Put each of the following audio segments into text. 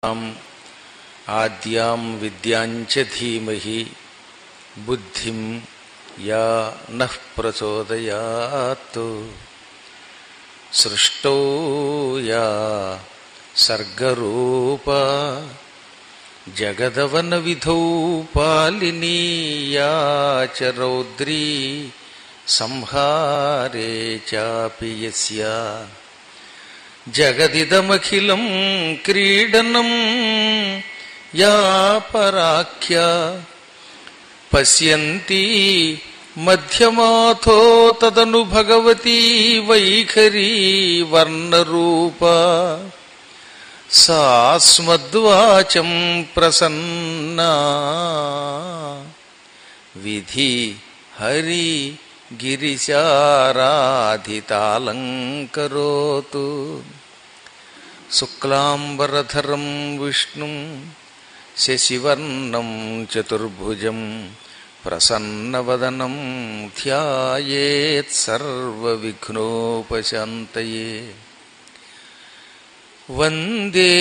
సదాశివసమారంభాం ఆద్యాం విద్యాం చ ధీమహి బుద్ధిం యా నః ప్రచోదయాత్ సృష్టౌ యా సర్గరూపా జగదవన విధౌ పాలినీ యా చ రౌద్రీ సంహారే చాపి యస్యా జగదిదమఖిలం క్రీడనం యా పరాఖ్య పశ్యంతి మధ్యమాథో తదను భగవతీ వైఖరీ వర్ణరూపా సాస్మద్వాచం ప్రసన్నా విధి హరి గిరిశారాధితాలంకరోతు శుక్లాంబరధరం విష్ణుం శశివర్ణం చతుర్భుజం ప్రసన్నవదనం ధ్యాయేత్ సర్వవిఘ్నోపశాంతయే వందే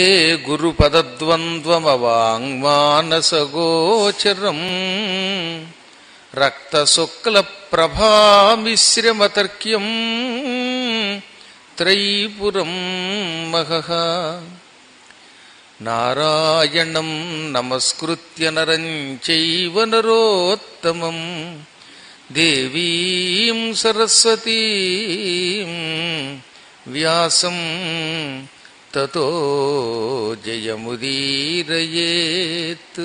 గురుపదద్వంద్వమవాङ्మానసగోచరం రక్తశుక్లప్రభామిశ్రమతర్క్యం త్రైపురం మహః నారాయణం నమస్కృత్య నరం చైవ నరోత్తమం దేవీం సరస్వతీం వ్యాసం తతో జయముదీరయేత్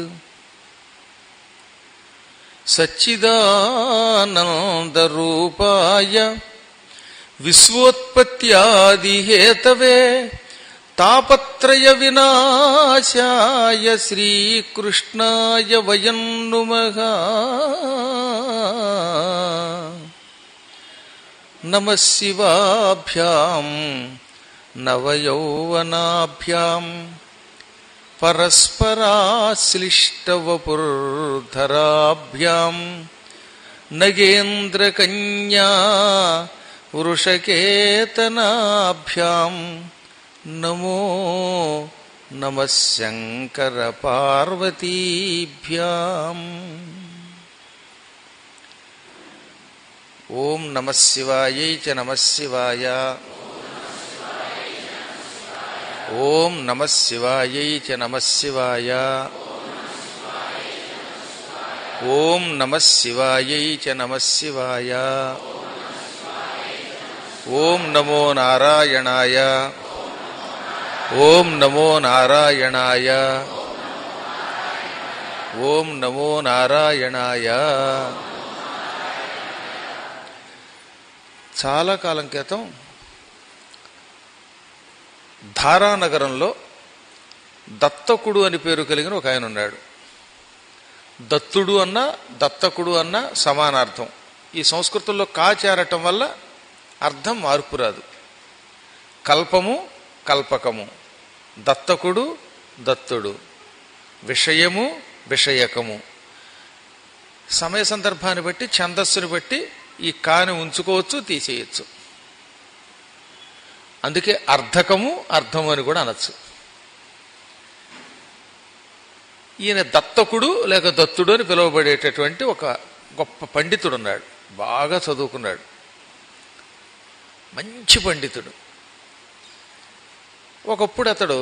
సచ్చిదానందరూపాయ విశ్వోత్పత్యాదిహేతవే తాపత్రయ వినాశాయ శ్రీకృష్ణాయ వయం నుమః నమ శివాభ్యాం నవయౌవనాభ్యాం పరస్పరాశ్లిష్టవపుర్ధరాభ్యాం నగేంద్రకన్యా వృషకేతనాభ్యాం నమో నమ శంకర పార్వతీభ్యాం ఓం నమ శివాయై చ నమ శివాయ ఓం నమ శివాయై చ నమ శివాయ ఓం నమ శివాయై చ నమ శివాయ ఓం నమో నారాయణాయ ఓం నమో నారాయణాయ ఓం నమో నారాయణాయ చాలా కాలం క్రితం ధారానగరంలో దత్తకుడు అని పేరు కలిగిన ఒక ఆయన ఉన్నాడు దత్తుడు అన్న దత్తకుడు అన్న సమానార్థం ఈ సంస్కృతంలో కా చేరటం వల్ల అర్థం మార్పు రాదు కల్పము కల్పకము దత్తకుడు దత్తుడు విషయము విషయకము సమయ సందర్భాన్ని బట్టి ఛందస్సుని బట్టి ఈ కాని ఉంచుకోవచ్చు తీసేయచ్చు అందుకే అర్ధకము అర్థము అని కూడా అనొచ్చు ఈయన దత్తకుడు లేక దత్తుడు అని పిలువబడేటటువంటి ఒక గొప్ప పండితుడు ఉన్నాడు బాగా చదువుకున్నాడు మంచి పండితుడు ఒకప్పుడు అతడు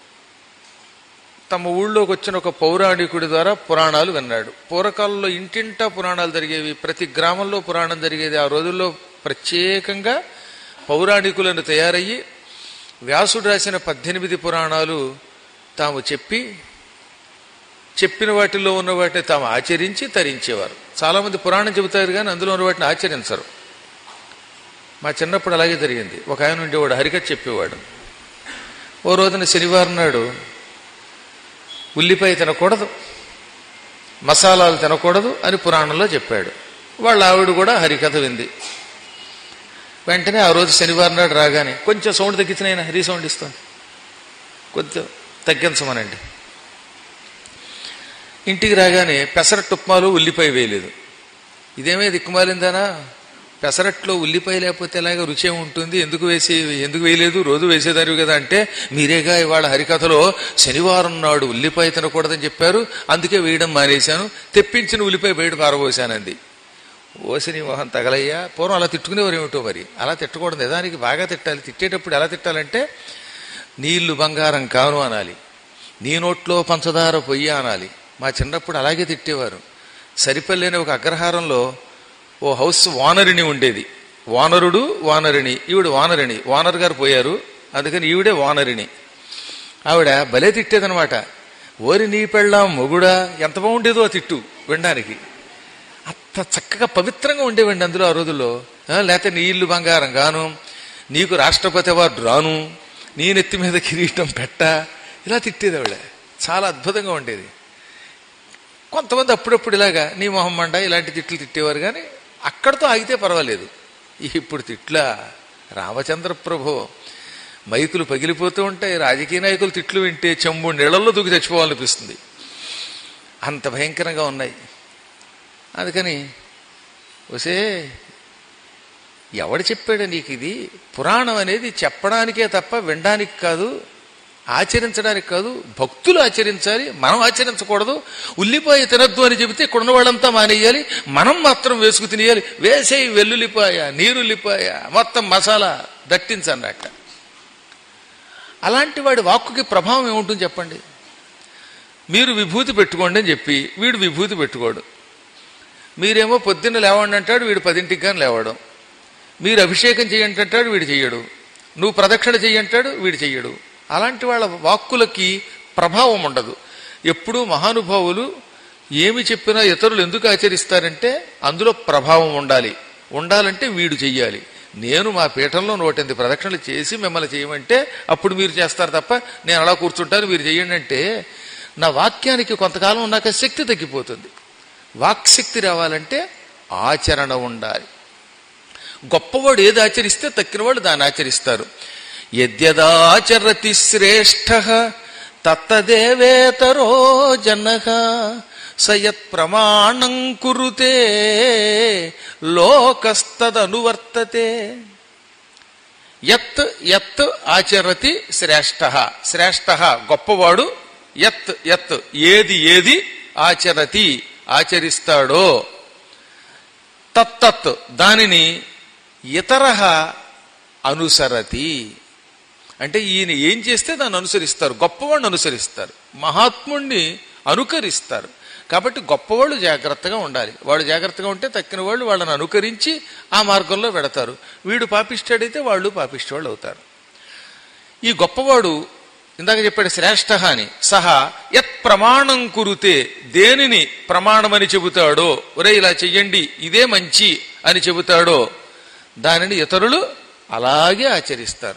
తమ ఊళ్ళోకి వచ్చిన ఒక పౌరాణికుడి ద్వారా పురాణాలు విన్నాడు పూర్వకాలంలో ఇంటింటా పురాణాలు జరిగేవి ప్రతి గ్రామంలో పురాణం జరిగేది ఆ రోజుల్లో ప్రత్యేకంగా పౌరాణికులను తయారయ్యి వ్యాసుడు రాసిన పద్దెనిమిది పురాణాలు తాము చెప్పి చెప్పిన వాటిల్లో ఉన్న వాటిని తాము ఆచరించి తరించేవారు చాలామంది పురాణం చెబుతారు కానీ అందులో ఉన్న వాటిని ఆచరించరు మా చిన్నప్పుడు అలాగే జరిగింది ఒక ఆయన ఉండేవాడు హరికథ చెప్పేవాడు ఓ రోజున శనివారం నాడు ఉల్లిపాయ తినకూడదు మసాలాలు తినకూడదు అని పురాణంలో చెప్పాడు వాళ్ళ ఆవిడ కూడా హరికథ వింది వెంటనే ఆ రోజు శనివారం నాడు రాగానే కొంచెం సౌండ్ తగ్గించిన రీసౌండ్ ఇస్తాను కొంచెం తగ్గించమనండి ఇంటికి రాగానే పెసరట్టు ఉప్మాలో ఉల్లిపాయ వేయలేదు ఇదేమే దిక్కుమాలిందానా పెసరట్లో ఉల్లిపాయ లేకపోతే ఎలాగ రుచి ఉంటుంది ఎందుకు వేసి ఎందుకు వేయలేదు రోజు వేసేదారు కదా అంటే మీరేగా ఇవాళ హరికథలో శనివారం నాడు ఉల్లిపాయ తినకూడదని చెప్పారు అందుకే వేయడం మానేశాను తెప్పించిన ఉల్లిపాయ బయట పారబోశానంది ఓసిని మొహం తగలయ్యా పూర్వం అలా తిట్టుకునేవారు ఏమిటో మరి అలా తిట్టకూడదు నిజానికి బాగా తిట్టాలి తిట్టేటప్పుడు ఎలా తిట్టాలంటే నీళ్లు బంగారం కాను అనాలి నీ నోట్లో పంచదార పొయ్యి అనాలి మా చిన్నప్పుడు అలాగే తిట్టేవారు సరిపల్లేని ఒక అగ్రహారంలో ఓ హౌస్ వానరిని ఉండేది వానరుడు వానరిణి ఈవిడ వానరిణి వానర్ గారు పోయారు అందుకని ఈవిడే వానరిణి ఆవిడ భలే తిట్టేదనమాట ఓరి నీ పెళ్ళాం మొగుడా ఎంత బాగుండేదో ఆ తిట్టు వినడానికి అంత చక్కగా పవిత్రంగా ఉండేవండి అందులో ఆ రోజుల్లో ఆ, లేకపోతే నీ ఇల్లు బంగారం గాను నీకు రాష్ట్రపతి అవార్డు రాను నీ నెత్తి మీద కిరీటం పెట్ట ఇలా తిట్టేది ఆవిడ చాలా అద్భుతంగా ఉండేది కొంతమంది అప్పుడప్పుడు ఇలాగా నీ మొహం మండ ఇలాంటి తిట్లు తిట్టేవారు కానీ అక్కడితో ఆగితే పర్వాలేదు ఇప్పుడు తిట్ల రామచంద్ర ప్రభు మైకులు పగిలిపోతూ ఉంటాయి రాజకీయ నాయకులు తిట్లు వింటే చెంబు నీళ్ళల్లో దూకి చచ్చిపోవాలనిపిస్తుంది అంత భయంకరంగా ఉన్నాయి అందుకని వసే ఎవడు చెప్పాడు నీకు ఇది పురాణం అనేది చెప్పడానికే తప్ప వినడానికి కాదు ఆచరించడానికి కాదు భక్తులు ఆచరించాలి మనం ఆచరించకూడదు ఉల్లిపాయ తినద్దు అని చెబితే ఇక్కడ ఉన్న వాళ్ళంతా మానేయాలి మనం మాత్రం వేసుకు తినేయాలి వేసేయి వెల్లుల్లిపాయ నీరుల్లిపాయ మొత్తం మసాలా దట్టించన్నట్ట అలాంటి వాడి వాక్కుకి ప్రభావం ఏముంటుంది చెప్పండి మీరు విభూతి పెట్టుకోండి అని చెప్పి వీడు విభూతి పెట్టుకోడు మీరేమో పొద్దున్న లేవండి అంటాడు వీడు పదింటికి కానీ లేవడం మీరు అభిషేకం చేయండి అంటాడు వీడు చెయ్యడు నువ్వు ప్రదక్షిణ చెయ్యంటాడు వీడు చెయ్యడు అలాంటి వాళ్ళ వాక్కులకి ప్రభావం ఉండదు ఎప్పుడూ మహానుభావులు ఏమి చెప్పినా ఇతరులు ఎందుకు ఆచరిస్తారంటే అందులో ప్రభావం ఉండాలి ఉండాలంటే వీడు చెయ్యాలి నేను మా పీఠంలో నూటెనిమిది ప్రదక్షిణలు చేసి మిమ్మల్ని చేయమంటే అప్పుడు మీరు చేస్తారు తప్ప నేను అలా కూర్చుంటాను మీరు చేయండి అంటే నా వాక్యానికి కొంతకాలం ఉన్నాక శక్తి తగ్గిపోతుంది వాక్శక్తి రావాలంటే ఆచరణ ఉండాలి గొప్పవాడు ఏది ఆచరిస్తే తక్కినవాడు దాన్ని ఆచరిస్తారు యద్యదాచరతి శ్రేష్ఠ తత్తదేవేతరో జన సయత్ ప్రమాణం కురుతే లోకస్తదనువర్తతే యత్ యత్ ఆచరతి శ్రేష్ఠ శ్రేష్ఠ గొప్పవాడు యత్ యత్ ఏది ఏది ఆచరతి ఆచరిస్తాడో తత్తత్ దానిని ఇతర అనుసరతి అంటే ఈయన ఏం చేస్తే దాన్ని అనుసరిస్తారు గొప్పవాడిని అనుసరిస్తారు మహాత్ముణ్ణి అనుకరిస్తారు కాబట్టి గొప్పవాళ్ళు జాగ్రత్తగా ఉండాలి వాడు జాగ్రత్తగా ఉంటే తక్కిన వాళ్ళు వాళ్ళని అనుకరించి ఆ మార్గంలో పెడతారు వీడు పాపిష్టాడైతే వాళ్ళు పాపిష్టాళ్ళు అవుతారు ఈ గొప్పవాడు ఇందాక చెప్పాడు శ్రేష్ఠ అని సహా యత్ ప్రమాణం కురుతే దేనిని ప్రమాణమని చెబుతాడో ఒరే ఇలా చెయ్యండి ఇదే మంచి అని చెబుతాడో దానిని ఇతరులు అలాగే ఆచరిస్తారు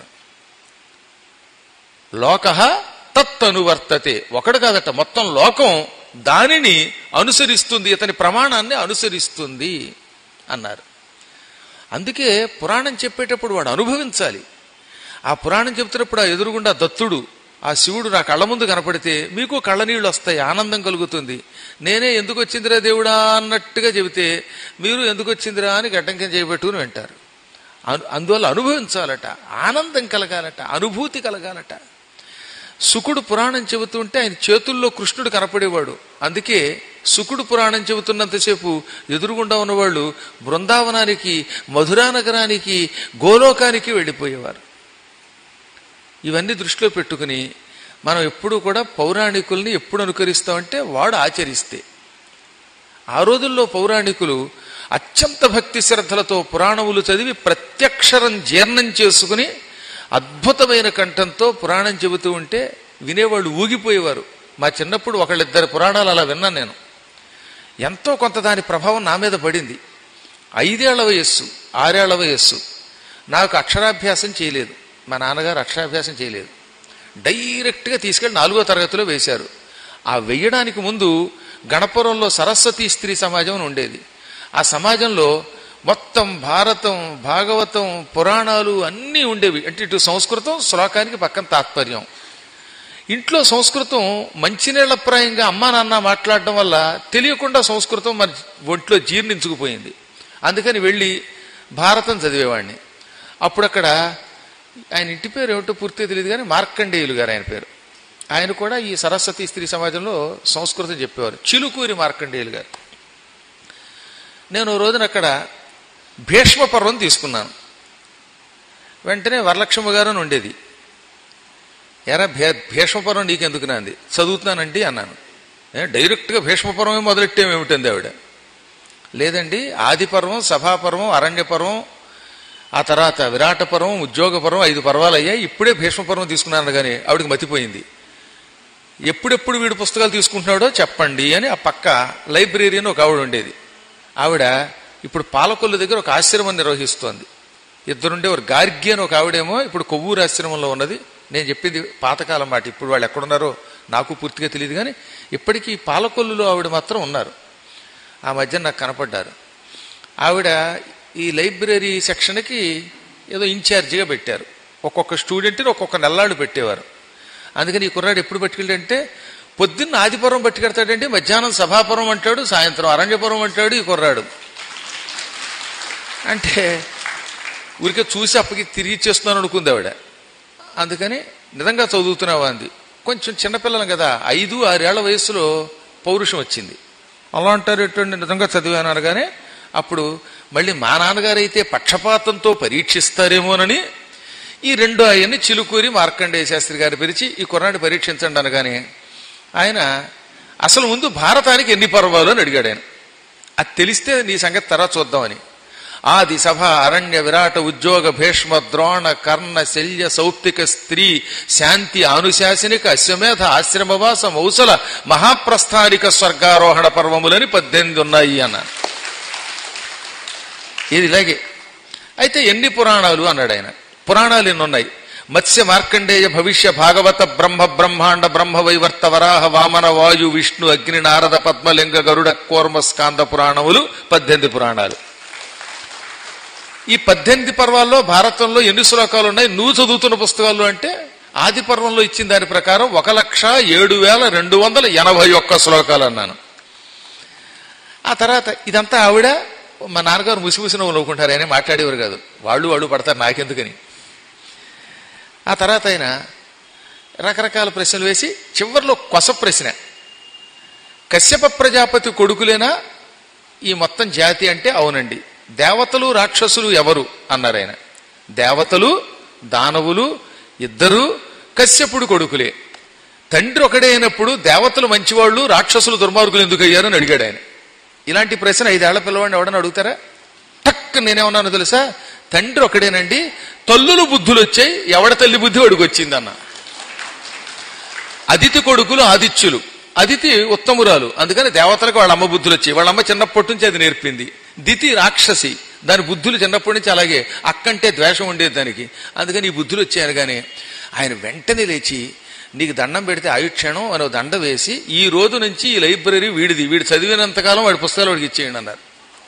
లోక తత్తనువర్తతే ఒకడు కాదట మొత్తం లోకం దానిని అనుసరిస్తుంది ఇతని ప్రమాణాన్ని అనుసరిస్తుంది అన్నారు అందుకే పురాణం చెప్పేటప్పుడు వాడు అనుభవించాలి ఆ పురాణం చెప్తున్నప్పుడు ఆ ఎదురుగుండా దత్తుడు ఆ శివుడు నా కళ్ళ ముందు కనపడితే మీకు కళ్ళనీళ్ళు వస్తాయి ఆనందం కలుగుతుంది నేనే ఎందుకు వచ్చిందిరా దేవుడా అన్నట్టుగా చెబితే మీరు ఎందుకు వచ్చిందిరా అని గడ్డంకం చేయబెట్టుకుని వింటారు అను- అందువల్ల అనుభవించాలట ఆనందం కలగాలట అనుభూతి కలగాలట సుకుడు పురాణం చెబుతుంటే ఆయన చేతుల్లో కృష్ణుడు కనపడేవాడు అందుకే సుకుడు పురాణం చెబుతున్నంతసేపు ఎదురుగుండా ఉన్నవాళ్ళు బృందావనానికి మధురా నగరానికి గోలోకానికి వెళ్ళిపోయేవారు ఇవన్నీ దృష్టిలో పెట్టుకుని మనం ఎప్పుడూ కూడా పౌరాణికుల్ని ఎప్పుడు అనుకరిస్తామంటే వాడు ఆచరిస్తే ఆ రోజుల్లో పౌరాణికులు అత్యంత భక్తి శ్రద్ధలతో పురాణములు చదివి ప్రత్యక్షరం జీర్ణం చేసుకుని అద్భుతమైన కంఠంతో పురాణం చెబుతూ ఉంటే వినేవాళ్ళు ఊగిపోయేవారు మా చిన్నప్పుడు ఒకళ్ళిద్దరు పురాణాలు అలా విన్నాను నేను ఎంతో కొంత దాని ప్రభావం నా మీద పడింది ఐదేళ్ల వయస్సు ఆరేళ్ల వయస్సు నాకు అక్షరాభ్యాసం చేయలేదు మా నాన్నగారు అక్షరాభ్యాసం చేయలేదు డైరెక్ట్గా తీసుకెళ్లి నాలుగో తరగతిలో వేశారు ఆ వెయ్యడానికి ముందు గణపురంలో సరస్వతి స్త్రీ సమాజం అని ఉండేది ఆ సమాజంలో మొత్తం భారతం భాగవతం పురాణాలు అన్నీ ఉండేవి అంటే ఇటు సంస్కృతం శ్లోకానికి పక్కన తాత్పర్యం ఇంట్లో సంస్కృతం మంచినీళ్లప్రాయంగా అమ్మా నాన్న మాట్లాడడం వల్ల తెలియకుండా సంస్కృతం మన ఒంట్లో జీర్ణించుకుపోయింది అందుకని వెళ్ళి భారతం చదివేవాడిని అప్పుడు అక్కడ ఆయన ఇంటి పేరు ఏమిటో పూర్తిగా తెలియదు కానీ మార్కండేయులు గారు ఆయన పేరు ఆయన కూడా ఈ సరస్వతి స్త్రీ సమాజంలో సంస్కృతం చెప్పేవారు చిలుకూరి మార్కండేయులు గారు నేను ఓ రోజున అక్కడ భీష్మ పర్వం తీసుకున్నాను వెంటనే వరలక్ష్మ గారు అని ఉండేది ఎరా భే భీష్మపర్వం నీకెందుకు నాంది చదువుతున్నానండి అన్నాను ఏ, డైరెక్ట్గా భీష్మపర్వమే మొదలెట్టేమేమిటంది ఆవిడ లేదండి ఆది పర్వం సభాపర్వం అరణ్య పర్వం ఆ తర్వాత విరాట పర్వం ఉద్యోగ పర్వం ఐదు పర్వాలు అయ్యాయి ఇప్పుడే భీష్మపర్వం తీసుకున్నాను కానీ ఆవిడకి మతిపోయింది ఎప్పుడెప్పుడు వీడు పుస్తకాలు తీసుకుంటున్నాడో చెప్పండి అని ఆ పక్క లైబ్రరీ అని ఒక ఆవిడ ఉండేది ఆవిడ ఇప్పుడు పాలకొల్లు దగ్గర ఒక ఆశ్రమం నిర్వహిస్తోంది ఇద్దరుండే ఒక గార్గి అని ఒక ఆవిడేమో ఇప్పుడు కొవ్వూరు ఆశ్రమంలో ఉన్నది నేను చెప్పింది పాతకాలం మాట ఇప్పుడు వాళ్ళు ఎక్కడున్నారో నాకు పూర్తిగా తెలియదు కానీ ఇప్పటికీ పాలకొల్లులో ఆవిడ మాత్రం ఉన్నారు ఆ మధ్య నాకు కనపడ్డారు ఆవిడ ఈ లైబ్రరీ సెక్షన్కి ఏదో ఇన్ఛార్జిగా పెట్టారు ఒక్కొక్క స్టూడెంట్ని ఒక్కొక్క నెల్లాళ్ళు పెట్టేవారు అందుకని ఈ కుర్రాడు ఎప్పుడు పట్టుకెళ్ళంటే పొద్దున్న ఆదిపురం పట్టుకెడతాడంటే మధ్యాహ్నం సభాపురం అంటాడు సాయంత్రం అరణ్యపురం అంటాడు ఈ కుర్రాడు అంటే ఊరికే చూసి అప్పకి తిరిగి ఇచ్చేస్తున్నాను అనుకుంది ఆవిడ అందుకని నిజంగా చదువుతున్నావా అంది కొంచెం చిన్నపిల్లలం కదా ఐదు ఆరేళ్ల వయసులో పౌరుషం వచ్చింది అలా అంటారు ఎటువంటి నిజంగా చదివాను అనగానే అప్పుడు మళ్ళీ మా నాన్నగారు అయితే పక్షపాతంతో పరీక్షిస్తారేమోనని ఈ రెండో ఆయన్ని చిలుకూరి మార్కండేయ శాస్త్రి గారు పిలిచి ఈ కుర్రాన్ని పరీక్షించండి అనగానే ఆయన అసలు ముందు భారతానికి ఎన్ని పర్వాలు అని అడిగాడు ఆయన అది తెలిస్తే నీ సంగతి తర్వాత చూద్దామని ఆది సభ అరణ్య విరాట ఉద్యోగ భీష్మ ద్రోణ కర్ణ శల్య సౌప్తిక స్త్రీ శాంతి ఆనుశాసనిక అశ్వమేధ ఆశ్రమవాస మౌసల మహాప్రస్థానిక స్వర్గారోహణ పర్వములని పద్దెనిమిది ఉన్నాయి అన్నాను ఇది ఇలాగే అయితే ఎన్ని పురాణాలు అన్నాడు ఆయన పురాణాలు ఎన్ని ఉన్నాయి మత్స్య మార్కండేయ భవిష్య భాగవత బ్రహ్మ బ్రహ్మాండ బ్రహ్మ వైవర్త వరాహ వామన వాయు విష్ణు అగ్ని నారద పద్మలింగ గరుడ కూర్మ స్కాంద పురాణములు పద్దెనిమిది పురాణాలు ఈ పద్దెనిమిది పర్వాల్లో భారతంలో ఎన్ని శ్లోకాలు ఉన్నాయి నువ్వు చదువుతున్న పుస్తకాలు అంటే ఆది పర్వంలో ఇచ్చిన దాని ప్రకారం ఒక లక్ష ఏడు వేల రెండు వందల ఎనభై ఒక్క శ్లోకాలు అన్నాను ఆ తర్వాత ఇదంతా ఆవిడ మా నాన్నగారు ముసిముసి నవ్వు నవ్వుకుంటారు ఆయన మాట్లాడేవారు కాదు వాళ్ళు వాళ్ళు పడతారు నాకెందుకని ఆ తర్వాత ఆయన రకరకాల ప్రశ్నలు వేసి చివరిలో కొస ప్రశ్న కశ్యప ప్రజాపతి కొడుకులేనా ఈ మొత్తం జాతి అంటే అవునండి దేవతలు రాక్షసులు ఎవరు అన్నారు ఆయన దేవతలు దానవులు ఇద్దరు కశ్యపుడు కొడుకులే తండ్రి ఒకడే అయినప్పుడు దేవతలు మంచివాళ్ళు రాక్షసులు దుర్మార్గులు ఎందుకు అయ్యారు అని అడిగాడు ఆయన ఇలాంటి ప్రశ్న ఐదేళ్ల పిల్లవాడిని ఎవడని అడుగుతారా టక్ నేనేమన్నాను తెలుసా తండ్రి ఒకడేనండి తల్లులు బుద్ధులు వచ్చాయి ఎవడ తల్లి బుద్ధి వాడికి వచ్చిందన్న అదితి కొడుకులు ఆదిత్యులు అదితి ఉత్తమురాలు అందుకని దేవతలకు వాళ్ళ అమ్మ బుద్ధులు వచ్చాయి వాళ్ళ అమ్మ చిన్నప్పటి నుంచి అది నేర్పింది దితి రాక్షసి దాని బుద్ధులు చిన్నప్పటి నుంచి అలాగే అక్కంటే ద్వేషం ఉండేది దానికి అందుకని ఈ బుద్ధులు వచ్చాయని కానీ ఆయన వెంటనే లేచి నీకు దండం పెడితే ఆయుక్షణం అని ఒక దండ వేసి ఈ రోజు నుంచి ఈ లైబ్రరీ వీడిది వీడు చదివినంతకాలం వాడి పుస్తకాలు వాడికి ఇచ్చేయండి అన్నారు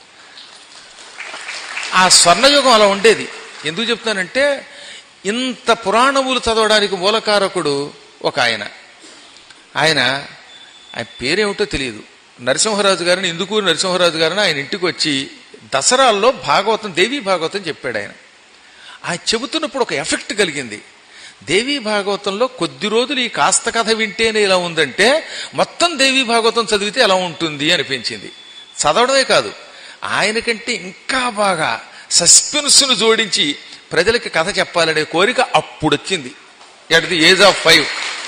ఆ స్వర్ణయుగం అలా ఉండేది ఎందుకు చెప్తానంటే ఇంత పురాణములు చదవడానికి మూలకారకుడు ఒక ఆయన ఆయన ఆయన పేరేమిటో తెలియదు నరసింహరాజు గారిని ఇందుకూరు నరసింహరాజు గారిని ఆయన ఇంటికి వచ్చి దసరాల్లో భాగవతం దేవీ భాగవతం చెప్పాడు ఆయన ఆయన చెబుతున్నప్పుడు ఒక ఎఫెక్ట్ కలిగింది దేవీ భాగవతంలో కొద్ది రోజులు ఈ కాస్త కథ వింటేనే ఇలా ఉందంటే మొత్తం దేవీ భాగవతం చదివితే ఎలా ఉంటుంది అనిపించింది చదవడమే కాదు ఆయనకంటే ఇంకా బాగా సస్పెన్స్ను జోడించి ప్రజలకి కథ చెప్పాలనే కోరిక అప్పుడు వచ్చింది at the age of five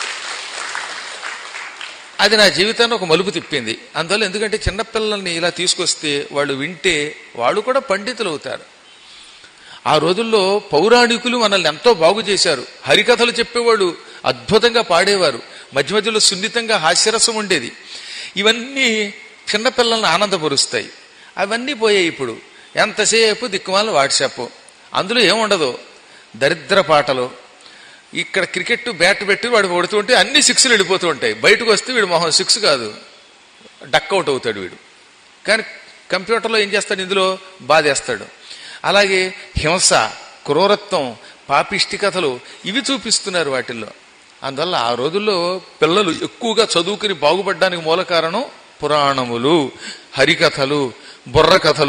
అది నా జీవితాన్ని ఒక మలుపు తిప్పింది అందువల్ల ఎందుకంటే చిన్నపిల్లల్ని ఇలా తీసుకొస్తే వాళ్ళు వింటే వాళ్ళు కూడా పండితులు అవుతారు ఆ రోజుల్లో పౌరాణికులు మనల్ని ఎంతో బాగు చేశారు హరికథలు చెప్పేవాడు అద్భుతంగా పాడేవారు మధ్య మధ్యలో సున్నితంగా హాస్యరసం ఉండేది ఇవన్నీ చిన్నపిల్లల్ని ఆనందపరుస్తాయి అవన్నీ పోయాయి ఇప్పుడు ఎంతసేపు దిక్కుమాల వాట్సాప్ అందులో ఏముండదు దరిద్ర పాటలు ఇక్కడ క్రికెట్ బ్యాట్ పెట్టి వాడు కొడుతుంటే అన్ని సిక్స్లు వెళ్ళిపోతూ ఉంటాయి బయటకు వస్తే వీడు మొహం సిక్స్ కాదు డక్అవుట్ అవుతాడు వీడు కానీ కంప్యూటర్లో ఏం చేస్తాడు ఇందులో బాధేస్తాడు అలాగే హింస క్రూరత్వం పాపిష్టి కథలు ఇవి చూపిస్తున్నారు వాటిల్లో అందువల్ల ఆ రోజుల్లో పిల్లలు ఎక్కువగా చదువుకుని బాగుపడడానికి మూల కారణం పురాణములు హరికథలు బుర్ర కథలు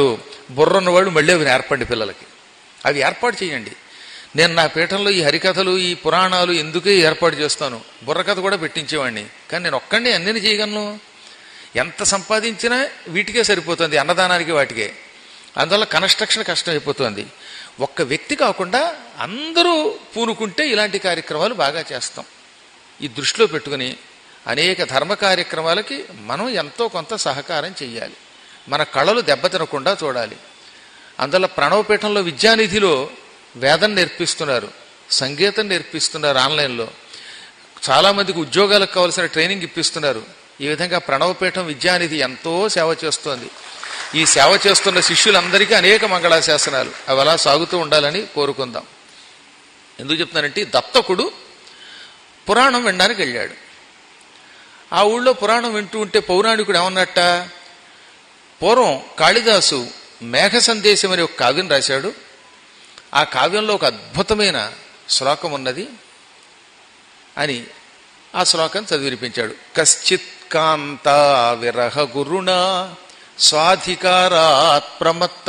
బుర్రన్నవాళ్ళు మళ్ళీ అవి నేర్పండి పిల్లలకి అవి ఏర్పాటు చేయండి నేను నా పీఠంలో ఈ హరికథలు ఈ పురాణాలు ఎందుకే ఏర్పాటు చేస్తాను బుర్రకథ కూడా పెట్టించేవాడిని కానీ నేను ఒక్కడిని అన్నీ చేయగలను ఎంత సంపాదించినా వీటికే సరిపోతుంది అన్నదానానికి వాటికే అందువల్ల కన్స్ట్రక్షన్ కష్టం అయిపోతుంది ఒక్క వ్యక్తి కాకుండా అందరూ పూనుకుంటే ఇలాంటి కార్యక్రమాలు బాగా చేస్తాం ఈ దృష్టిలో పెట్టుకుని అనేక ధర్మ కార్యక్రమాలకి మనం ఎంతో కొంత సహకారం చెయ్యాలి మన కళలు దెబ్బతినకుండా చూడాలి అందువల్ల ప్రణవపీఠంలో విద్యానిధిలో వేదం నేర్పిస్తున్నారు సంగీతం నేర్పిస్తున్నారు ఆన్లైన్లో చాలామందికి ఉద్యోగాలకు కావాల్సిన ట్రైనింగ్ ఇప్పిస్తున్నారు ఈ విధంగా ప్రణవపీఠం విద్యానిధి ఎంతో సేవ చేస్తోంది ఈ సేవ చేస్తున్న శిష్యులందరికీ అనేక మంగళాశాసనాలు అవి అలా సాగుతూ ఉండాలని కోరుకుందాం ఎందుకు చెప్తున్నానంటే దత్తకుడు పురాణం వినడానికి వెళ్ళాడు ఆ ఊళ్ళో పురాణం వింటూ ఉంటే పౌరాణికుడు ఏమన్నట్ట పూర్వం కాళిదాసు మేఘ సందేశం అనే ఒక కావ్యం రాశాడు ఆ కావ్యంలో ఒక అద్భుతమైన శ్లోకం ఉన్నది అని ఆ శ్లోకం చదివినిపించాడు కశ్చిత్ కాంతా విరహ గురుణా స్వాధికారాత్ ప్రమత్త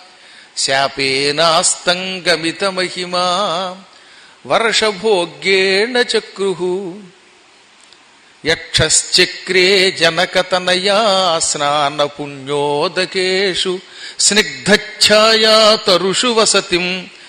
శాపేనాస్తంగమిత మహిమా వర్షభోగ్యేణ చక్రు యక్షశ్చక్రే జనకతనయా స్నాన పుణ్యోదకేషు స్నిగ్ధఛాయా తరుషు వసతిం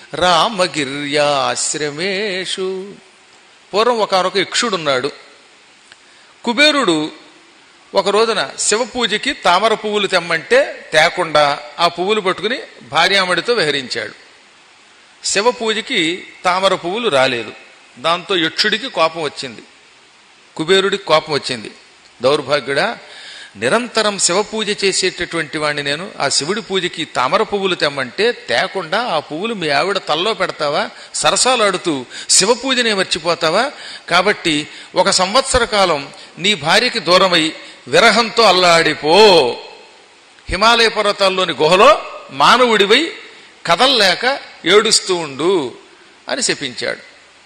రామగిర్యాశ్రమేషు పూర్వం ఒకనొక యక్షుడున్నాడు కుబేరుడు ఒక రోజున శివ పూజకి తామర పువ్వులు తెమ్మంటే తేకుండా ఆ పువ్వులు పట్టుకుని భార్యామడితో విహరించాడు శివ పూజకి తామర పువ్వులు రాలేదు దాంతో యక్షుడికి కోపం వచ్చింది కుబేరుడికి కోపం వచ్చింది దౌర్భాగ్యుడా నిరంతరం శివ పూజ చేసేటటువంటి వాడిని నేను ఆ శివుడి పూజకి తామర పువ్వులు తెమ్మంటే తేకుండా ఆ పువ్వులు మీ ఆవిడ తల్లో పెడతావా సరసాలాడుతూ శివ పూజనే మర్చిపోతావా కాబట్టి ఒక సంవత్సర కాలం నీ భార్యకి దూరమై విరహంతో అల్లాడిపో హిమాలయ పర్వతాల్లోని గుహలో మానవుడివై కదల్లేక ఏడుస్తూ ఉండు అని శపించాడు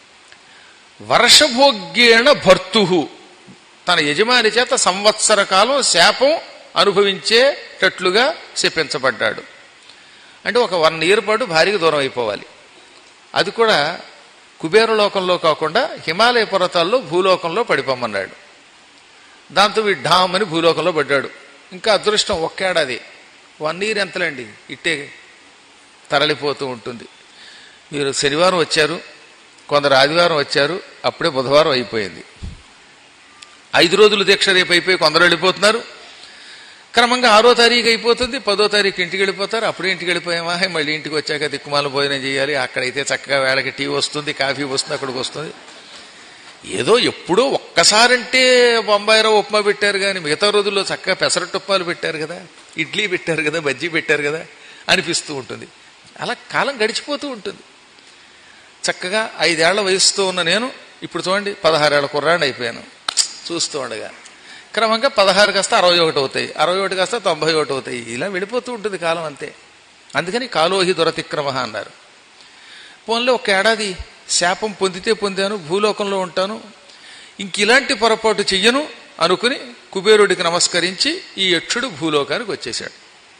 వర్షభోగ్యేణ భర్తు తన యజమాని చేత సంవత్సర కాలం శాపం అనుభవించేటట్లుగా శపించబడ్డాడు అంటే ఒక వన్ ఇయర్ పాటు భార్యకు దూరం అయిపోవాలి అది కూడా కుబేర లోకంలో కాకుండా హిమాలయ పర్వతాల్లో భూలోకంలో పడిపోమన్నాడు దాంతో వీడు ఢామ్ అని భూలోకంలో పడ్డాడు ఇంకా అదృష్టం ఒక్కేడాది వన్ ఇయర్ ఎంతలేండి ఇట్టే తరలిపోతూ ఉంటుంది మీరు శనివారం వచ్చారు కొందరు ఆదివారం వచ్చారు అప్పుడే బుధవారం అయిపోయింది ఐదు రోజులు దీక్ష రేపు అయిపోయి కొందరు వెళ్ళిపోతున్నారు క్రమంగా ఆరో తారీఖు అయిపోతుంది పదో తారీఖు ఇంటికి వెళ్ళిపోతారు అప్పుడే ఇంటికి వెళ్ళిపోయామా హే, మళ్ళీ ఇంటికి వచ్చాక దిక్కుమాల భోజనం చేయాలి అక్కడైతే చక్కగా వేళకి టీ వస్తుంది కాఫీ వస్తుంది అక్కడికి వస్తుంది ఏదో ఎప్పుడో ఒక్కసారంటే బొంబాయిలో ఉప్మా పెట్టారు కానీ మిగతా రోజుల్లో చక్కగా పెసరట్టు ఉప్మాలు పెట్టారు కదా ఇడ్లీ పెట్టారు కదా బజ్జీ పెట్టారు కదా అనిపిస్తూ ఉంటుంది అలా కాలం గడిచిపోతూ ఉంటుంది చక్కగా ఐదేళ్ల వయసుతో ఉన్న నేను ఇప్పుడు చూడండి పదహారేళ్ల కుర్రాడిని అయిపోయాను చూస్తూ ఉండగా క్రమంగా పదహారు కాస్త అరవై ఒకటి అవుతాయి అరవై ఒకటి కాస్త తొంభై ఒకటి అవుతాయి ఇలా వెళ్ళిపోతూ ఉంటుంది కాలం అంతే అందుకని కాలోహి దురతిక్రమ అన్నారు పోన్లో ఒక ఏడాది శాపం పొందితే పొందాను భూలోకంలో ఉంటాను ఇంక ఇలాంటి పొరపాటు చెయ్యను అనుకుని కుబేరుడికి నమస్కరించి ఈ యక్షుడు భూలోకానికి వచ్చేశాడు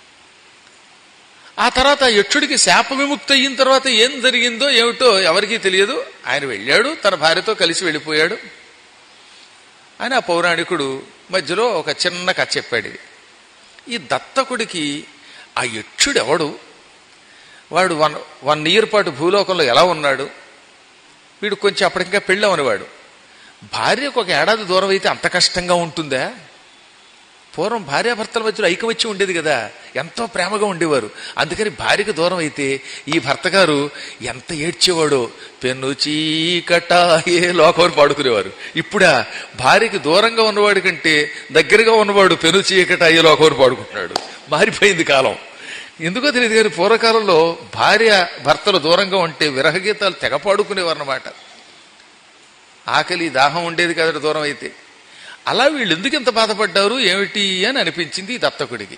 ఆ తర్వాత ఆ యక్షుడికి శాప విముక్తి అయిన తర్వాత ఏం జరిగిందో ఏమిటో ఎవరికీ తెలియదు ఆయన వెళ్ళాడు తన భార్యతో కలిసి వెళ్ళిపోయాడు అని ఆ పౌరాణికుడు మధ్యలో ఒక చిన్న కథ చెప్పాడు ఇది ఈ దత్తకుడికి ఆ యక్షుడు ఎవడు వాడు వన్ వన్ ఇయర్ పాటు భూలోకంలో ఎలా ఉన్నాడు వీడు కొంచెం అప్పటికింకా పెళ్ళవనివాడు భార్యకు ఒక ఏడాది దూరం అయితే అంత కష్టంగా ఉంటుందా పూర్వం భార్యాభర్తల మధ్యలో ఐకమత్యం ఉండేది కదా ఎంతో ప్రేమగా ఉండేవారు అందుకని భార్యకు దూరం అయితే ఈ భర్త గారు ఎంత ఏడ్చేవాడో పెన్ను చీకట ఏ లోకం పాడుకునేవారు ఇప్పుడా భార్యకి దూరంగా ఉన్నవాడి కంటే దగ్గరగా ఉన్నవాడు పెను చీకట ఏ లోకం పాడుకుంటున్నాడు మారిపోయింది కాలం ఎందుకో తెలియదు కానీ పూర్వకాలంలో భార్య భర్తలు దూరంగా ఉంటే విరహగీతాలు తెగ పాడుకునేవారు అన్నమాట ఆకలి దాహం ఉండేది కదా దూరం అయితే అలా వీళ్ళు ఎందుకు ఇంత బాధపడ్డారు ఏమిటి అని అనిపించింది ఈ దత్తకుడికి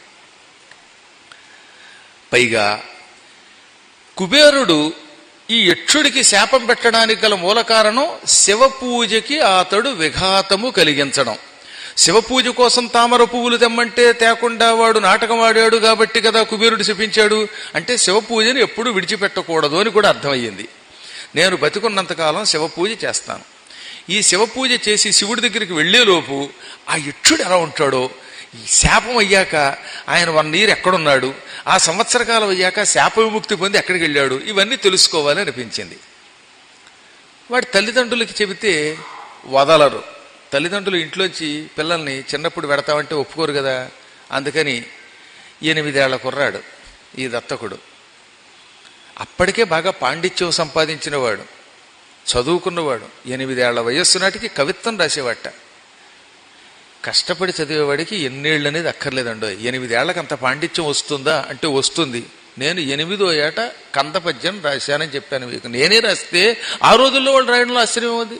పైగా కుబేరుడు ఈ యక్షుడికి శాపం పెట్టడానికి గల మూల కారణం శివ పూజకి అతడు విఘాతము కలిగించడం శివ పూజ కోసం తామర పువ్వులు తెమ్మంటే తేకుండా వాడు నాటకం ఆడాడు కాబట్టి కదా కుబేరుడు శపించాడు అంటే శివ పూజని ఎప్పుడూ విడిచిపెట్టకూడదు అని కూడా అర్థమయ్యింది నేను బతికున్నంతకాలం శివ పూజ చేస్తాను ఈ శివ పూజ చేసి శివుడి దగ్గరికి వెళ్లేలోపు ఆ యక్షుడు ఎలా ఉంటాడో ఈ శాపం అయ్యాక ఆయన వన్ ఇయర్ ఎక్కడున్నాడు ఆ సంవత్సర కాలం అయ్యాక శాప విముక్తి పొంది ఎక్కడికి వెళ్ళాడు ఇవన్నీ తెలుసుకోవాలి అనిపించింది వాడి తల్లిదండ్రులకి చెబితే వదలరు తల్లిదండ్రులు ఇంట్లోంచి పిల్లల్ని చిన్నప్పుడు పెడతామంటే ఒప్పుకోరు కదా అందుకని ఎనిమిదేళ్ల కుర్రాడు ఈ దత్తకుడు అప్పటికే బాగా పాండిత్యం సంపాదించినవాడు చదువుకున్నవాడు ఎనిమిదేళ్ల వయస్సు నాటికి కవిత్వం రాసేవాట కష్టపడి చదివేవాడికి ఎన్నేళ్ళు అనేది అక్కర్లేదండో ఎనిమిదేళ్లకు అంత పాండిత్యం వస్తుందా అంటే వస్తుంది నేను ఎనిమిదో ఏట కంద పద్యం రాశానని చెప్పాను మీకు నేనే రాస్తే ఆ రోజుల్లో వాళ్ళు రాయడంలో ఆశ్చర్యం ఉంది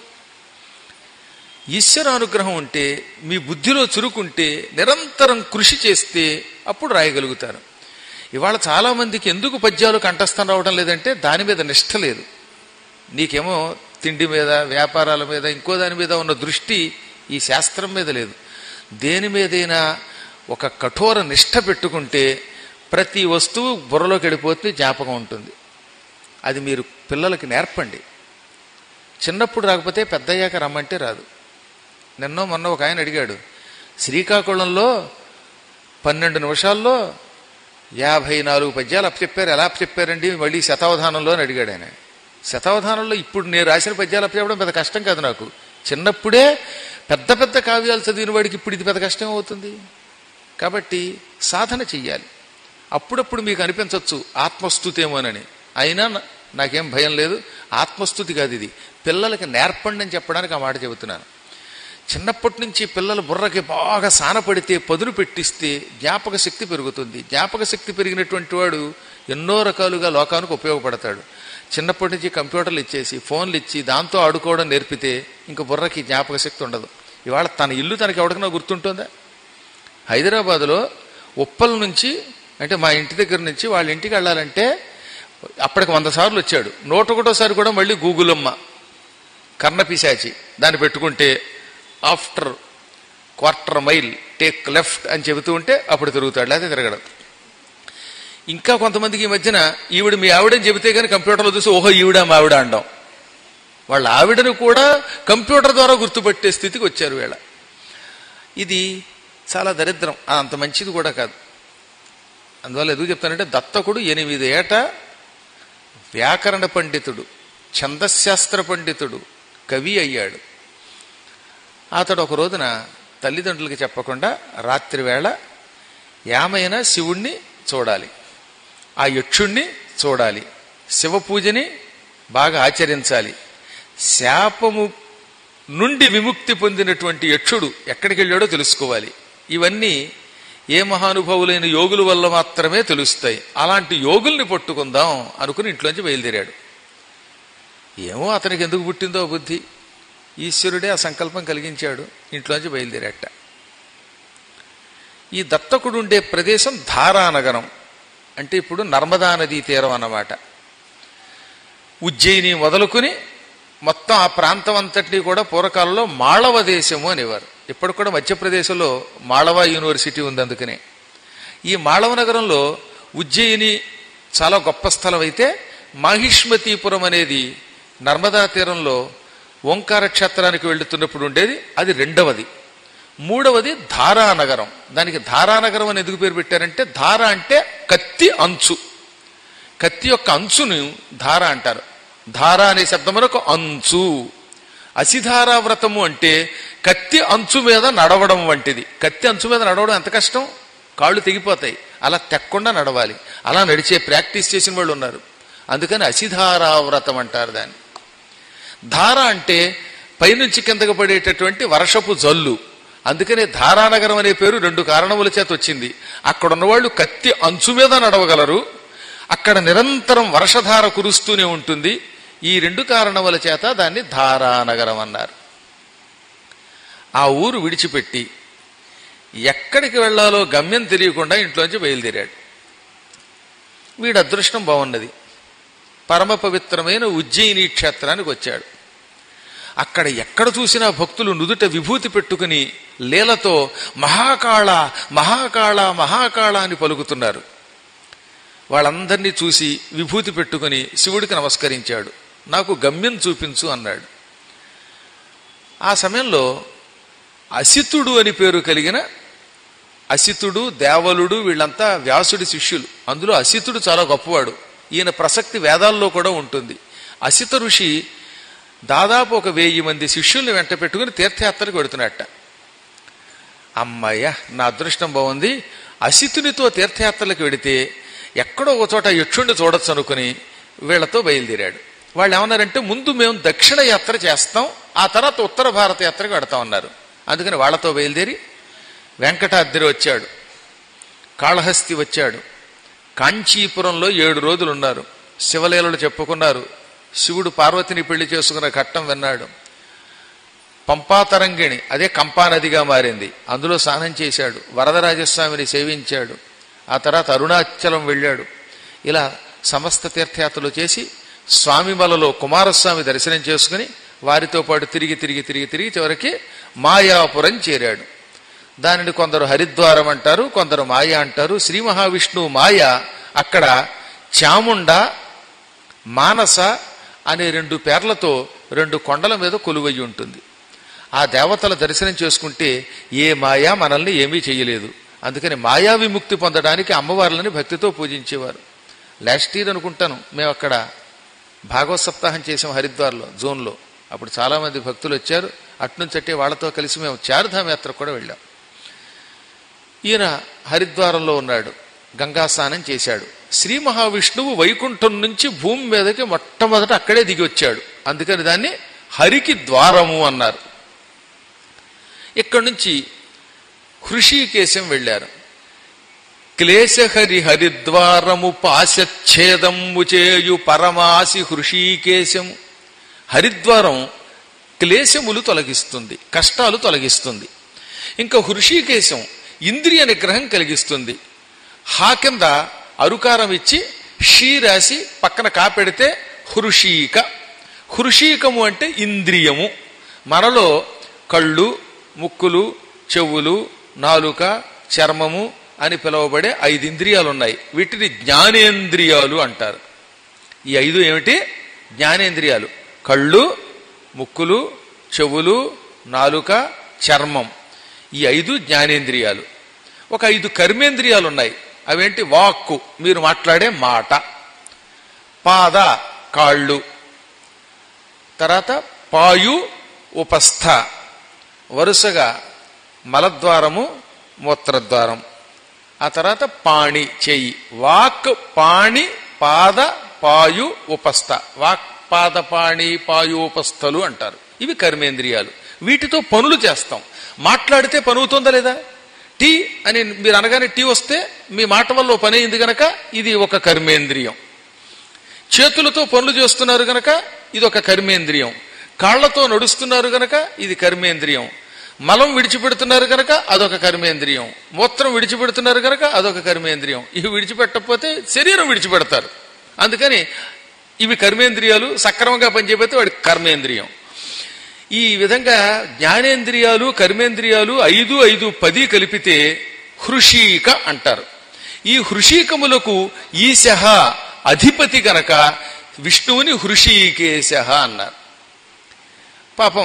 ఈశ్వర అనుగ్రహం ఉంటే మీ బుద్ధిలో చురుకుంటే నిరంతరం కృషి చేస్తే అప్పుడు రాయగలుగుతారు ఇవాళ చాలా మందికి ఎందుకు పద్యాలు కంఠస్థం రావడం లేదంటే దాని మీద నిష్ఠ లేదు నీకేమో తిండి మీద వ్యాపారాల మీద ఇంకో దాని మీద ఉన్న దృష్టి ఈ శాస్త్రం మీద లేదు దేని మీదైనా ఒక కఠోర నిష్ఠ పెట్టుకుంటే ప్రతి వస్తువు బుర్రలోకి వెళ్ళిపోతే జ్ఞాపకం ఉంటుంది అది మీరు పిల్లలకి నేర్పండి చిన్నప్పుడు రాకపోతే పెద్దయ్యాక రమ్మంటే రాదు నిన్నో మొన్న ఒక ఆయన అడిగాడు శ్రీకాకుళంలో పన్నెండు నిమిషాల్లో యాభై నాలుగు పద్యాలు అప్పచెప్పారు ఎలా అప్పచెప్పారండి మళ్ళీ శతావధానంలో అని అడిగాడు ఆయన శతావధానంలో ఇప్పుడు నేను రాసిన పద్యాలు అప్పచెప్పడం పెద్ద కష్టం కాదు నాకు చిన్నప్పుడే పెద్ద పెద్ద కావ్యాలు చదివిన వాడికి ఇప్పుడు ఇది పెద్ద కష్టం అవుతుంది కాబట్టి సాధన చెయ్యాలి అప్పుడప్పుడు మీకు అనిపించవచ్చు ఆత్మస్థుతేమోనని అయినా నా- నాకేం భయం లేదు ఆత్మస్థుతి కాదు ఇది పిల్లలకి నేర్పండి అని చెప్పడానికి ఆ మాట చెబుతున్నాను చిన్నప్పటి నుంచి పిల్లల బుర్రకి బాగా సానపడితే పదును పెట్టిస్తే జ్ఞాపక శక్తి పెరుగుతుంది జ్ఞాపక శక్తి పెరిగినటువంటి వాడు ఎన్నో రకాలుగా లోకానికి ఉపయోగపడతాడు చిన్నప్పటి నుంచి కంప్యూటర్లు ఇచ్చేసి ఫోన్లు ఇచ్చి దాంతో ఆడుకోవడం నేర్పితే ఇంక బుర్రకి జ్ఞాపక శక్తి ఉండదు ఇవాళ తన ఇల్లు తనకి ఎవరికైనా గుర్తుంటుందా హైదరాబాదులో ఉప్పల్ నుంచి అంటే మా ఇంటి దగ్గర నుంచి వాళ్ళ ఇంటికి వెళ్ళాలంటే అప్పటికి వంద సార్లు వచ్చాడు నూట ఒకటోసారి కూడా మళ్ళీ గూగుల్ అమ్మ కర్ణపిశాచి దాన్ని పెట్టుకుంటే after quarter mile take left అని చెబుతూ ఉంటే అప్పుడు తిరుగుతాడు లేకపోతే తిరగడం ఇంకా కొంతమందికి ఈ మధ్యన ఈవిడ మీ ఆవిడని చెబితే కానీ కంప్యూటర్లో చూసి ఓహో ఈవిడ మా ఆవిడ అండం వాళ్ళ ఆవిడను కూడా కంప్యూటర్ ద్వారా గుర్తుపట్టే స్థితికి వచ్చారు వీళ్ళ ఇది చాలా దరిద్రం ఆ, అంత మంచిది కూడా కాదు అందువల్ల ఎందుకు చెప్తానంటే దత్తకుడు ఎనిమిది ఏట వ్యాకరణ పండితుడు ఛందశాస్త్ర పండితుడు కవి అయ్యాడు అతడు ఒక రోజున తల్లిదండ్రులకి చెప్పకుండా రాత్రి వేళ ఏమైనా శివుణ్ణి చూడాలి ఆ యక్షుణ్ణి చూడాలి శివ పూజని బాగా ఆచరించాలి శాపము నుండి విముక్తి పొందినటువంటి యక్షుడు ఎక్కడికి వెళ్ళాడో తెలుసుకోవాలి ఇవన్నీ ఏ మహానుభావులైన యోగుల వల్ల మాత్రమే తెలుస్తాయి అలాంటి యోగుల్ని పట్టుకుందాం అనుకుని ఇంట్లోంచి బయలుదేరాడు ఏమో అతనికి ఎందుకు పుట్టిందో ఆ బుద్ధి ఈశ్వరుడే ఆ సంకల్పం కలిగించాడు ఇంట్లోంచి బయలుదేరాట ఈ దత్తకుడు ఉండే ప్రదేశం ధారానగరం అంటే ఇప్పుడు నర్మదా నదీ తీరం అన్నమాట ఉజ్జయిని మొదలుకుని మొత్తం ఆ ప్రాంతం అంతటినీ కూడా పూర్వకాలంలో మాళవ దేశము అనేవారు ఇప్పటికి కూడా మధ్యప్రదేశ్లో మాళవ యూనివర్సిటీ ఉంది అందుకనే ఈ మాళవ నగరంలో ఉజ్జయిని చాలా గొప్ప స్థలం అయితే మాహిష్మతీపురం అనేది నర్మదా తీరంలో ఓంకార క్షేత్రానికి వెళ్తున్నప్పుడు ఉండేది అది రెండవది మూడవది ధారానగరం దానికి ధారానగరం అని ఎందుకు పేరు పెట్టారంటే ధార అంటే కత్తి అంచు కత్తి యొక్క అంచును ధార అంటారు ధార అనే శబ్దమునకు అంచు అసిధారా వ్రతము అంటే కత్తి అంచు మీద నడవడం వంటిది కత్తి అంచు మీద నడవడం ఎంత కష్టం కాళ్ళు తెగిపోతాయి అలా తెక్కకుండా నడవాలి అలా నడిచే ప్రాక్టీస్ చేసిన వాళ్ళు ఉన్నారు అందుకని అసిధారా వ్రతం అంటారు దాన్ని ధార అంటే పైనుంచి కిందకు పడేటటువంటి వర్షపు జల్లు అందుకనే ధారానగరం అనే పేరు రెండు కారణముల చేత వచ్చింది అక్కడ ఉన్నవాళ్ళు కత్తి అంచు మీద నడవగలరు అక్కడ నిరంతరం వర్షధార కురుస్తూనే ఉంటుంది ఈ రెండు కారణముల చేత దాన్ని ధారానగరం అన్నారు ఆ ఊరు విడిచిపెట్టి ఎక్కడికి వెళ్లాలో గమ్యం తెలియకుండా ఇంట్లోంచి బయలుదేరాడు వీడి అదృష్టం బాగున్నది పరమ పవిత్రమైన ఉజ్జయిని క్షేత్రానికి వచ్చాడు అక్కడ ఎక్కడ చూసినా భక్తులు నుదుట విభూతి పెట్టుకుని లీలతో మహాకాళ మహాకాళ మహాకాళ అని పలుకుతున్నారు వాళ్ళందరినీ చూసి విభూతి పెట్టుకుని శివుడికి నమస్కరించాడు నాకు గమ్యం చూపించు అన్నాడు ఆ సమయంలో అసితుడు అని పేరు కలిగిన అసితుడు దేవలుడు వీళ్ళంతా వ్యాసుడి శిష్యులు అందులో అసితుడు చాలా గొప్పవాడు ఈయన ప్రసక్తి వేదాల్లో కూడా ఉంటుంది అసిత ఋషి దాదాపు ఒక వెయ్యి మంది శిష్యుల్ని వెంట పెట్టుకుని తీర్థయాత్రకు వెడుతున్నట్ట అమ్మయ్య నా అదృష్టం బాగుంది అసితునితో తీర్థయాత్రలకు వెడితే ఎక్కడో ఒక చోట యక్షుణ్ణి చూడొచ్చు అనుకుని వీళ్లతో బయలుదేరాడు వాళ్ళు ఏమన్నారంటే ముందు మేము దక్షిణ యాత్ర చేస్తాం ఆ తర్వాత ఉత్తర భారత యాత్రకు వెడతాం అన్నారు అందుకని వాళ్ళతో బయలుదేరి వెంకటాద్రి వచ్చాడు కాళహస్తి వచ్చాడు కాంచీపురంలో ఏడు రోజులు ఉన్నారు శివలీలలు చెప్పుకున్నారు శివుడు పార్వతిని పెళ్లి చేసుకున్న ఘట్టం విన్నాడు పంపాతరంగిణి అదే కంపానదిగా మారింది అందులో స్నానం చేశాడు వరదరాజస్వామిని సేవించాడు ఆ తర్వాత అరుణాచలం వెళ్ళాడు ఇలా సమస్త తీర్థయాత్రలు చేసి స్వామిమలలో కుమారస్వామి దర్శనం చేసుకుని వారితో పాటు తిరిగి తిరిగి తిరిగి తిరిగి చివరికి మాయాపురం చేరాడు దానిని కొందరు హరిద్వారం అంటారు కొందరు మాయ అంటారు శ్రీ మహావిష్ణువు మాయ అక్కడ చాముండ మానస అనే రెండు పేర్లతో రెండు కొండల మీద కొలువయ్యి ఉంటుంది ఆ దేవతల దర్శనం చేసుకుంటే ఏ మాయా మనల్ని ఏమీ చేయలేదు అందుకని మాయా విముక్తి పొందడానికి అమ్మవార్లని భక్తితో పూజించేవారు లాస్ట్ ఇయర్ అనుకుంటాను మేము అక్కడ భాగవత్ సప్తాహం చేసాం హరిద్వార్లో జోన్లో అప్పుడు చాలామంది భక్తులు వచ్చారు అట్నుంచట్టే వాళ్ళతో కలిసి మేము చారుధామ యాత్ర కూడా వెళ్ళాం ఈయన హరిద్వారంలో ఉన్నాడు గంగా స్నానం చేశాడు శ్రీ మహావిష్ణువు వైకుంఠం నుంచి భూమి మీదకి మొట్టమొదట అక్కడే దిగి వచ్చాడు అందుకని దాన్ని హరికి ద్వారము అన్నారు ఇక్కడి నుంచి హృషికేశం వెళ్ళారు క్లేశహరి హరిద్వారము పాశచ్ఛేదము చేయు పరమాసి హృషీకేశము హరిద్వారం క్లేశములు తొలగిస్తుంది కష్టాలు తొలగిస్తుంది ఇంకా హృషీకేశం ఇంద్రియ నిగ్రహం కలిగిస్తుంది హా కింద అరుకారం ఇచ్చి షీ రాసి పక్కన కాపెడితే హృషీక హృషీకము అంటే ఇంద్రియము మనలో కళ్ళు ముక్కులు చెవులు నాలుక చర్మము అని పిలువబడే ఐదు ఇంద్రియాలు ఉన్నాయి వీటిని జ్ఞానేంద్రియాలు అంటారు ఈ ఐదు ఏమిటి జ్ఞానేంద్రియాలు కళ్ళు ముక్కులు చెవులు నాలుక చర్మం ఈ ఐదు జ్ఞానేంద్రియాలు ఒక ఐదు కర్మేంద్రియాలు ఉన్నాయి అవేంటి వాక్కు మీరు మాట్లాడే మాట పాద కాళ్ళు తర్వాత పాయు ఉపస్థ వరుసగా మలద్వారము మూత్రద్వారం ఆ తర్వాత పాణి చెయ్యి వాక్ పాణి పాద పాయు ఉపస్థ వాక్ పాద పాణి పాయు ఉపస్థలు అంటారు ఇవి కర్మేంద్రియాలు వీటితో పనులు చేస్తాం మాట్లాడితే పని అవుతుందా లేదా టీ అని మీరు అనగానే టీ వస్తే మీ మాట వల్ల ఓ పని అయింది గనక ఇది ఒక కర్మేంద్రియం చేతులతో పనులు చేస్తున్నారు గనక ఇది ఒక కర్మేంద్రియం కాళ్లతో నడుస్తున్నారు గనక ఇది కర్మేంద్రియం మలం విడిచిపెడుతున్నారు గనక అదొక కర్మేంద్రియం మూత్రం విడిచిపెడుతున్నారు గనక అదొక కర్మేంద్రియం ఇవి విడిచిపెట్టకపోతే శరీరం విడిచిపెడతారు అందుకని ఇవి కర్మేంద్రియాలు సక్రమంగా పనిచేయకపోతే వాడి కర్మేంద్రియం ఈ విధంగా జ్ఞానేంద్రియాలు కర్మేంద్రియాలు ఐదు ఐదు పది కలిపితే హృషీక అంటారు ఈ హృషీకములకు ఈశ అధిపతి గనక విష్ణువుని హృషీకేశ అన్నారు పాపం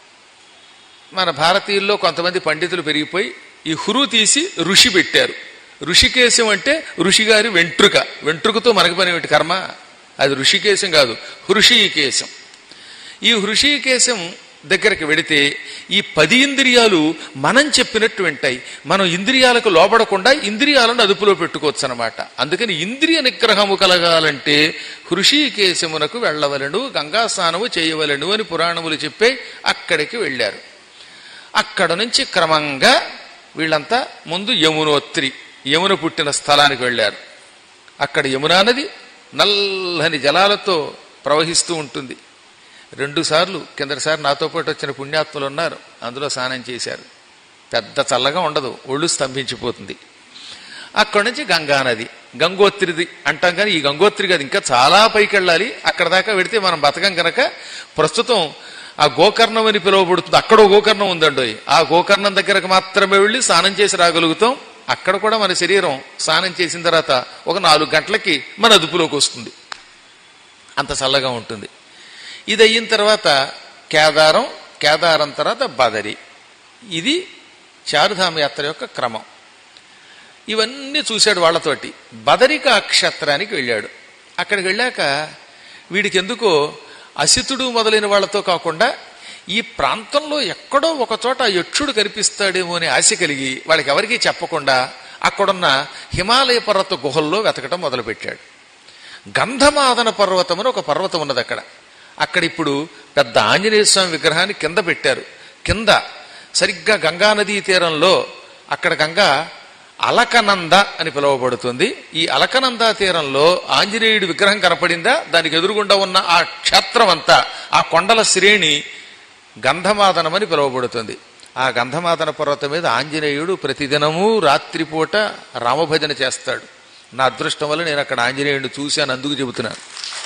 మన భారతీయుల్లో కొంతమంది పండితులు పెరిగిపోయి ఈ హురు తీసి ఋషి పెట్టారు ఋషికేశం అంటే ఋషిగారి వెంట్రుక వెంట్రుకతో మనకు పని ఏమిటి కర్మ అది ఋషికేశం కాదు హృషికేశం ఈ హృషికేశం దగ్గరికి వెడితే ఈ పది ఇంద్రియాలు మనం చెప్పినట్టు వింటాయి మనం ఇంద్రియాలకు లోబడకుండా ఇంద్రియాలను అదుపులో పెట్టుకోవచ్చు అనమాట అందుకని ఇంద్రియ నిగ్రహము కలగాలంటే హృషికేశమునకు వెళ్ళవలను గంగా స్నానము చేయవలను అని పురాణములు చెప్పే అక్కడికి వెళ్ళారు అక్కడ నుంచి క్రమంగా వీళ్ళంతా ముందు యమునోత్రి యమున పుట్టిన స్థలానికి వెళ్ళారు అక్కడ యమునా నది నల్లని జలాలతో ప్రవహిస్తూ ఉంటుంది రెండు సార్లు కిందటిసారి నాతో పాటు వచ్చిన పుణ్యాత్ములు ఉన్నారు అందులో స్నానం చేశారు పెద్ద చల్లగా ఉండదు ఒళ్ళు స్తంభించిపోతుంది అక్కడి నుంచి గంగా నది గంగోత్రిది అంటాం కానీ ఈ గంగోత్రి కాదు ఇంకా చాలా పైకి వెళ్ళాలి అక్కడ దాకా వెడితే మనం బతకం కనుక ప్రస్తుతం ఆ గోకర్ణం అని పిలువబడుతుంది అక్కడ గోకర్ణం ఉందండి ఆ గోకర్ణం దగ్గరకు మాత్రమే వెళ్ళి స్నానం చేసి రాగలుగుతాం అక్కడ కూడా మన శరీరం స్నానం చేసిన తర్వాత ఒక నాలుగు గంటలకి మన అదుపులోకి వస్తుంది అంత చల్లగా ఉంటుంది ఇది అయిన తర్వాత కేదారం కేదారం తర్వాత బదరి ఇది చారుధామ యాత్ర యొక్క క్రమం ఇవన్నీ చూశాడు వాళ్ళతోటి బదరిక క్షేత్రానికి వెళ్ళాడు అక్కడికి వెళ్ళాక వీడికి ఎందుకో అసితుడు మొదలైన వాళ్ళతో కాకుండా ఈ ప్రాంతంలో ఎక్కడో ఒక చోట యక్షుడు కనిపిస్తాడేమో అని ఆశ కలిగి వాళ్ళకి ఎవరికీ చెప్పకుండా అక్కడున్న హిమాలయ పర్వత గుహల్లో వెతకటం మొదలుపెట్టాడు గంధమాదన పర్వతం అని ఒక పర్వతం ఉన్నది అక్కడ అక్కడ ఇప్పుడు పెద్ద ఆంజనేయ స్వామి విగ్రహాన్ని కింద పెట్టారు కింద సరిగ్గా గంగా నదీ తీరంలో అక్కడ గంగా అలకనంద అని పిలువబడుతుంది ఈ అలకనంద తీరంలో ఆంజనేయుడి విగ్రహం కనపడిందా దానికి ఎదురుగుండా ఉన్న ఆ క్షేత్రం అంతా ఆ కొండల శ్రేణి గంధమాదనమని పిలువబడుతుంది ఆ గంధమాదన పర్వతం మీద ఆంజనేయుడు ప్రతిదినము రాత్రిపూట రామభజన చేస్తాడు నా అదృష్టం వల్ల నేను అక్కడ ఆంజనేయుడిని చూశాను అందుకు చెబుతున్నాను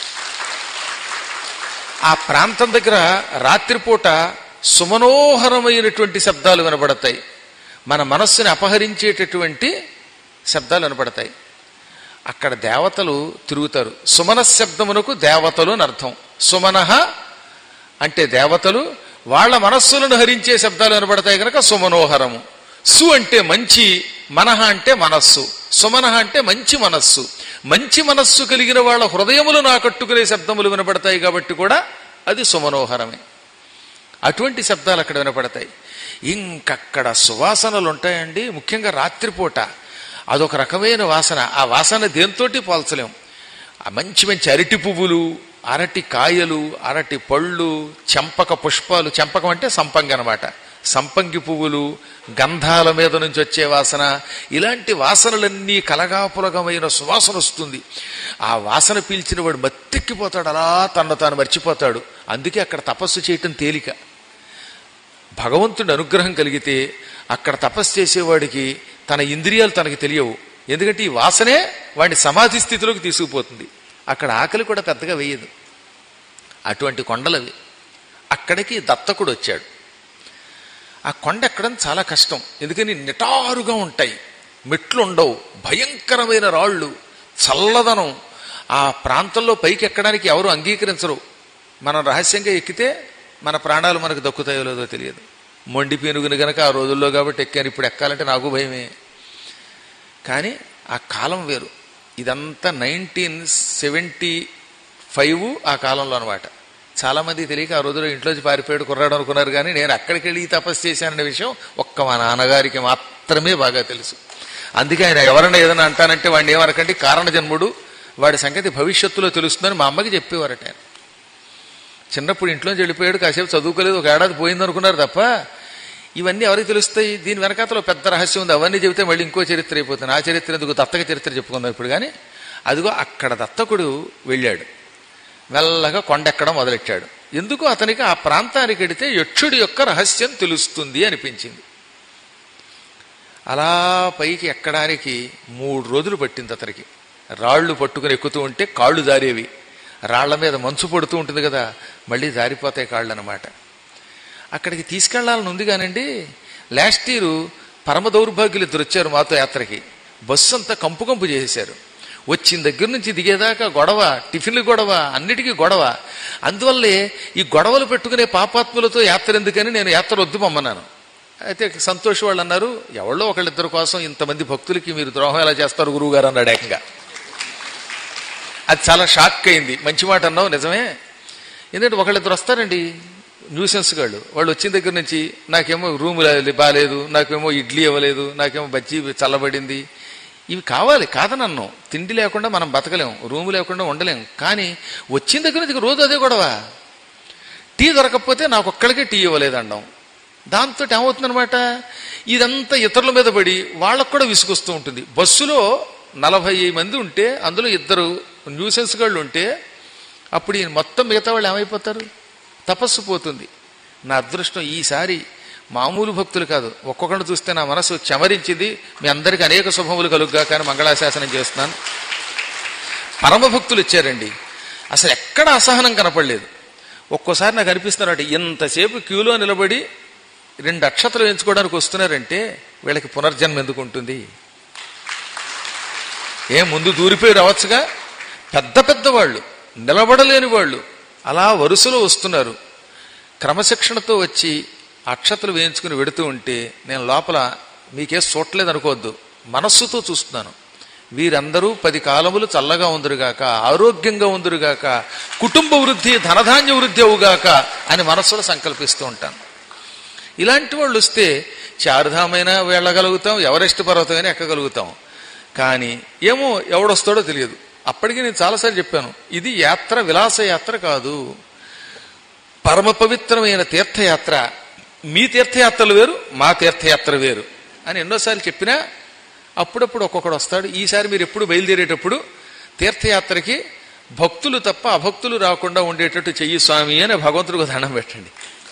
ఆ ప్రాంతం దగ్గర రాత్రిపూట సుమనోహరమైనటువంటి శబ్దాలు వినపడతాయి మన మనస్సుని అపహరించేటటువంటి శబ్దాలు వినపడతాయి అక్కడ దేవతలు తిరుగుతారు సుమన శబ్దమునకు దేవతలు అని అర్థం సుమనః అంటే దేవతలు వాళ్ళ మనస్సులను హరించే శబ్దాలు వినపడతాయి కనుక సుమనోహరము సు అంటే మంచి మనహ అంటే మనస్సు సుమనహ అంటే మంచి మనస్సు మంచి మనస్సు కలిగిన వాళ్ళ హృదయములు నాకట్టుకునే శబ్దములు వినపడతాయి కాబట్టి కూడా అది సుమనోహరమే అటువంటి శబ్దాలు అక్కడ వినపడతాయి ఇంకక్కడ సువాసనలు ఉంటాయండి ముఖ్యంగా రాత్రిపూట అదొక రకమైన వాసన ఆ వాసన దేంతోటి పోల్చలేం ఆ మంచి మంచి అరటి పువ్వులు అరటి కాయలు అరటి పళ్ళు చెంపక పుష్పాలు చెంపకం అంటే సంపంగి అనమాట సంపంగి పువ్వులు గంధాల మీద నుంచి వచ్చే వాసన ఇలాంటి వాసనలన్నీ కలగాపులగమైన సువాసన వస్తుంది ఆ వాసన పీల్చిన వాడు మత్తెక్కిపోతాడు అలా తను తాను మర్చిపోతాడు అందుకే అక్కడ తపస్సు చేయటం తేలిక భగవంతుడి అనుగ్రహం కలిగితే అక్కడ తపస్సు చేసేవాడికి తన ఇంద్రియాలు తనకి తెలియవు ఎందుకంటే ఈ వాసనే వాడిని సమాధి స్థితిలోకి తీసుకుపోతుంది అక్కడ ఆకలి కూడా పెద్దగా వేయదు అటువంటి కొండలవి అక్కడికి దత్తకుడు వచ్చాడు ఆ కొండ ఎక్కడం చాలా కష్టం ఎందుకని నిటారుగా ఉంటాయి మెట్లు ఉండవు భయంకరమైన రాళ్ళు చల్లదనం ఆ ప్రాంతంలో పైకి ఎక్కడానికి ఎవరు అంగీకరించరు మనం రహస్యంగా ఎక్కితే మన ప్రాణాలు మనకు దక్కుతాయో లేదో తెలియదు మొండి పీనుగుని గనక ఆ రోజుల్లో కాబట్టి ఎక్కాను ఇప్పుడు ఎక్కాలంటే నాకు భయమే కానీ ఆ కాలం వేరు ఇదంతా నైన్టీన్ సెవెంటీ ఫైవ్ ఆ కాలంలో అనమాట చాలామంది తెలియక ఆ రోజుల్లో ఇంట్లోంచి పారిపోయాడు కుర్రాడు అనుకున్నారు కానీ నేను అక్కడికి వెళ్ళి ఈ తపస్సు చేశాననే విషయం ఒక్క మా నాన్నగారికి మాత్రమే బాగా తెలుసు అందుకే ఆయన ఎవరైనా ఏదైనా అంటానంటే వాడిని ఏమనకండి కారణ జన్ముడు వాడి సంగతి భవిష్యత్తులో తెలుస్తుందని మా అమ్మకి చెప్పేవారట ఆయన చిన్నప్పుడు ఇంట్లోంచి వెళ్ళిపోయాడు కాసేపు చదువుకోలేదు ఒక ఏడాది పోయింది అనుకున్నారు తప్ప ఇవన్నీ ఎవరికి తెలుస్తాయి దీని వెనకాతలో పెద్ద రహస్యం ఉంది అవన్నీ చెబితే మళ్ళీ ఇంకో చరిత్ర అయిపోతుంది ఆ చరిత్ర ఎందుకు దత్తక చరిత్ర చెప్పుకుందాం ఇప్పుడు కానీ అదిగో అక్కడ దత్తకుడు వెళ్ళాడు మెల్లగా కొండెక్కడం మొదలెట్టాడు ఎందుకు అతనికి ఆ ప్రాంతానికి వెడితే యక్షుడి యొక్క రహస్యం తెలుస్తుంది అనిపించింది అలా పైకి ఎక్కడానికి మూడు రోజులు పట్టింది అతనికి రాళ్ళు పట్టుకుని ఎక్కుతూ ఉంటే కాళ్ళు జారేవి రాళ్ల మీద మంచు పడుతూ ఉంటుంది కదా మళ్ళీ జారిపోతాయి కాళ్ళు అనమాట అక్కడికి తీసుకెళ్లాలని ఉంది కానండి లాస్ట్ ఇయర్ పరమ దౌర్భాగ్యులు ఇద్దరు వచ్చారు మాతో యాత్రకి బస్సు అంతా కంపు కంపు చేసేశారు వచ్చిన దగ్గర నుంచి దిగేదాకా గొడవ టిఫిన్లు గొడవ అన్నిటికీ గొడవ అందువల్లే ఈ గొడవలు పెట్టుకునే పాపాత్ములతో యాత్ర ఎందుకని నేను యాత్ర వద్దు పొమ్మన్నాను అయితే సంతోష్ వాళ్ళు అన్నారు ఎవరో ఒకళ్ళిద్దరి కోసం ఇంతమంది భక్తులకి మీరు ద్రోహం ఎలా చేస్తారు గురువు గారు అన్నాడు ఏకంగా అది చాలా షాక్ అయింది మంచి మాట అన్నావు నిజమే ఎందుకంటే ఒకళ్ళిద్దరు వస్తారండి న్యూసెన్స్ గాళ్ళు వాళ్ళు వచ్చిన దగ్గర నుంచి నాకేమో రూమ్ బాగాలేదు నాకేమో ఇడ్లీ ఇవ్వలేదు నాకేమో బజ్జీ చల్లబడింది ఇవి కావాలి కాదనన్ను తిండి లేకుండా మనం బతకలేము రూము లేకుండా ఉండలేం కానీ వచ్చిన దగ్గర నుంచి రోజు అదే గొడవ టీ దొరకకపోతే నాకు ఒక్కడికే టీ ఇవ్వలేదు అండం దాంతో ఏమవుతుందనమాట ఇదంతా ఇతరుల మీద పడి వాళ్ళకు కూడా విసుకొస్తూ ఉంటుంది బస్సులో నలభై మంది ఉంటే అందులో ఇద్దరు న్యూసెన్స్ గాళ్ళు ఉంటే అప్పుడు ఈ మొత్తం మిగతా వాళ్ళు ఏమైపోతారు తపస్సు పోతుంది నా అదృష్టం ఈసారి మామూలు భక్తులు కాదు ఒక్కొక్కరిని చూస్తే నా మనసు చెమరించింది మీ అందరికీ అనేక శుభములు కలుగ్గా కానీ మంగళాశాసనం చేస్తున్నాను పరమ భక్తులు ఇచ్చారండి అసలు ఎక్కడ అసహనం కనపడలేదు ఒక్కోసారి నాకు అనిపిస్తున్నట్టు ఇంతసేపు క్యూలో నిలబడి రెండు అక్షతలు ఎంచుకోవడానికి వస్తున్నారంటే వీళ్ళకి పునర్జన్మ ఎందుకు ఉంటుంది ఏ ముందు దూరిపోయి రావచ్చుగా పెద్ద పెద్ద వాళ్ళు నిలబడలేని వాళ్ళు అలా వరుసలో వస్తున్నారు క్రమశిక్షణతో వచ్చి అక్షతలు వేయించుకుని వెడుతూ ఉంటే నేను లోపల మీకే చూడలేదు అనుకోవద్దు మనస్సుతో చూస్తున్నాను వీరందరూ పది కాలములు చల్లగా ఉందరుగాక ఆరోగ్యంగా ఉందరుగాక కుటుంబ వృద్ధి ధనధాన్య వృద్ధి అవుగాక అని మనస్సులో సంకల్పిస్తూ ఉంటాను ఇలాంటి వాళ్ళు వస్తే చారుధామైనా వెళ్ళగలుగుతాం ఎవరెస్ట్ పర్వతమైనా ఎక్కగలుగుతాం కానీ ఏమో ఎవడొస్తాడో తెలియదు అప్పటికి నేను చాలాసార్లు చెప్పాను ఇది యాత్ర విలాస యాత్ర కాదు పరమ పవిత్రమైన తీర్థయాత్ర మీ తీర్థయాత్రలు వేరు మా తీర్థయాత్ర వేరు అని ఎన్నోసార్లు చెప్పినా అప్పుడప్పుడు ఒక్కొక్కడు వస్తాడు ఈసారి మీరు ఎప్పుడు బయలుదేరేటప్పుడు తీర్థయాత్రకి భక్తులు తప్ప అభక్తులు రాకుండా ఉండేటట్టు చెయ్యి స్వామి అని భగవంతుడికి దండం పెట్టండి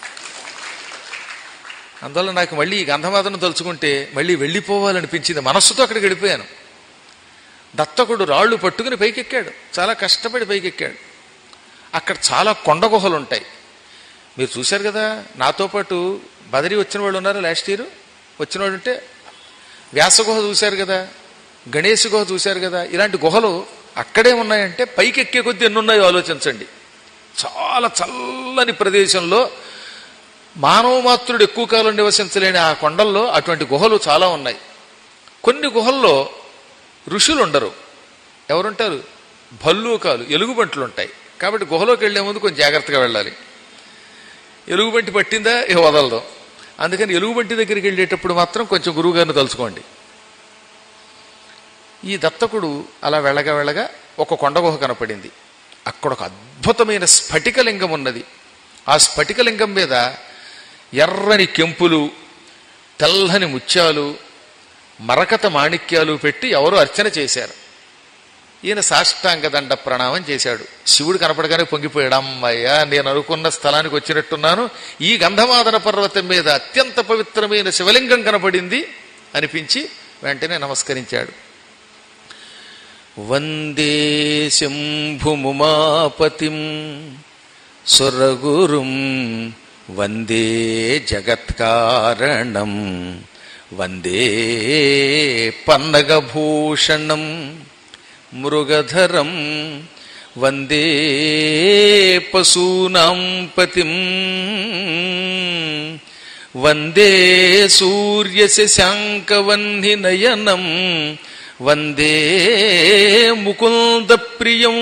అందువల్ల నాకు మళ్ళీ ఈ గంధమాతను తలుచుకుంటే మళ్ళీ వెళ్ళిపోవాలనిపించింది మనస్సుతో అక్కడికి వెళ్ళిపోయాను దత్తకుడు రాళ్ళు పట్టుకుని పైకెక్కాడు చాలా కష్టపడి పైకెక్కాడు అక్కడ చాలా కొండ గుహలు ఉంటాయి మీరు చూశారు కదా నాతో పాటు బదరి వచ్చిన వాళ్ళు ఉన్నారు లాస్ట్ ఇయర్ వచ్చిన వాళ్ళు ఉంటే వ్యాస గుహ చూశారు కదా గణేష్ గుహ చూశారు కదా ఇలాంటి గుహలు అక్కడే ఉన్నాయంటే పైకి ఎక్కే కొద్దీ ఎన్ని ఉన్నాయో ఆలోచించండి చాలా చల్లని ప్రదేశంలో మానవ మాత్రుడు ఎక్కువ కాలం నివసించలేని ఆ కొండల్లో అటువంటి గుహలు చాలా ఉన్నాయి కొన్ని గుహల్లో ఋషులు ఉండరు ఎవరుంటారు భల్లూకాలు ఎలుగుబంట్లు ఉంటాయి కాబట్టి గుహలోకి వెళ్లే ముందు కొంచెం జాగ్రత్తగా వెళ్ళాలి ఎలుగుబంటి పట్టిందా ఇక వదలదు అందుకని ఎలుగుబంటి దగ్గరికి వెళ్ళేటప్పుడు మాత్రం కొంచెం గురువుగారిని తలుచుకోండి ఈ దత్తకుడు అలా వెళ్ళగా వెళ్ళగా ఒక కొండ గుహ కనపడింది అక్కడ ఒక అద్భుతమైన స్ఫటికలింగం ఉన్నది ఆ స్ఫటికలింగం మీద ఎర్రని కెంపులు తెల్లని ముత్యాలు మరకత మాణిక్యాలు పెట్టి ఎవరో అర్చన చేశారు ఈయన సాష్టాంగ దండ ప్రణామం చేశాడు శివుడు కనపడగానే పొంగిపోయాడు అమ్మయ్యా నేను అనుకున్న స్థలానికి వచ్చినట్టున్నాను ఈ గంధమాదన పర్వతం మీద అత్యంత పవిత్రమైన శివలింగం కనపడింది అనిపించి వెంటనే నమస్కరించాడు వందే శంభుముమాపతిం సురగురుం వందే జగత్కారణం వందే పన్నగభూషణం మృగధరం వందే పశూనాం పతిం వందే సూర్యశశాంకవన్నినయనం వందే ముకుంద ప్రియం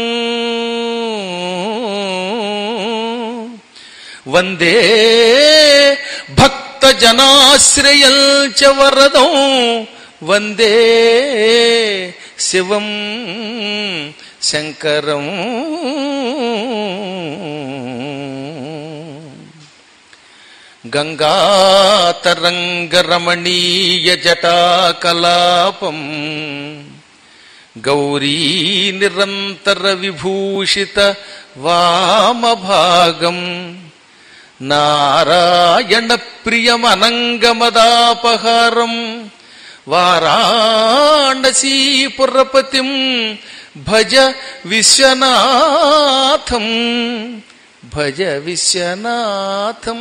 వందే భక్తజనాశ్రయం చ వరదం వందే శివం శంకరం గంగాతరంగరమణీయ జటాకలాపం గౌరీ నిరంతర విభూషిత వామభాగం నారాయణ ప్రియమనంగమదాపహారం వారాణసీపురపతిం భజ విశ్వనాథం భజ విశ్వనాథం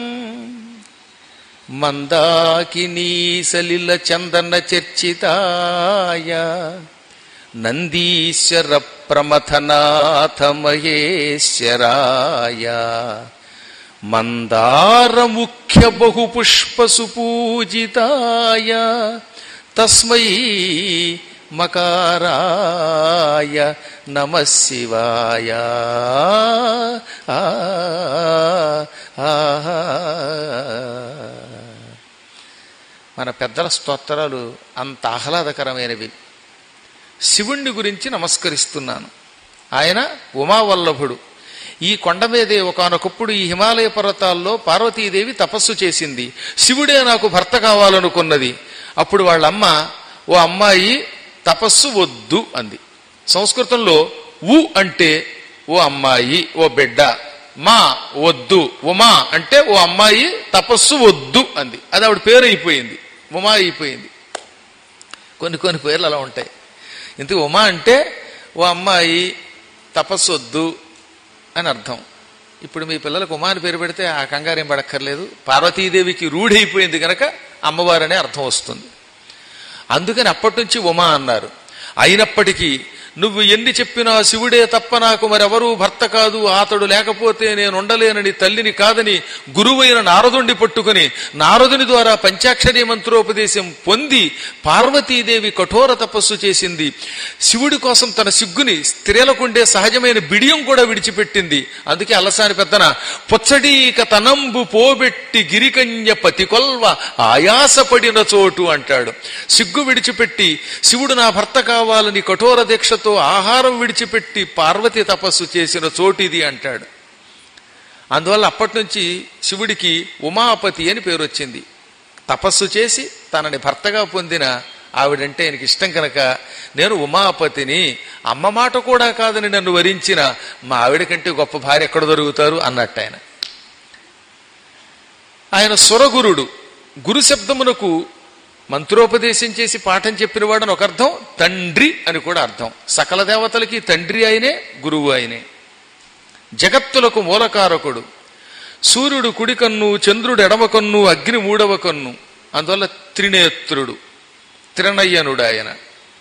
మందాకినీ సలిల చందన చర్చితాయ నందీశ్వర ప్రమథనాథ మహేశ్వరాయ మందారముఖ్య బహుపుష్ప సుపూజితాయ తస్మై మకారాయ నమ శివాయ ఆ, ఆ, మన పెద్దల స్తోత్రాలు అంత ఆహ్లాదకరమైనవి శివుణ్ణి గురించి నమస్కరిస్తున్నాను ఆయన ఉమావల్లభుడు ఈ కొండ మీదే ఒకనొకప్పుడు ఈ హిమాలయ పర్వతాల్లో పార్వతీదేవి తపస్సు చేసింది శివుడే నాకు భర్త కావాలనుకున్నది అప్పుడు వాళ్ళమ్మ ఓ అమ్మాయి తపస్సు వద్దు అంది సంస్కృతంలో ఉ అంటే ఓ అమ్మాయి ఓ బిడ్డ మా వద్దు ఉమా అంటే ఓ అమ్మాయి తపస్సు వద్దు అంది అది ఆవిడ పేరు అయిపోయింది ఉమా అయిపోయింది కొన్ని కొన్ని పేర్లు అలా ఉంటాయి ఇంతకు ఉమా అంటే ఓ అమ్మాయి తపస్సు వద్దు అని అర్థం ఇప్పుడు మీ పిల్లలకు ఉమా అని పేరు పెడితే ఆ కంగారేం పడక్కర్లేదు పార్వతీదేవికి రూఢైపోయింది గనక అమ్మవారనే అర్థం వస్తుంది అందుకని అప్పటి నుంచి ఉమా అన్నారు అయినప్పటికీ నువ్వు ఎన్ని చెప్పినా శివుడే తప్ప నాకు మరెవరూ భర్త కాదు అతడు లేకపోతే నేను ఉండలేనని తల్లిని కాదని గురువైన నారదుండి పట్టుకుని నారదుని ద్వారా పంచాక్షరి మంత్రోపదేశం పొంది పార్వతీదేవి కఠోర తపస్సు చేసింది శివుడి కోసం తన సిగ్గుని స్త్రీలకుండే సహజమైన బిడియం కూడా విడిచిపెట్టింది అందుకే అల్లసాని పెద్దన పొచ్చడీక తనంబు పోబెట్టి గిరికన్య పతికొల్వ ఆయాసపడిన చోటు అంటాడు సిగ్గు విడిచిపెట్టి శివుడు నా భర్త కావాలని కఠోర దీక్షతో ఆహారం విడిచిపెట్టి పార్వతి తపస్సు చేసిన చోటిది అంటాడు అందువల్ల అప్పటి నుంచి శివుడికి ఉమాపతి అని పేరు వచ్చింది తపస్సు చేసి తనని భర్తగా పొందిన ఆవిడంటే ఆయనకి ఇష్టం కనుక నేను ఉమాపతిని అమ్మ మాట కూడా కాదని నన్ను వరించిన మా ఆవిడ కంటే గొప్ప భార్య ఎక్కడ దొరుకుతారు అన్నట్టు ఆయన ఆయన సురగురుడు గురు శబ్దమునకు మంత్రోపదేశం చేసి పాఠం చెప్పినవాడు అని ఒక అర్థం తండ్రి అని కూడా అర్థం సకల దేవతలకి తండ్రి ఆయనే గురువు ఆయనే జగత్తులకు మూలకారకుడు సూర్యుడు కుడి కన్ను చంద్రుడు ఎడమ కన్ను అగ్ని మూడవ కన్ను అందువల్ల త్రినేత్రుడు త్రినయ్యనుడు ఆయన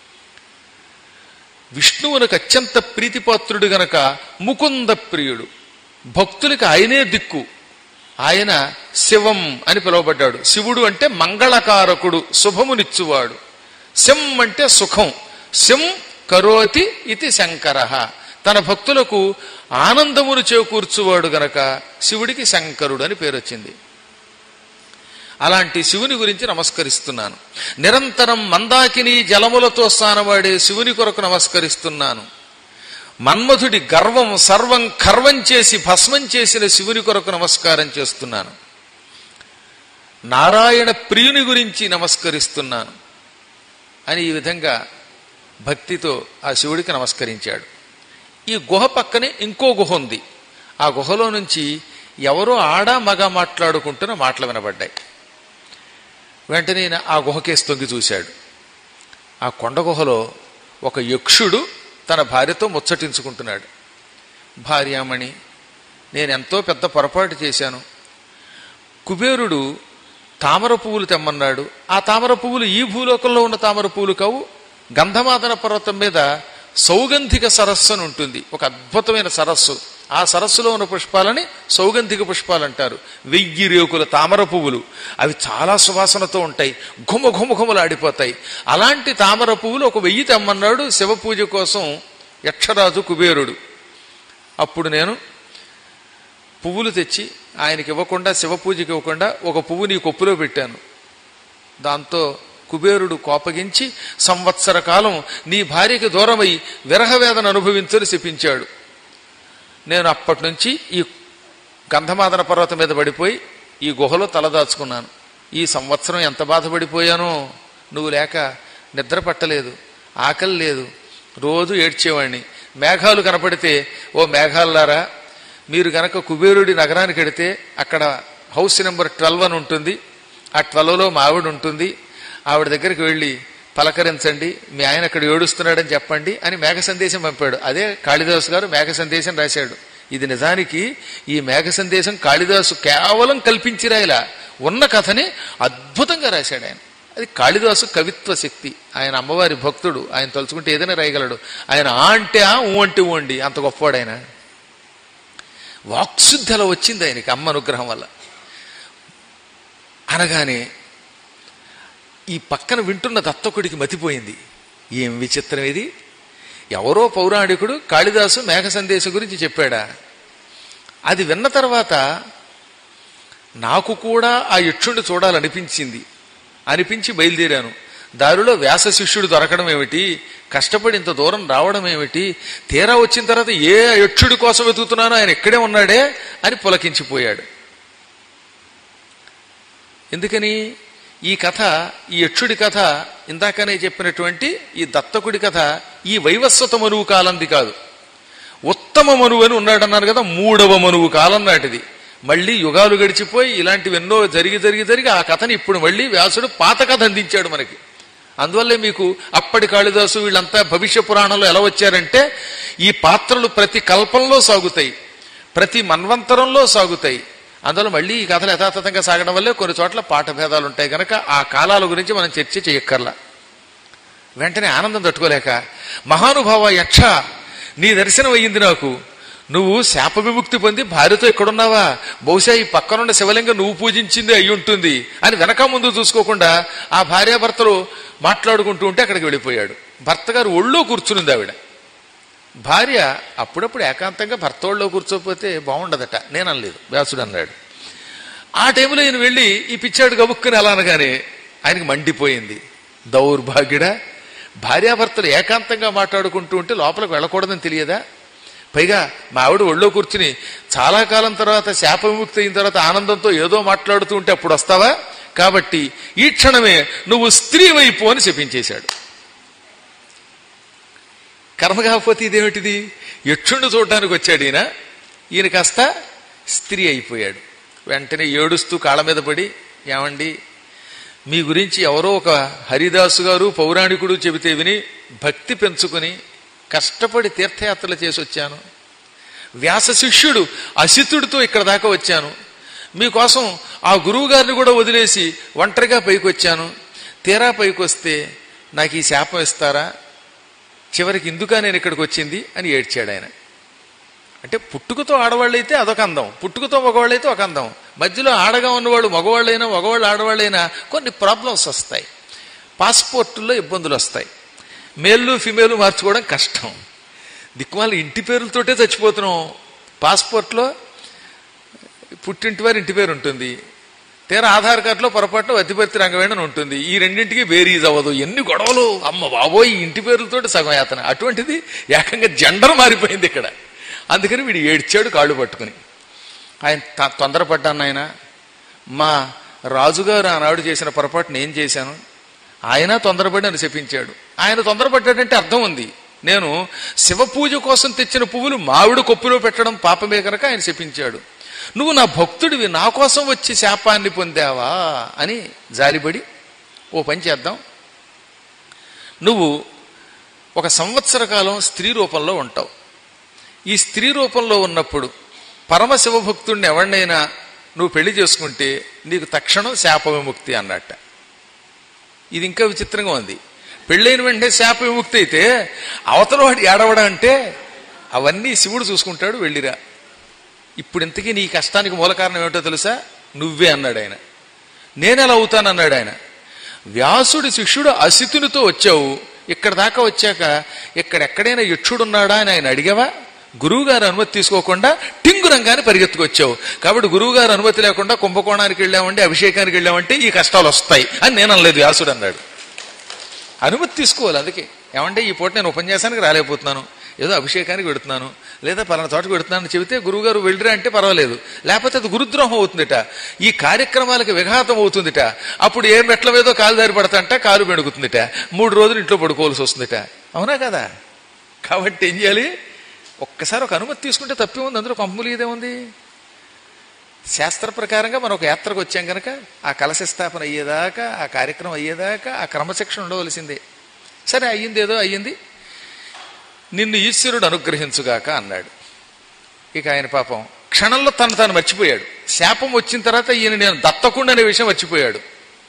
విష్ణువునకు అత్యంత ప్రీతిపాత్రుడు గనక ముకుంద ప్రియుడు భక్తులకి ఆయనే దిక్కు ఆయన శివం అని పిలువబడ్డాడు శివుడు అంటే మంగళకారకుడు శుభమునిచ్చువాడు శం అంటే సుఖం శం కరోతి ఇది శంకర తన భక్తులకు ఆనందమును చేకూర్చువాడు గనక శివుడికి శంకరుడు అని పేరు వచ్చింది అలాంటి శివుని గురించి నమస్కరిస్తున్నాను నిరంతరం మందాకిని జలములతో స్నానవాడే శివుని కొరకు నమస్కరిస్తున్నాను మన్మధుడి గర్వం సర్వం కర్వం చేసి భస్మం చేసిన శివుని కొరకు నమస్కారం చేస్తున్నాను నారాయణ ప్రియుని గురించి నమస్కరిస్తున్నాను అని ఈ విధంగా భక్తితో ఆ శివుడికి నమస్కరించాడు ఈ గుహ పక్కనే ఇంకో గుహ ఉంది ఆ గుహలో నుంచి ఎవరో ఆడ మగ మాట్లాడుకుంటున్న మాటలు వినబడ్డాయి వెంటనే ఈయన ఆ గుహకేసి తొంగి చూశాడు ఆ కొండ గుహలో ఒక యక్షుడు తన భార్యతో ముచ్చటించుకుంటున్నాడు భార్యామణి నేను ఎంతో పెద్ద పొరపాటు చేశాను కుబేరుడు తామర పువ్వులు తెమ్మన్నాడు ఆ తామర పువ్వులు ఈ భూలోకంలో ఉన్న తామర పువ్వులు కావు గంధమాదన పర్వతం మీద సౌగంధిక సరస్సు అని ఉంటుంది ఒక అద్భుతమైన సరస్సు ఆ సరస్సులో ఉన్న పుష్పాలని సౌగంధిక పుష్పాలు అంటారు వెయ్యి రేకుల తామర పువ్వులు అవి చాలా సువాసనతో ఉంటాయి ఘుమ ఘుమ ఘుమలాడిపోతాయి అలాంటి తామర పువ్వులు ఒక వెయ్యి తెమ్మన్నాడు శివ పూజ కోసం యక్షరాజు కుబేరుడు అప్పుడు నేను పువ్వులు తెచ్చి ఆయనకి ఇవ్వకుండా శివ పూజకి ఇవ్వకుండా ఒక పువ్వు నీ కొప్పులో పెట్టాను దాంతో కుబేరుడు కోపగించి సంవత్సర కాలం నీ భార్యకి దూరమై విరహవేదన అనుభవించని శపించాడు నేను అప్పటి నుంచి ఈ గంధమాదన పర్వతం మీద పడిపోయి ఈ గుహలో తలదాచుకున్నాను ఈ సంవత్సరం ఎంత బాధపడిపోయానో నువ్వు లేక నిద్ర పట్టలేదు ఆకలి లేదు రోజు ఏడ్చేవాడిని మేఘాలు కనపడితే ఓ మేఘాలారా మీరు గనక కుబేరుడి నగరానికి వెడితే అక్కడ హౌస్ నెంబర్ ట్వెల్వ్ అని ఉంటుంది ఆ ట్వెల్వ్లో మా ఆవిడ ఉంటుంది ఆవిడ దగ్గరికి వెళ్ళి పలకరించండి మీ ఆయన అక్కడ ఏడుస్తున్నాడని చెప్పండి అని మేఘ సందేశం పంపాడు అదే కాళిదాసు గారు మేఘ సందేశం రాశాడు ఇది నిజానికి ఈ మేఘ సందేశం కాళిదాసు కేవలం కల్పించి రాయలా ఉన్న కథని అద్భుతంగా రాశాడు ఆయన అది కాళిదాసు కవిత్వ శక్తి ఆయన అమ్మవారి భక్తుడు ఆయన తలుచుకుంటే ఏదైనా రాయగలడు ఆయన ఆ అంటే ఆ ఊ అంటే ఊ అండి అంత గొప్పవాడు ఆయన వాక్శుద్ధి అలా వచ్చింది ఆయనకి అమ్మ అనుగ్రహం వల్ల అనగానే ఈ పక్కన వింటున్న దత్తకుడికి మతిపోయింది ఏం విచిత్రం ఇది ఎవరో పౌరాణికుడు కాళిదాసు మేఘ సందేశం గురించి చెప్పాడా అది విన్న తర్వాత నాకు కూడా ఆ యక్షుడిని చూడాలనిపించింది అనిపించి బయలుదేరాను దారిలో వ్యాస శిష్యుడు దొరకడం ఏమిటి కష్టపడి ఇంత దూరం రావడం ఏమిటి తీరా వచ్చిన తర్వాత ఏ యక్షుడి కోసం వెతుకుతున్నానో ఆయన ఇక్కడే ఉన్నాడే అని పులకించిపోయాడు ఎందుకని ఈ కథ ఈ యక్షుడి కథ ఇందాకనే చెప్పినటువంటి ఈ దత్తకుడి కథ ఈ వైవస్వత మనువు కాలంది కాదు ఉత్తమ మనువు అని ఉన్నాడన్నారు కదా మూడవ మనువు కాలం నాటిది మళ్ళీ యుగాలు గడిచిపోయి ఇలాంటివి ఎన్నో జరిగి జరిగి జరిగి ఆ కథని ఇప్పుడు మళ్ళీ వ్యాసుడు పాత కథ అందించాడు మనకి అందువల్లే మీకు అప్పటి కాళిదాసు వీళ్ళంతా భవిష్య పురాణంలో ఎలా వచ్చారంటే ఈ పాత్రలు ప్రతి కల్పంలో సాగుతాయి ప్రతి మన్వంతరంలో సాగుతాయి అందులో మళ్ళీ ఈ కథలు యథాతథంగా సాగడం వల్లే కొన్ని చోట్ల పాఠ భేదాలు ఉంటాయి కనుక ఆ కాలాల గురించి మనం చర్చ చేయక్కర్లా వెంటనే ఆనందం తట్టుకోలేక మహానుభావ యక్ష నీ దర్శనం అయ్యింది నాకు నువ్వు శాప విముక్తి పొంది భార్యతో ఎక్కడున్నావా బహుశా ఈ పక్కనున్న శివలింగం నువ్వు పూజించింది అయి ఉంటుంది అని వెనక ముందు చూసుకోకుండా ఆ భార్యాభర్తలు మాట్లాడుకుంటూ ఉంటే అక్కడికి వెళ్ళిపోయాడు భర్త గారు ఒళ్ళో కూర్చునింది ఆవిడ భార్య అప్పుడప్పుడు ఏకాంతంగా భర్త ఒళ్ళో కూర్చోకపోతే బాగుండదట నేను అనలేదు వ్యాసుడు అన్నాడు ఆ టైంలో ఈయన వెళ్ళి ఈ పిచ్చాడు గబుక్కుని అలా అనగానే ఆయనకి మండిపోయింది దౌర్భాగ్యుడా భార్యాభర్తలు ఏకాంతంగా మాట్లాడుకుంటూ ఉంటే లోపలికి వెళ్ళకూడదని తెలియదా పైగా మా ఆవిడ ఒళ్ళో కూర్చుని చాలా కాలం తర్వాత శాప విముక్తి అయిన తర్వాత ఆనందంతో ఏదో మాట్లాడుతూ ఉంటే అప్పుడు వస్తావా కాబట్టి ఈ క్షణమే నువ్వు స్త్రీ వైపు అని చెప్పించేశాడు కర్మ కాకపోతే ఇదేమిటిది యక్షుణ్ణి చూడడానికి వచ్చాడు ఈయన ఈయన కాస్త స్త్రీ అయిపోయాడు వెంటనే ఏడుస్తూ కాళ్ళ మీద పడి ఏమండి మీ గురించి ఎవరో ఒక హరిదాసు గారు పౌరాణికుడు చెబితే విని భక్తి పెంచుకుని కష్టపడి తీర్థయాత్రలు చేసి వచ్చాను వ్యాస శిష్యుడు అసితుడితో ఇక్కడ దాకా వచ్చాను మీకోసం ఆ గురువు గారిని కూడా వదిలేసి ఒంటరిగా పైకి వచ్చాను తీరా పైకి వస్తే నాకు ఈ శాపం ఇస్తారా చివరికి ఇందుక నేను ఇక్కడికి వచ్చింది అని ఏడ్చాడు ఆయన అంటే పుట్టుకతో ఆడవాళ్ళైతే అదొక అందం పుట్టుకతో మగవాళ్ళైతే ఒక అందం మధ్యలో ఆడగా ఉన్నవాళ్ళు మగవాళ్ళైనా మగవాళ్ళు ఆడవాళ్ళైనా కొన్ని ప్రాబ్లమ్స్ వస్తాయి పాస్పోర్టుల్లో ఇబ్బందులు వస్తాయి మేలు ఫిమేలు మార్చుకోవడం కష్టం దిక్కుమాల ఇంటి పేర్లతోటే చచ్చిపోతున్నాం పాస్పోర్ట్లో పుట్టింటి వారి ఇంటి పేరు ఉంటుంది తీరా ఆధార్ కార్డులో పొరపాటున వతిపర్తి రంగవేణని ఉంటుంది ఈ రెండింటికి బేరీజ్ అవ్వదు ఎన్ని గొడవలు అమ్మ బాబోయ్ ఈ ఇంటి పేర్లతోటి సగం యాతన అటువంటిది ఏకంగా జెండర్ మారిపోయింది ఇక్కడ అందుకని వీడు ఏడ్చాడు కాళ్ళు పట్టుకుని ఆయన త- తొందరపడ్డాను ఆయన మా రాజుగారు ఆనాడు చేసిన పొరపాటు నేను చేశాను ఆయన తొందరపడి అని చెప్పించాడు ఆయన తొందరపడ్డాడంటే అర్థం ఉంది నేను శివ పూజ కోసం తెచ్చిన పువ్వులు మామిడి కొప్పులో పెట్టడం పాపమే కనుక ఆయన చెప్పించాడు నువ్వు నా భక్తుడివి నా కోసం వచ్చి శాపాన్ని పొందావా అని జాలిపడి ఓ పని చేద్దాం నువ్వు ఒక సంవత్సర కాలం స్త్రీ రూపంలో ఉంటావు ఈ స్త్రీ రూపంలో ఉన్నప్పుడు పరమశివభక్తుడిని ఎవరినైనా నువ్వు పెళ్లి చేసుకుంటే నీకు తక్షణం శాప విముక్తి అన్నట్ట ఇది ఇంకా విచిత్రంగా ఉంది పెళ్ళైన వెంటనే శాప విముక్తి అయితే అవతల వాడు ఏడవడం అంటే అవన్నీ శివుడు చూసుకుంటాడు వెళ్ళిరా ఇప్పుడు ఇంతకీ నీ కష్టానికి మూల కారణం ఏమిటో తెలుసా నువ్వే అన్నాడు ఆయన నేను ఎలా అవుతానన్నాడు ఆయన వ్యాసుడి శిష్యుడు అసితునితో వచ్చావు ఇక్కడ దాకా వచ్చాక ఇక్కడెక్కడైనా యక్షుడున్నాడా అని ఆయన అడిగావా గురువుగారు అనుమతి తీసుకోకుండా టింగు రంగాన్ని పరిగెత్తుకొచ్చావు కాబట్టి గురువుగారు అనుమతి లేకుండా కుంభకోణానికి వెళ్ళామంటే అభిషేకానికి వెళ్ళామంటే ఈ కష్టాలు వస్తాయి అని నేను అనలేదు వ్యాసుడు అన్నాడు అనుమతి తీసుకోవాలి అందుకే ఏమంటే ఈ పూట నేను ఉపన్యాసానికి రాలేకపోతున్నాను ఏదో అభిషేకానికి పెడుతున్నాను లేదా పలానా చోటకి పెడుతున్నాను చెబితే గురువుగారు వెళ్ళిరా అంటే పర్వాలేదు లేకపోతే అది గురుద్రోహం అవుతుందిట ఈ కార్యక్రమాలకు విఘాతం అవుతుందిట అప్పుడు ఏ మెట్ల మీదో కాలు దారి పడతాంట కాలు పెడుగుతుందిట మూడు రోజులు ఇంట్లో పడుకోవాల్సి వస్తుందిట అవునా కదా కాబట్టి ఏం చేయాలి ఒక్కసారి ఒక అనుమతి తీసుకుంటే తప్పే ఉంది అందులో కంపులు ఇదేముంది శాస్త్ర ప్రకారంగా మనం ఒక యాత్రకు వచ్చాం కనుక ఆ కలశ స్థాపన అయ్యేదాకా ఆ కార్యక్రమం అయ్యేదాకా ఆ క్రమశిక్షణ ఉండవలసిందే సరే అయ్యింది ఏదో అయ్యింది నిన్ను ఈశ్వరుడు అనుగ్రహించుగాక అన్నాడు ఇక ఆయన పాపం క్షణంలో తను తాను మర్చిపోయాడు శాపం వచ్చిన తర్వాత ఈయన నేను దత్తకుండా అనే విషయం మర్చిపోయాడు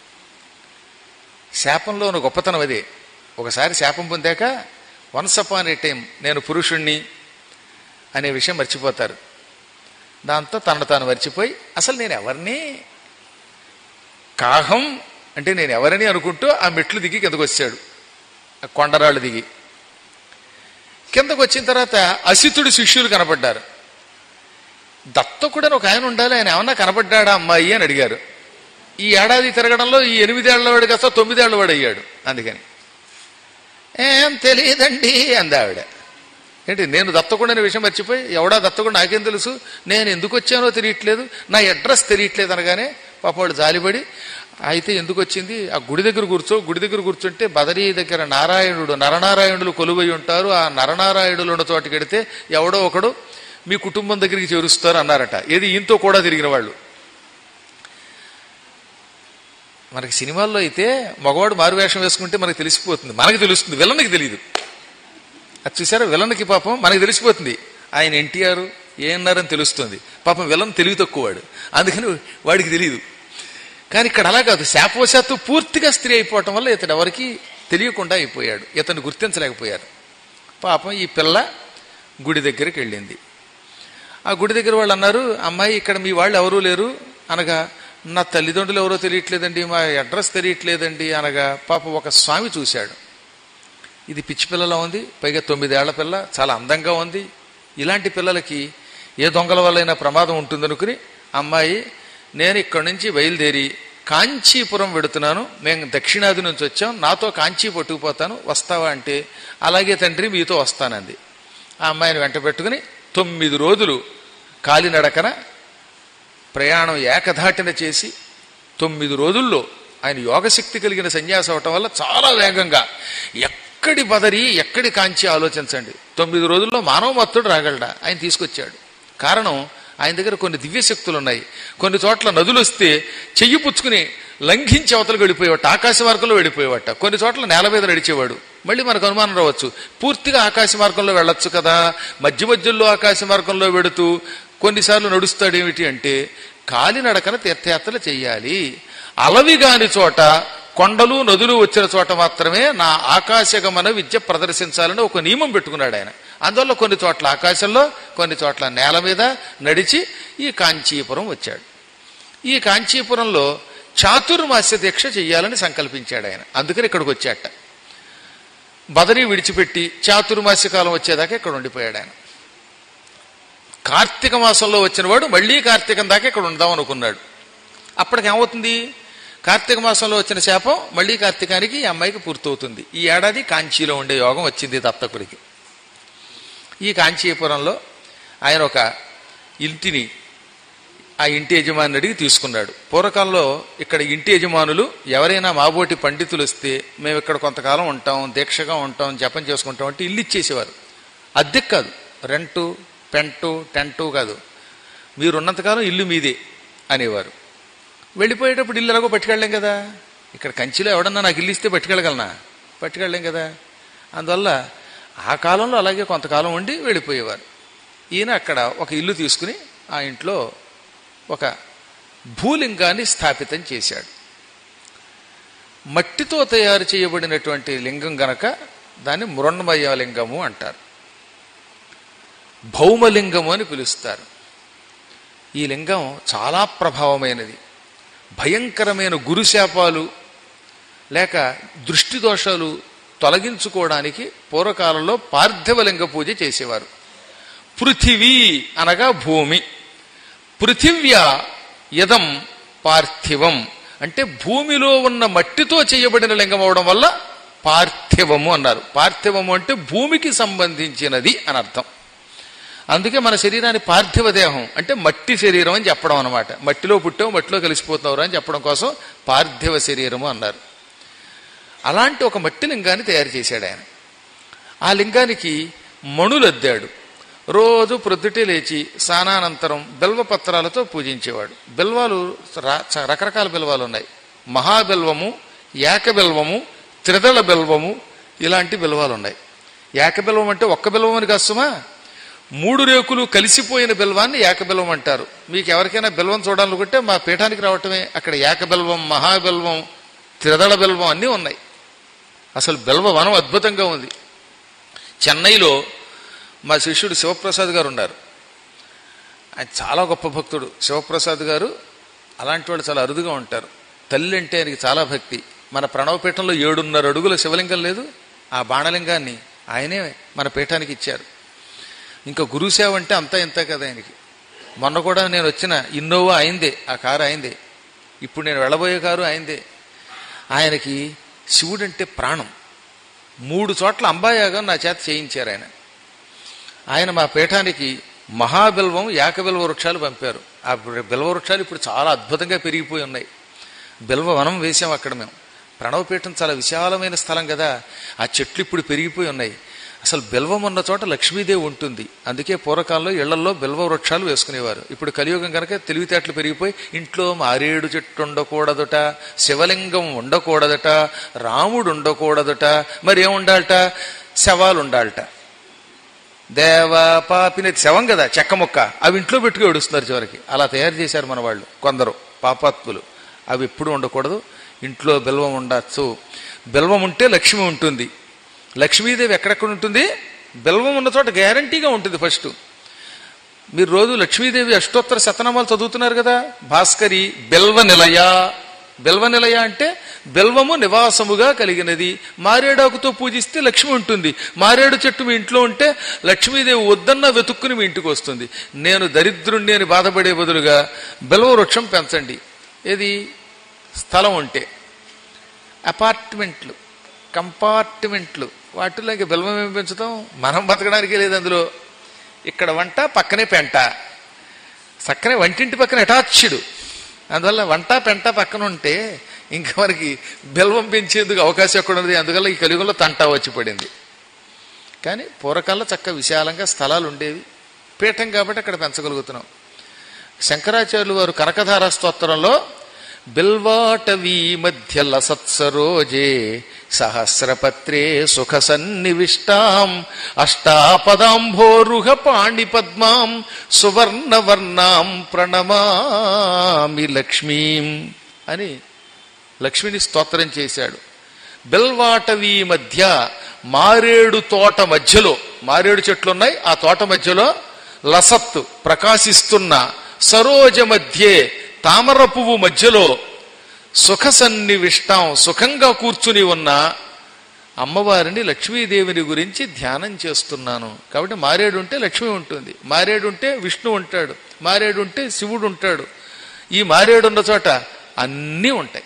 శాపంలో ఉన్న గొప్పతనం అదే ఒకసారి శాపం పొందాక వన్స్ అపాన్ ఏ టైం నేను పురుషుణ్ణి అనే విషయం మర్చిపోతారు దాంతో తనను తాను మర్చిపోయి అసలు నేను ఎవరిని కాహం అంటే నేను ఎవరని అనుకుంటూ ఆ మెట్లు దిగి కిందకు వచ్చాడు ఆ కొండరాళ్ళు దిగి కిందకు వచ్చిన తర్వాత అసితుడి శిష్యులు కనపడ్డారు దత్తకుడని ఒక ఆయన ఉండాలి ఆయన ఏమన్నా కనపడ్డాడా అమ్మాయి అని అడిగారు ఈ ఏడాది తిరగడంలో ఈ ఎనిమిదేళ్లవాడు కాస్త తొమ్మిదేళ్లవాడు అయ్యాడు అందుకని ఏం తెలియదండి అంది ఆవిడ ఏంటి నేను దత్తకుండా అనే విషయం మర్చిపోయి ఎవడా దత్తకుండా నాకేం తెలుసు నేను ఎందుకు వచ్చానో తెలియట్లేదు నా అడ్రస్ తెలియట్లేదు అనగానే పాపవాడు జాలిపడి అయితే ఎందుకు వచ్చింది ఆ గుడి దగ్గర కూర్చో గుడి దగ్గర కూర్చుంటే బదరీ దగ్గర నారాయణుడు నరనారాయణులు కొలువై ఉంటారు ఆ నరనారాయణులు ఉన్న చోటుకి వెడితే ఎవడో ఒకడు మీ కుటుంబం దగ్గరికి చేరుస్తారు అన్నారట ఏది ఈయంతో కూడా తిరిగిన వాళ్ళు మనకి సినిమాల్లో అయితే మగవాడు మారువేషం వేసుకుంటే మనకు తెలిసిపోతుంది మనకు తెలుస్తుంది విలన్కి తెలియదు అది చూసారా విలన్కి పాపం మనకు తెలిసిపోతుంది ఆయన ఎన్టీఆర్ ఏమన్నారని తెలుస్తుంది పాపం విలన్ తెలివి తక్కువవాడు అందుకని వాడికి తెలియదు కానీ ఇక్కడ అలా కాదు శాపవశాత్తు పూర్తిగా స్త్రీ అయిపోవటం వల్ల ఇతడు ఎవరికి తెలియకుండా అయిపోయాడు ఇతను గుర్తించలేకపోయారు పాపం ఈ పిల్ల గుడి దగ్గరికి వెళ్ళింది ఆ గుడి దగ్గర వాళ్ళు అన్నారు అమ్మాయి ఇక్కడ మీ వాళ్ళు ఎవరూ లేరు అనగా నా తల్లిదండ్రులు ఎవరో తెలియట్లేదండి మా అడ్రస్ తెలియట్లేదండి అనగా పాపం ఒక స్వామి చూశాడు ఇది పిచ్చి పిల్లలా ఉంది పైగా తొమ్మిదేళ్ల పిల్ల చాలా అందంగా ఉంది ఇలాంటి పిల్లలకి ఏ దొంగల వల్లైనా ప్రమాదం ఉంటుందనుకుని అమ్మాయి నేను ఇక్కడి నుంచి బయలుదేరి కాంచీపురం వెడుతున్నాను మేము దక్షిణాది నుంచి వచ్చాం నాతో కాంచీ పట్టుకుపోతాను వస్తావా అంటే అలాగే తండ్రి మీతో వస్తానంది ఆ అమ్మాయిని వెంట పెట్టుకుని తొమ్మిది రోజులు కాలినడకన ప్రయాణం ఏకధాటిన చేసి తొమ్మిది రోజుల్లో ఆయన యోగశక్తి కలిగిన సన్యాసం అవటం వల్ల చాలా వేగంగా ఎక్కడి బదరి ఎక్కడి కాంచి ఆలోచించండి తొమ్మిది రోజుల్లో మానవ మత్తుడు రాగలడా ఆయన తీసుకొచ్చాడు కారణం ఆయన దగ్గర కొన్ని దివ్యశక్తులు ఉన్నాయి కొన్ని చోట్ల నదులు వస్తే చెయ్యి పుచ్చుకుని లంఘించి అవతలకు వెళ్ళిపోయేవాట ఆకాశ మార్గంలో వెళ్ళిపోయేవాట కొన్ని చోట్ల నేల మీద నడిచేవాడు మళ్ళీ మనకు అనుమానం రావచ్చు పూర్తిగా ఆకాశ మార్గంలో వెళ్ళొచ్చు కదా మధ్య మధ్యలో ఆకాశ మార్గంలో వెడుతూ కొన్నిసార్లు నడుస్తాడేమిటి అంటే కాలినడకన తీర్థయాత్రలు చెయ్యాలి అలవి గాని చోట కొండలు నదులు వచ్చిన చోట మాత్రమే నా ఆకాశగమన విద్య ప్రదర్శించాలని ఒక నియమం పెట్టుకున్నాడు ఆయన అందువల్ల కొన్ని చోట్ల ఆకాశంలో కొన్ని చోట్ల నేల మీద నడిచి ఈ కాంచీపురం వచ్చాడు ఈ కాంచీపురంలో చాతుర్మాస్య దీక్ష చెయ్యాలని సంకల్పించాడు ఆయన అందుకని ఇక్కడికి వచ్చాట బదరి విడిచిపెట్టి చాతుర్మాస్య కాలం వచ్చేదాకా ఇక్కడ ఉండిపోయాడు ఆయన కార్తీక మాసంలో వచ్చినవాడు మళ్ళీ కార్తీకం దాకా ఇక్కడ ఉందాం అనుకున్నాడు అప్పటికి ఏమవుతుంది కార్తీక మాసంలో వచ్చిన శాపం మళ్ళీ కార్తీకానికి ఈ అమ్మాయికి పూర్తవుతుంది ఈ ఏడాది కాంచీలో ఉండే యోగం వచ్చింది దత్తకుడికి ఈ కాంచీపురంలో ఆయన ఒక ఇంటిని ఆ ఇంటి యజమాని అడిగి తీసుకున్నాడు పూర్వకాలంలో ఇక్కడ ఇంటి యజమానులు ఎవరైనా మాబోటి పండితులు వస్తే మేము ఇక్కడ కొంతకాలం ఉంటాం దీక్షగా ఉంటాం జపం చేసుకుంటాం అంటే ఇల్లు ఇచ్చేసేవారు అద్దెకు కాదు రెంటు పెంటు టెంటు కాదు మీరున్నంతకాలం ఇల్లు మీదే అనేవారు వెళ్ళిపోయేటప్పుడు ఇల్లు ఎలాగో పట్టుకెళ్ళలేం కదా ఇక్కడ కంచిలో ఎవడన్నా నాకు ఇల్లు ఇస్తే పట్టుకెళ్ళగలనా పట్టుకెళ్ళలేం కదా అందువల్ల ఆ కాలంలో అలాగే కొంతకాలం ఉండి వెళ్ళిపోయేవారు ఈయన అక్కడ ఒక ఇల్లు తీసుకుని ఆ ఇంట్లో ఒక భూలింగాన్ని స్థాపితం చేశాడు మట్టితో తయారు చేయబడినటువంటి లింగం గనక దాన్ని మృణ్మయ లింగము అంటారు భౌమలింగము అని పిలుస్తారు ఈ లింగం చాలా ప్రభావమైనది భయంకరమైన గురుశాపాలు లేక దృష్టి దోషాలు తొలగించుకోవడానికి పూర్వకాలంలో పార్థివలింగ పూజ చేసేవారు పృథివీ అనగా భూమి పృథివ్యా యదం పార్థివం అంటే భూమిలో ఉన్న మట్టితో చేయబడిన లింగం అవడం వల్ల పార్థివము అన్నారు పార్థివము అంటే భూమికి సంబంధించినది అని అర్థం అందుకే మన శరీరాన్ని పార్థివ దేహం అంటే మట్టి శరీరం అని చెప్పడం అనమాట మట్టిలో పుట్టావు మట్టిలో కలిసిపోతున్నావు అని చెప్పడం కోసం పార్థివ శరీరము అన్నారు అలాంటి ఒక మట్టి లింగాన్ని తయారు చేశాడు ఆయన ఆ లింగానికి మణులద్దాడు రోజు ప్రొద్దుటే లేచి స్నానానంతరం బిల్వపత్రాలతో పూజించేవాడు బిల్వాలు రా- చ- రకరకాల బిల్వాలు ఉన్నాయి మహాబిల్వము ఏకబిల్వము త్రిదళ బిల్వము ఇలాంటి బిల్వాలు ఉన్నాయి ఏకబిల్వం అంటే ఒక్క బిల్వం అని కష్టమా మూడు రేకులు కలిసిపోయిన బిల్వాన్ని ఏకబిల్వం అంటారు మీకు ఎవరికైనా బిల్వం చూడాలనుకుంటే మా పీఠానికి రావటమే అక్కడ ఏకబిల్వం మహాబిల్వం త్రిదళ బిల్వం అన్నీ ఉన్నాయి అసలు బిల్వ వనం అద్భుతంగా ఉంది చెన్నైలో మా శిష్యుడు శివప్రసాద్ గారు ఉన్నారు ఆయన చాలా గొప్ప భక్తుడు శివప్రసాద్ గారు అలాంటి వాళ్ళు చాలా అరుదుగా ఉంటారు తల్లి అంటే ఆయనకి చాలా భక్తి మన ప్రణవపీఠంలో ఏడున్నర అడుగుల శివలింగం లేదు ఆ బాణలింగాన్ని ఆయనే మన పీఠానికి ఇచ్చారు ఇంకా గురుసేవ అంటే అంతా ఇంత కదా ఆయనకి మొన్న కూడా నేను వచ్చిన ఇన్నోవా అయిందే ఆ కారు అయిందే ఇప్పుడు నేను వెళ్ళబోయే కారు అయిందే ఆయనకి శివుడంటే ప్రాణం మూడు చోట్ల అంబాయాగం నా చేత చేయించారు ఆయన ఆయన మా పీఠానికి మహాబిల్వం యాకబిల్వ వృక్షాలు పంపారు ఆ బిల్వ వృక్షాలు ఇప్పుడు చాలా అద్భుతంగా పెరిగిపోయి ఉన్నాయి బిల్వ వనం వేసాం అక్కడ మేము ప్రణవపీఠం చాలా విశాలమైన స్థలం కదా ఆ చెట్లు ఇప్పుడు పెరిగిపోయి ఉన్నాయి అసలు బిల్వం ఉన్న చోట లక్ష్మీదేవి ఉంటుంది అందుకే పూర్వకాలంలో ఇళ్లలో బిల్వ వృక్షాలు వేసుకునేవారు ఇప్పుడు కలియుగం కనుక తెలివితేటలు పెరిగిపోయి ఇంట్లో మారేడు చెట్టు ఉండకూడదుట శివలింగం ఉండకూడదట రాముడు ఉండకూడదట మరి ఏముండాలట శవాలు ఉండాలట దేవ పాపినది శవం కదా చెక్క ముక్క అవి ఇంట్లో పెట్టుకు ఏడుస్తున్నారు చివరికి అలా తయారు చేశారు మన వాళ్ళు కొందరు పాపాత్ములు అవి ఎప్పుడు ఉండకూడదు ఇంట్లో బెల్వం ఉండొచ్చు బెల్వం ఉంటే లక్ష్మి ఉంటుంది లక్ష్మీదేవి ఎక్కడెక్కడ ఉంటుంది బెల్వం ఉన్న చోట గ్యారంటీగా ఉంటుంది ఫస్ట్ మీరు రోజు లక్ష్మీదేవి అష్టోత్తర శతనామాలు చదువుతున్నారు కదా భాస్కరి బెల్వ నిలయ బెల్వ నిలయ అంటే బెల్వము నివాసముగా కలిగినది మారేడాకుతో పూజిస్తే లక్ష్మి ఉంటుంది మారేడు చెట్టు మీ ఇంట్లో ఉంటే లక్ష్మీదేవి వద్దన్నా వెతుక్కుని మీ ఇంటికి వస్తుంది నేను దరిద్రుణ్ణి అని బాధపడే బదులుగా బెల్వ వృక్షం పెంచండి ఏది స్థలం ఉంటే అపార్ట్మెంట్లు కంపార్ట్మెంట్లు వాటిలో ఇంకా బెల్వం ఏమి పెంచుతాం మనం బతకడానికి లేదు అందులో ఇక్కడ వంట పక్కనే పెంట చక్కనే వంటింటి పక్కన అటాచ్డ్ అందువల్ల వంట పెంట పక్కన ఉంటే ఇంకా మనకి బెల్వం పెంచేందుకు అవకాశం ఎక్కడ ఉన్నది అందువల్ల ఈ కలియుగంలో తంటా వచ్చి పడింది కానీ పూర్వకాలంలో చక్క విశాలంగా స్థలాలు ఉండేవి పీఠం కాబట్టి అక్కడ పెంచగలుగుతున్నాం శంకరాచార్యులు వారు కనకధార స్తోత్రంలో బిల్వాటవీ మధ్య లసత్సరోజే సహస్రపత్రే సుఖ సన్నివిష్టాం అష్టాపదాంభోరుహ పాణి పద్మాం సువర్ణవర్ణాం ప్రణమామి లక్ష్మీం అని లక్ష్మిని స్తోత్రం చేశాడు బెల్వాటవీ మధ్య మారేడు తోట మధ్యలో మారేడు చెట్లున్నాయి ఆ తోట మధ్యలో లసత్ ప్రకాశిస్తున్న సరోజ మధ్యే తామర పువ్వు మధ్యలో సుఖ సన్నివిష్టాం సుఖంగా కూర్చుని ఉన్న అమ్మవారిని లక్ష్మీదేవిని గురించి ధ్యానం చేస్తున్నాను కాబట్టి మారేడు ఉంటే లక్ష్మి ఉంటుంది మారేడు ఉంటే విష్ణు ఉంటాడు మారేడు ఉంటే శివుడు ఉంటాడు ఈ మారేడున్న చోట అన్నీ ఉంటాయి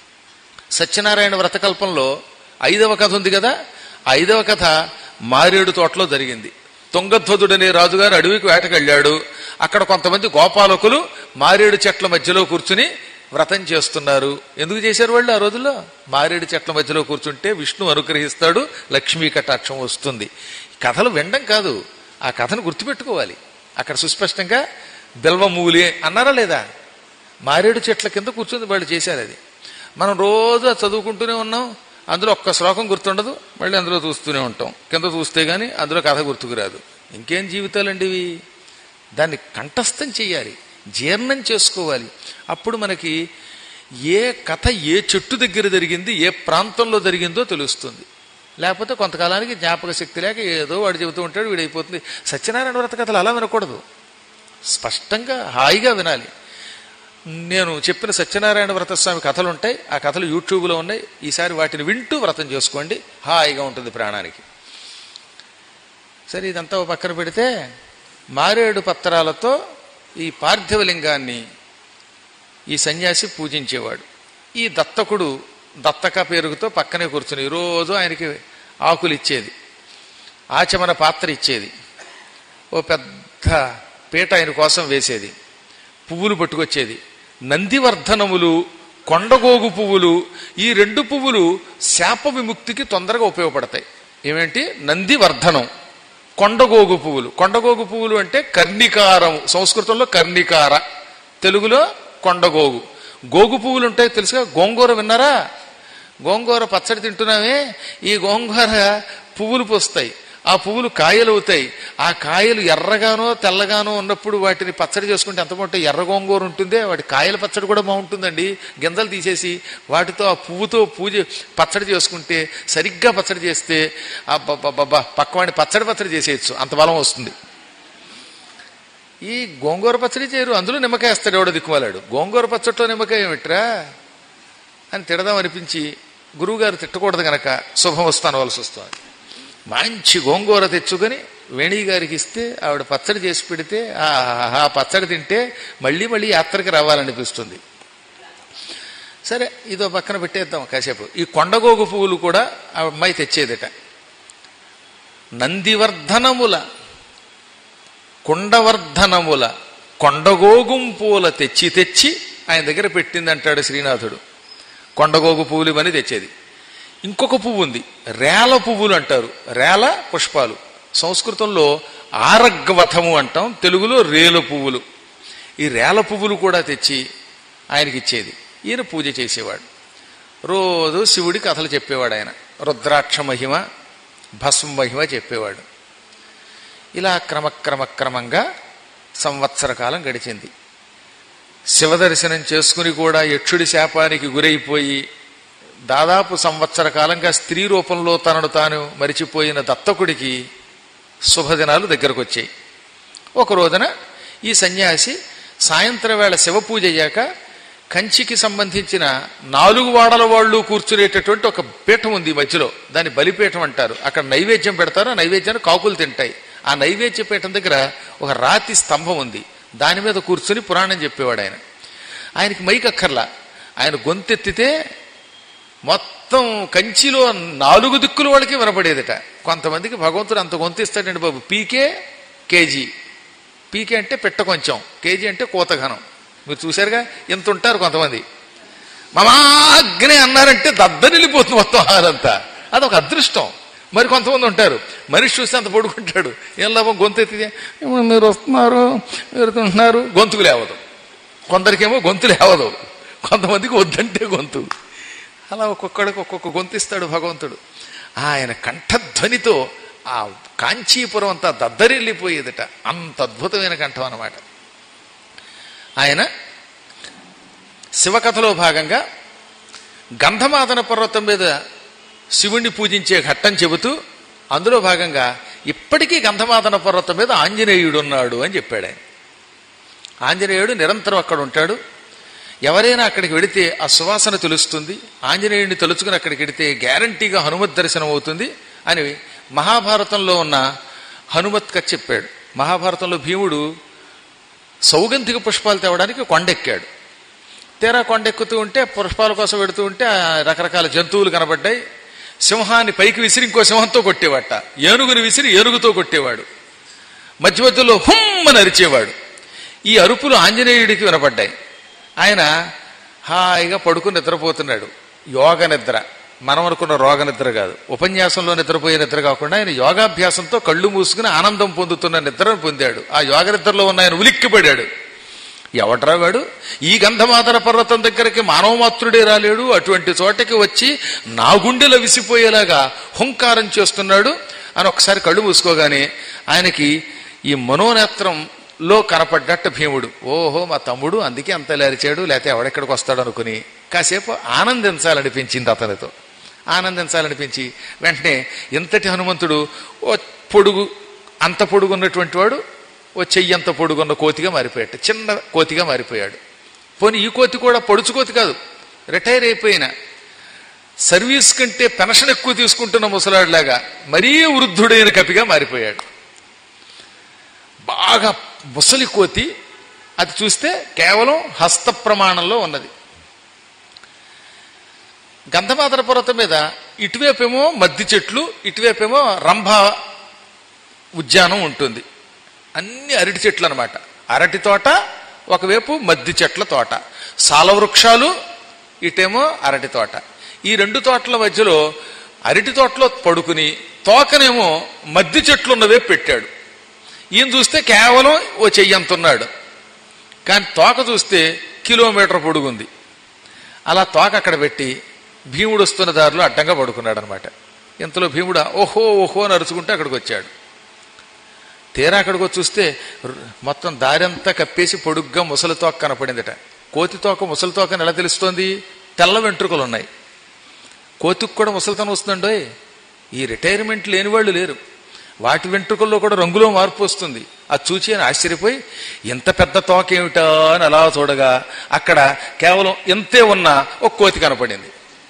సత్యనారాయణ వ్రతకల్పంలో ఐదవ కథ ఉంది కదా ఐదవ కథ మారేడు తోటలో జరిగింది తుంగధ్వజుడనే రాజుగారు అడవికి వేటకెళ్ళాడు అక్కడ కొంతమంది గోపాలకులు మారేడు చెట్ల మధ్యలో కూర్చుని వ్రతం చేస్తున్నారు ఎందుకు చేశారు వాళ్ళు ఆ రోజుల్లో మారేడు చెట్ల మధ్యలో కూర్చుంటే విష్ణు అనుగ్రహిస్తాడు లక్ష్మీ కటాక్షం వస్తుంది కథలు వినడం కాదు ఆ కథను గుర్తుపెట్టుకోవాలి అక్కడ సుస్పష్టంగా బెల్వమూలి అన్నారా లేదా మారేడు చెట్ల కింద కూర్చుని వాళ్ళు చేశారు అది మనం రోజు అది చదువుకుంటూనే ఉన్నాం అందులో ఒక్క శ్లోకం గుర్తుండదు మళ్ళీ అందులో చూస్తూనే ఉంటాం కింద చూస్తే గానీ అందులో కథ గుర్తుకురాదు ఇంకేం జీవితాలండి ఇవి దాన్ని కంఠస్థం చేయాలి జీర్ణం చేసుకోవాలి అప్పుడు మనకి ఏ కథ ఏ చెట్టు దగ్గర జరిగింది ఏ ప్రాంతంలో జరిగిందో తెలుస్తుంది లేకపోతే కొంతకాలానికి జ్ఞాపక శక్తి లేక ఏదో వాడు చెబుతూ ఉంటాడు వీడైపోతుంది సత్యనారాయణ వ్రత కథలు అలా వినకూడదు స్పష్టంగా హాయిగా వినాలి నేను చెప్పిన సత్యనారాయణ వ్రతస్వామి కథలు ఉంటాయి ఆ కథలు యూట్యూబ్లో ఉన్నాయి ఈసారి వాటిని వింటూ వ్రతం చేసుకోండి హాయిగా ఉంటుంది ప్రాణానికి సరే ఇదంతా ఓ పక్కన పెడితే మారేడు పత్రాలతో ఈ పార్థివలింగాన్ని ఈ సన్యాసి పూజించేవాడు ఈ దత్తకుడు దత్తక పేరుతో పక్కనే కూర్చుని రోజు ఆయనకి ఆకులు ఇచ్చేది ఆచమన పాత్ర ఇచ్చేది ఓ పెద్ద పీట ఆయన కోసం వేసేది పువ్వులు పట్టుకొచ్చేది నందివర్ధనములు కొండగోగు పువ్వులు ఈ రెండు పువ్వులు శాప విముక్తికి తొందరగా ఉపయోగపడతాయి ఏమేంటి నందివర్ధనం కొండగోగు పువ్వులు కొండగోగు పువ్వులు అంటే కర్ణికారం సంస్కృతంలో కర్ణికార తెలుగులో కొండగోగు గోగు పువ్వులు ఉంటాయి తెలుసుగా గోంగూర విన్నారా గోంగూర పచ్చడి తింటున్నామే ఈ గోంగూర పువ్వులు పోస్తాయి ఆ పువ్వులు కాయలు అవుతాయి ఆ కాయలు ఎర్రగానో తెల్లగానో ఉన్నప్పుడు వాటిని పచ్చడి చేసుకుంటే ఎంత బాగుంటాయి ఎర్ర గోంగూర ఉంటుందే వాటి కాయల పచ్చడి కూడా బాగుంటుందండి గింజలు తీసేసి వాటితో ఆ పువ్వుతో పూజ పచ్చడి చేసుకుంటే సరిగ్గా పచ్చడి చేస్తే అబ్బబ్బబ్బా పక్కవాడిని పచ్చడి పచ్చడి చేసేయచ్చు అంత బలం వస్తుంది ఈ గోంగూర పచ్చడి చేయరు అందులో నిమ్మకాయ వేస్తాడు ఎవడో దిక్కుమాలాడు గోంగూర పచ్చడిలో నిమ్మకాయ ఏమిట్రా అని తిడదాం అనిపించి గురువుగారు తిట్టకూడదు గనక శుభం వస్తూ అనవలసి వస్తుంది మంచి గోంగూర తెచ్చుకొని వేణి గారికి ఇస్తే ఆవిడ పచ్చడి చేసి పెడితే ఆ పచ్చడి తింటే మళ్ళీ మళ్ళీ యాత్రకి రావాలనిపిస్తుంది సరే ఇదో పక్కన పెట్టేద్దాం కాసేపు ఈ కొండగోగు పువ్వులు కూడా ఆ అమ్మాయి తెచ్చేదట నందివర్ధనముల కుండవర్ధనముల కొండగోగుం పూల తెచ్చి తెచ్చి ఆయన దగ్గర పెట్టిందంటాడు శ్రీనాథుడు కొండగోగు పువ్వులు ఇవన్నీ తెచ్చేది ఇంకొక పువ్వు ఉంది రేల పువ్వులు అంటారు రేల పుష్పాలు సంస్కృతంలో ఆరగ్వథము అంటాం తెలుగులో రేల పువ్వులు ఈ రేల పువ్వులు కూడా తెచ్చి ఆయనకి ఇచ్చేది ఈయన పూజ చేసేవాడు రోజు శివుడి కథలు చెప్పేవాడు ఆయన రుద్రాక్ష మహిమ భస్మ మహిమ చెప్పేవాడు ఇలా క్రమక్రమక్రమంగా సంవత్సర కాలం గడిచింది శివదర్శనం చేసుకుని కూడా యక్షుడి శాపానికి గురైపోయి దాదాపు సంవత్సర కాలంగా స్త్రీ రూపంలో తనను తాను మరిచిపోయిన దత్తకుడికి శుభదినాలు దగ్గరకు వచ్చాయి ఒక రోజున ఈ సన్యాసి సాయంత్రం వేళ శివ పూజ అయ్యాక కంచికి సంబంధించిన నాలుగు వాడల వాళ్ళు కూర్చునేటటువంటి ఒక పీఠం ఉంది ఈ మధ్యలో దాన్ని బలిపీఠం అంటారు అక్కడ నైవేద్యం పెడతారు ఆ నైవేద్యాన్ని కాకులు తింటాయి ఆ నైవేద్య పీఠం దగ్గర ఒక రాతి స్తంభం ఉంది దాని మీద కూర్చుని పురాణం చెప్పేవాడు ఆయన ఆయనకి మైక్ అక్కర్లా ఆయన గొంతెత్తితే మొత్తం కంచిలో నాలుగు దిక్కుల వాళ్ళకి వినపడేదట కొంతమందికి భగవంతుడు అంత గొంతిస్తాడండి బాబు పీకే కేజీ పీకే అంటే పెట్ట కొంచెం కేజీ అంటే కోతఘనం మీరు చూశారుగా ఎంత ఉంటారు కొంతమంది మమాగ్నే అన్నారంటే దద్దనిల్లిపోతుంది మొత్తం హారంతా అదొక అదృష్టం మరి కొంతమంది ఉంటారు మనిషి చూస్తే అంత పడుకుంటాడు ఏం లాభం గొంతు ఎత్తితే "ఏమో మీరు వస్తున్నారు మీరు తింటున్నారు గొంతుకు లేవదు కొందరికేమో గొంతు లేవదు కొంతమందికి వద్దంటే గొంతు అలా ఒక్కొక్కడికి ఒక్కొక్క గొంతు ఇస్తాడు భగవంతుడు ఆయన కంఠధ్వనితో ఆ కాంచీపురం అంతా దద్దరిల్లిపోయేదట అంత అద్భుతమైన కంఠం అన్నమాట ఆయన శివకథలో భాగంగా గంధమాదన పర్వతం మీద శివుణ్ణి పూజించే ఘట్టం చెబుతూ అందులో భాగంగా ఇప్పటికీ గంధమాదన పర్వతం మీద ఆంజనేయుడు ఉన్నాడు అని చెప్పాడు ఆయన ఆంజనేయుడు నిరంతరం అక్కడ ఉంటాడు ఎవరైనా అక్కడికి వెడితే ఆ సువాసన తెలుస్తుంది ఆంజనేయుడిని తలుచుకుని అక్కడికి వెడితే గ్యారంటీగా హనుమత్ దర్శనం అవుతుంది అని మహాభారతంలో ఉన్న హనుమత్ కథ చెప్పాడు మహాభారతంలో భీముడు సౌగంధిక పుష్పాలు తేవడానికి కొండెక్కాడు తీరా కొండెక్కుతూ ఉంటే పుష్పాల కోసం పెడుతూ ఉంటే ఆ రకరకాల జంతువులు కనబడ్డాయి సింహాన్ని పైకి విసిరి ఇంకో సింహంతో కొట్టేవాట ఏనుగుని విసిరి ఏనుగుతో కొట్టేవాడు మధ్య మధ్యలో హుమ్మని అరిచేవాడు ఈ అరుపులు ఆంజనేయుడికి వినపడ్డాయి ఆయన హాయిగా పడుకుని నిద్రపోతున్నాడు యోగ నిద్ర మనం అనుకున్న రోగ నిద్ర కాదు ఉపన్యాసంలో నిద్రపోయే నిద్ర కాకుండా ఆయన యోగాభ్యాసంతో కళ్ళు మూసుకుని ఆనందం పొందుతున్న నిద్రను పొందాడు ఆ యోగ నిద్రలో ఉన్న ఆయన ఉలిక్కిపడాడు ఎవట్రా వాడు ఈ గంధమాదన పర్వతం దగ్గరికి మానవమాత్రుడే రాలేడు అటువంటి చోటకి వచ్చి నా గుండెలో విసిపోయేలాగా హుంకారం చేస్తున్నాడు అని ఒకసారి కళ్ళు మూసుకోగానే ఆయనకి ఈ మనోనేత్రంలో కనపడ్డట్టు భీముడు ఓహో మా తమ్ముడు అందుకే అంత లేరిచాడు లేకపోతే ఎవడెక్కడికి వస్తాడు అనుకుని కాసేపు ఆనందించాలనిపించింది అతనితో ఆనందించాలనిపించి వెంటనే ఇంతటి హనుమంతుడు ఓ పొడుగు అంత పొడుగున్నటువంటి వాడు ఓ చెయ్యంత పొడుగున్న కోతిగా మారిపోయాడు చిన్న కోతిగా మారిపోయాడు పోనీ ఈ కోతి కూడా పొడుచు కోతి కాదు రిటైర్ అయిపోయిన సర్వీస్ కంటే పెన్షన్ ఎక్కువ తీసుకుంటున్న ముసలాడిలాగా మరీ వృద్ధుడైన కపిగా మారిపోయాడు బాగా ముసలి కోతి అది చూస్తే కేవలం హస్త ప్రమాణంలో ఉన్నది గంధమాదర పర్వతం మీద ఇటువైపేమో మద్ది చెట్లు ఇటువైపేమో రంభ ఉద్యానం ఉంటుంది అన్ని అరటి చెట్లు అనమాట అరటి తోట ఒకవైపు మద్ది చెట్ల తోట సాలవృక్షాలు ఇటేమో అరటి తోట ఈ రెండు తోటల మధ్యలో అరటి తోటలో పడుకుని తోకనేమో మద్ది చెట్లు ఉన్నవే పెట్టాడు ఈయన చూస్తే కేవలం ఓ చెయ్యంతున్నాడు కానీ తోక చూస్తే కిలోమీటర్ పొడుగుంది అలా తోక అక్కడ పెట్టి భీముడు వస్తున్న దారిలో అడ్డంగా పడుకున్నాడు అనమాట ఇంతలో భీముడు ఓహో ఓహో అని అరుచుకుంటే అక్కడికి వచ్చాడు తీరా అక్కడికి వచ్చి చూస్తే ర్- మొత్తం దారంతా కప్పేసి పొడుగ్గా ముసలి తోక కనపడిందట కోతి తోక ముసలి తోక ఎలా తెలుస్తోంది తెల్ల వెంట్రుకలు ఉన్నాయి కోతికి కూడా ముసలితనం వస్తుందండోయ్ ఈ రిటైర్మెంట్ లేని వాళ్ళు లేరు వాటి వెంట్రుకల్లో కూడా రంగులో మార్పు వస్తుంది అది చూచి అని ఆశ్చర్యపోయి ఎంత పెద్ద తోక ఏమిటా అని అలా చూడగా అక్కడ కేవలం ఎంతే ఉన్న ఒక కోతి కనపడింది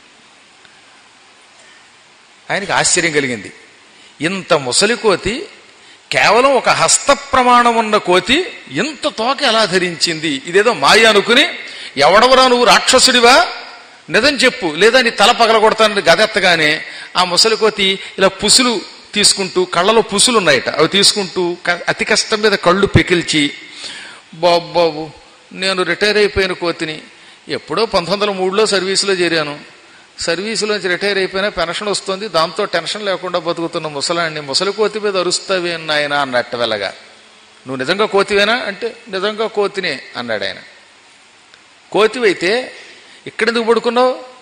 ఆయనకి ఆశ్చర్యం కలిగింది ఇంత ముసలి కోతి కేవలం ఒక హస్త ప్రమాణం ఉన్న కోతి ఇంత తోక ఎలా ధరించింది ఇదేదో మాయ అనుకుని ఎవడవరా నువ్వు రాక్షసుడివా నిజం చెప్పు లేదా నీ తల పగలగొడతానని గదెత్తగానే ఆ ముసలి కోతి ఇలా పుసులు తీసుకుంటూ కళ్ళలో పుసులు ఉన్నాయట అవి తీసుకుంటూ క- అతి కష్టం మీద కళ్ళు పెకిల్చి బాబు బాబు నేను రిటైర్ అయిపోయిన కోతిని ఎప్పుడో పంతొమ్మిది వందల మూడులో సర్వీసులో చేరాను సర్వీసులోంచి రిటైర్ అయిపోయినా పెన్షన్ వస్తుంది దాంతో టెన్షన్ లేకుండా బతుకుతున్న ముసలాన్ని ముసలి కోతి మీద అరుస్తావే నాయన అన్నట్టు వెళ్ళగా నువ్వు నిజంగా కోతివేనా అంటే నిజంగా కోతినే అన్నాడు ఆయన కోతివైతే ఇక్కడెందుకు పడుకున్నావు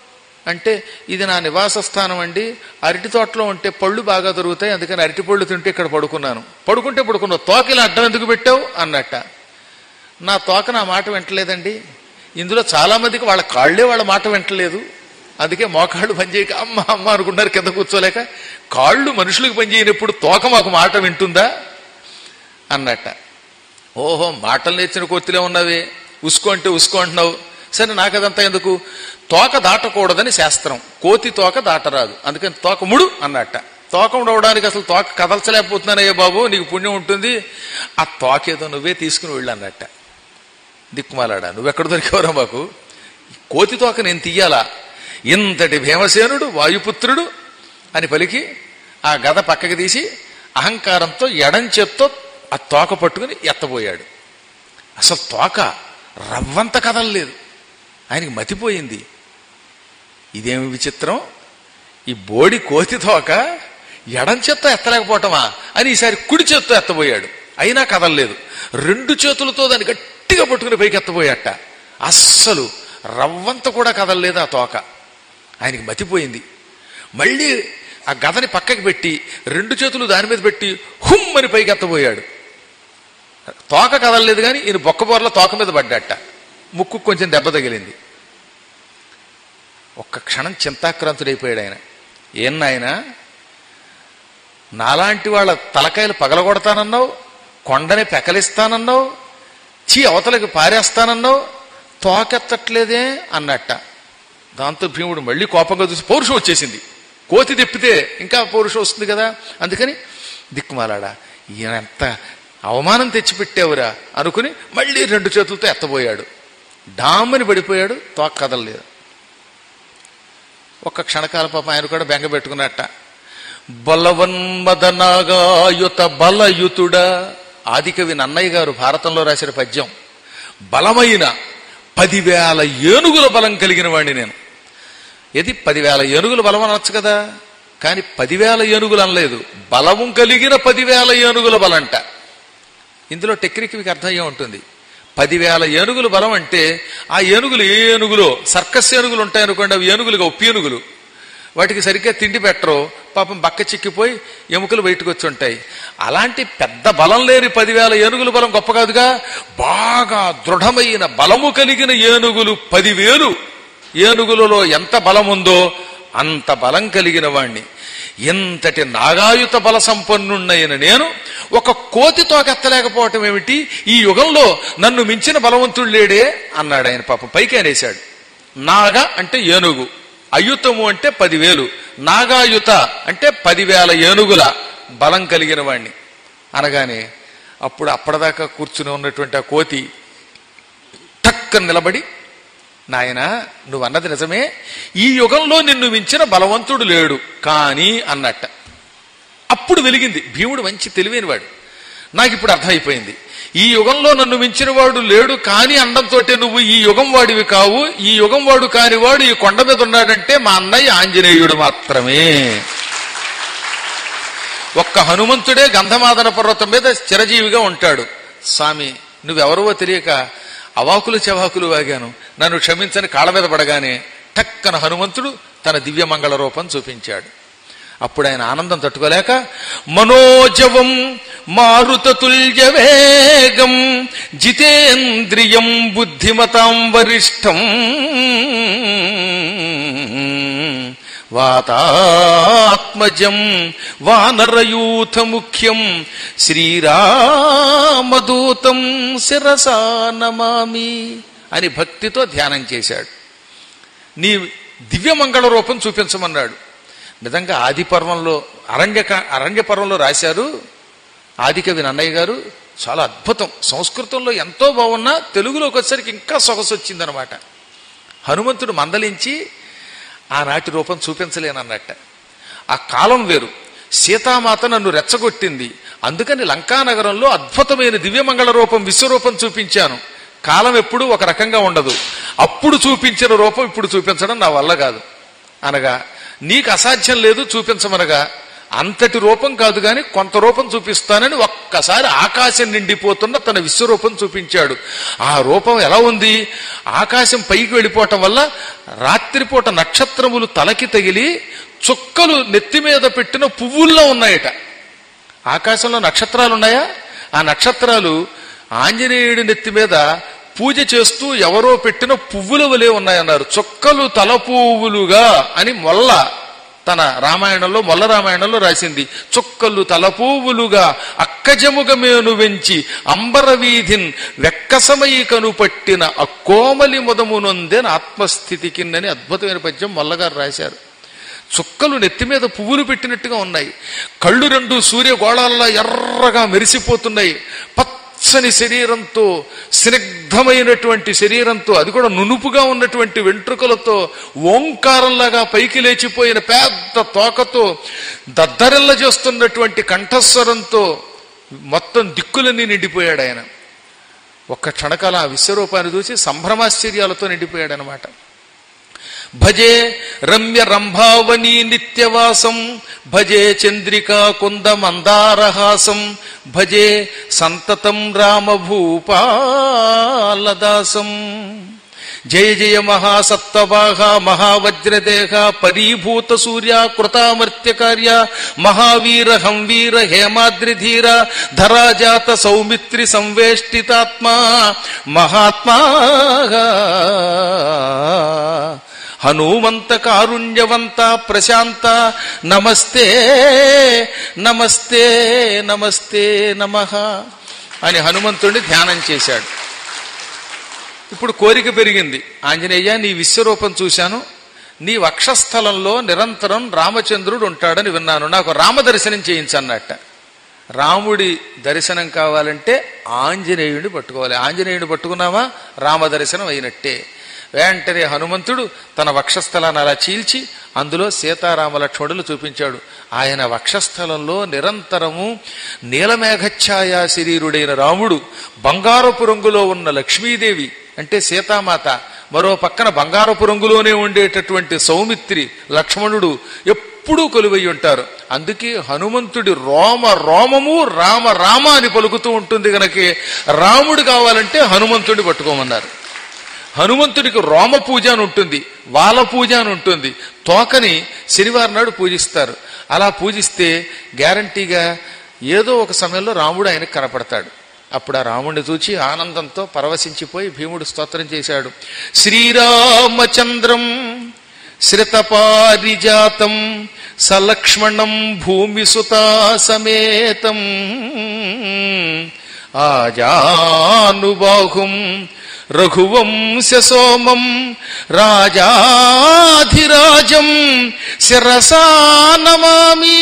అంటే ఇది నా నివాస స్థానం అండి అరటి తోటలో ఉంటే పళ్ళు బాగా దొరుకుతాయి అందుకని అరటి పళ్ళు తింటే ఇక్కడ పడుకున్నాను పడుకుంటే పడుకున్నావు తోక ఇలా అడ్డం ఎందుకు పెట్టావు అన్నట్ట నా తోక నా మాట వింటలేదండి ఇందులో చాలా మందికి వాళ్ళ కాళ్ళే వాళ్ళ మాట వింటలేదు అందుకే మోకాళ్ళు పనిచేయక అమ్మ అమ్మ అనుకున్నారు కింద కూర్చోలేక కాళ్ళు మనుషులకు పనిచేయనప్పుడు తోక మాకు మాట వింటుందా అన్నట్ట ఓహో మాటలు నేర్చిన కొత్తిలే ఉన్నవి ఉసుకో అంటే ఉసుకో అంటున్నావు సరే నాకు అదంతా ఎందుకు తోక దాటకూడదని శాస్త్రం కోతి తోక దాటరాదు అందుకని తోక ముడు అన్నట్ట తోక ఉండవడానికి అసలు తోక కదల్చలేకపోతున్నానయ్యా బాబు నీకు పుణ్యం ఉంటుంది ఆ తోక ఏదో నువ్వే తీసుకుని వెళ్ళు అన్నట్ట దిక్కుమాలాడా నువ్వెక్కడ దొరికేవరా మాకు కోతి తోక నేను తీయాలా ఇంతటి భీమసేనుడు వాయుపుత్రుడు అని పలికి ఆ గద పక్కకి తీసి అహంకారంతో ఎడం చేత్తో ఆ తోక పట్టుకుని ఎత్తబోయాడు అసలు తోక రవ్వంత కదలలేదు ఆయనకి మతిపోయింది ఇదేమి విచిత్రం ఈ బోడి కోతి తోక ఎడం చేత్తో ఎత్తలేకపోవటమా అని ఈసారి కుడి చేత్తో ఎత్తబోయాడు అయినా కదలలేదు రెండు చేతులతో దాన్ని గట్టిగా పట్టుకుని పైకి ఎత్తబోయాట అస్సలు రవ్వంత కూడా కదలలేదు ఆ తోక ఆయనకి మతిపోయింది మళ్ళీ ఆ గదని పక్కకి పెట్టి రెండు చేతులు దాని మీద పెట్టి హుమ్ అని పైకి ఎత్తబోయాడు తోక కదలలేదు కానీ ఈయన బొక్కబోర్ల తోక మీద పడ్డట ముక్కు కొంచెం దెబ్బ తగిలింది ఒక్క క్షణం చింతాక్రాంతుడైపోయాడు ఆయన ఏం నాయన నాలాంటి వాళ్ళ తలకాయలు పగలగొడతానన్నావు కొండని పెకలిస్తానన్నావు చీ అవతలకి పారేస్తానన్నావు తోకెత్తట్లేదే అన్నట్ట దాంతో భీముడు మళ్ళీ కోపంగా చూసి పౌరుషం వచ్చేసింది కోతి తిప్పితే ఇంకా పౌరుషం వస్తుంది కదా అందుకని దిక్కుమాలాడా ఈయన ఎంత అవమానం తెచ్చిపెట్టేవురా అనుకుని మళ్ళీ రెండు చేతులతో ఎత్తబోయాడు డామ్మని పడిపోయాడు తోక కదలలేదు ఒక్క క్షణకాల పాపం ఆయన కూడా బెంగ పెట్టుకున్నట్ట బలవన్మదనాగాయుత బలయుతుడా ఆదికవి నన్నయ్య గారు భారతంలో రాసిన పద్యం బలమైన పదివేల ఏనుగుల బలం కలిగిన వాడిని నేను ఏది పదివేల ఏనుగుల బలం అనొచ్చు కదా కానీ పదివేల ఏనుగులు అనలేదు బలము కలిగిన పదివేల ఏనుగుల బలంట ఇందులో టెక్నిక్ మీకు అర్థమయ్యే ఉంటుంది పదివేల ఏనుగులు బలం అంటే ఆ ఏనుగులు ఏ ఏనుగులో సర్కస్ ఏనుగులు ఉంటాయనుకోండి అవి ఏనుగులుగా ఉప్పి ఏనుగులు వాటికి సరిగ్గా తిండి పెట్టరు పాపం బక్క చిక్కిపోయి ఎముకలు బయటకు వచ్చి ఉంటాయి అలాంటి పెద్ద బలం లేని పదివేల ఏనుగుల బలం గొప్ప కాదుగా బాగా దృఢమైన బలము కలిగిన ఏనుగులు పదివేలు ఏనుగులలో ఎంత బలం ఉందో అంత బలం కలిగిన వాణ్ణి ఎంతటి నాగాయుత బల సంపన్నున్నైన నేను ఒక కోతి తోకెత్తలేకపోవటం ఏమిటి ఈ యుగంలో నన్ను మించిన బలవంతుడు లేడే అన్నాడు ఆయన పాపం పైకి అనేశాడు నాగ అంటే ఏనుగు అయుతము అంటే పదివేలు నాగాయుత అంటే పదివేల ఏనుగుల బలం కలిగిన వాణ్ణి అనగానే అప్పుడు అప్పటిదాకా కూర్చుని ఉన్నటువంటి ఆ కోతి టక్కన నిలబడి నాయన నువ్వు అన్నది నిజమే ఈ యుగంలో నిన్ను మించిన బలవంతుడు లేడు కానీ అన్నట్ట అప్పుడు వెలిగింది భీముడు మంచి తెలివైనవాడు నాకు ఇప్పుడు అర్థమైపోయింది ఈ యుగంలో నన్ను మించిన వాడు లేడు కాని అండంతో నువ్వు ఈ యుగం వాడివి కావు ఈ యుగం వాడు కాని వాడు ఈ కొండ మీద ఉన్నాడంటే మా అన్నయ్య ఆంజనేయుడు మాత్రమే ఒక్క హనుమంతుడే గంధమాదన పర్వతం మీద చిరజీవిగా ఉంటాడు స్వామి నువ్వెవరవో తెలియక అవాకులు చెవాకులు వాగాను నన్ను క్షమించని కాళ్ళ మీద పడగానే టక్కన హనుమంతుడు తన దివ్యమంగళ రూపం చూపించాడు అప్పుడు ఆయన ఆనందం తట్టుకోలేక మనోజవం మారుతతుల్య వేగం జితేంద్రియం బుద్ధిమతాం వరిష్టం వాతాత్మజం వానరయూథ ముఖ్యం శ్రీరామదూతం శిరసా నమామి అని భక్తితో ధ్యానం చేశాడు నీ దివ్యమంగళ రూపం చూపించమన్నాడు నిజంగా ఆది పర్వంలో అరణ్య అరణ్య పర్వంలో రాశారు ఆదికవి నన్నయ్య గారు చాలా అద్భుతం సంస్కృతంలో ఎంతో బాగున్నా తెలుగులోకి వచ్చేసరికి ఇంకా సొగసు వచ్చిందనమాట హనుమంతుడు మందలించి ఆనాటి రూపం చూపించలేనన్నట్ట ఆ కాలం వేరు సీతామాత నన్ను రెచ్చగొట్టింది అందుకని లంకానగరంలో అద్భుతమైన దివ్యమంగళ రూపం విశ్వరూపం చూపించాను కాలం ఎప్పుడు ఒక రకంగా ఉండదు అప్పుడు చూపించిన రూపం ఇప్పుడు చూపించడం నా వల్ల కాదు అనగా నీకు అసాధ్యం లేదు చూపించమనగా అంతటి రూపం కాదు గాని కొంత రూపం చూపిస్తానని ఒక్క ఒక్కసారి ఆకాశం నిండిపోతున్న తన విశ్వరూపం చూపించాడు ఆ రూపం ఎలా ఉంది ఆకాశం పైకి వెళ్ళిపోవటం వల్ల రాత్రిపూట నక్షత్రములు తలకి తగిలి చుక్కలు నెత్తి మీద పెట్టిన పువ్వుల్లో ఉన్నాయట ఆకాశంలో నక్షత్రాలు ఉన్నాయా ఆ నక్షత్రాలు ఆంజనేయుడి నెత్తి మీద పూజ చేస్తూ ఎవరో పెట్టిన పువ్వుల వలె ఉన్నాయన్నారు చుక్కలు తల పువ్వులుగా అని మొల్ల తన రామాయణంలో మొల్ల రామాయణంలో రాసింది చుక్కలు తల పువ్వులుగా అక్కజముగమేను వెంచి అంబర వీధిన్ వెక్కసమై కనుపట్టిన అక్కోమలి మొదమునొందెన ఆత్మస్థితికిన్నని అద్భుతమైన పద్యం మొల్లగారు రాశారు చుక్కలు నెత్తి మీద పువ్వులు పెట్టినట్టుగా ఉన్నాయి కళ్ళు రెండు సూర్యగోళాల్లో ఎర్రగా మెరిసిపోతున్నాయి పచ్చని శరీరంతో స్నిగ్ధమైనటువంటి శరీరంతో అది కూడా నునుపుగా ఉన్నటువంటి వెంట్రుకలతో ఓంకారంలాగా పైకి లేచిపోయిన పెద్ద తోకతో దద్దరిల్ల చేస్తున్నటువంటి కంఠస్వరంతో మొత్తం దిక్కులన్నీ నిండిపోయాడు ఆయన ఒక్క క్షణకాల ఆ విశ్వరూపాన్ని చూసి సంభ్రమాశ్చర్యాలతో నిండిపోయాడు అనమాట భజే రమ్య రంభావని నిత్యవాసం భజే చంద్రికా కుంద మందారహాసం భజే సంతతం రామభూపాలదాసం జయ జయ మహాసత్వవాహ మహావజ్రదేహ పరీభూత సూర్య కృతామర్త్యకార్య మహావీర హంవీర హేమాద్రిధీర ధరాజాత సౌమిత్రి సంవేష్టితాత్మా మహాత్మా హనుమంత కారుణ్యవంత ప్రశాంత నమస్తే నమస్తే నమస్తే నమ అని హనుమంతుడిని ధ్యానం చేశాడు ఇప్పుడు కోరిక పెరిగింది ఆంజనేయ నీ విశ్వరూపం చూశాను నీ వక్షస్థలంలో నిరంతరం రామచంద్రుడు ఉంటాడని విన్నాను నాకు రామదర్శనం చేయించన్నట్ట రాముడి దర్శనం కావాలంటే ఆంజనేయుడిని పట్టుకోవాలి ఆంజనేయుడిని పట్టుకున్నావా రామదర్శనం అయినట్టే వెంటనే హనుమంతుడు తన వక్షస్థలాన్ని అలా చీల్చి అందులో సీతారామ లక్ష్మణులు చూపించాడు ఆయన వక్షస్థలంలో నిరంతరము నీలమేఘఛాయా శరీరుడైన రాముడు బంగారపు రంగులో ఉన్న లక్ష్మీదేవి అంటే సీతామాత మరో పక్కన బంగారపు రంగులోనే ఉండేటటువంటి సౌమిత్రి లక్ష్మణుడు ఎప్పుడూ కొలువై ఉంటారు అందుకే హనుమంతుడి రోమ రోమము రామ రామ అని పలుకుతూ ఉంటుంది గనకే రాముడు కావాలంటే హనుమంతుడిని పట్టుకోమన్నారు హనుమంతుడికి రోమ పూజ అని ఉంటుంది వాల పూజ అని ఉంటుంది తోకని శనివారం నాడు పూజిస్తారు అలా పూజిస్తే గ్యారంటీగా ఏదో ఒక సమయంలో రాముడు ఆయనకు కనపడతాడు అప్పుడు ఆ రాముడిని చూచి ఆనందంతో పరవశించిపోయి భీముడు స్తోత్రం చేశాడు శ్రీరామచంద్రం శ్రితపారిజాతం సలక్ష్మణం భూమిసుతా సమేతం ఆజానుబాహుం రఘువంశ సోమం రాజాధిరాజం శిరసా నమామి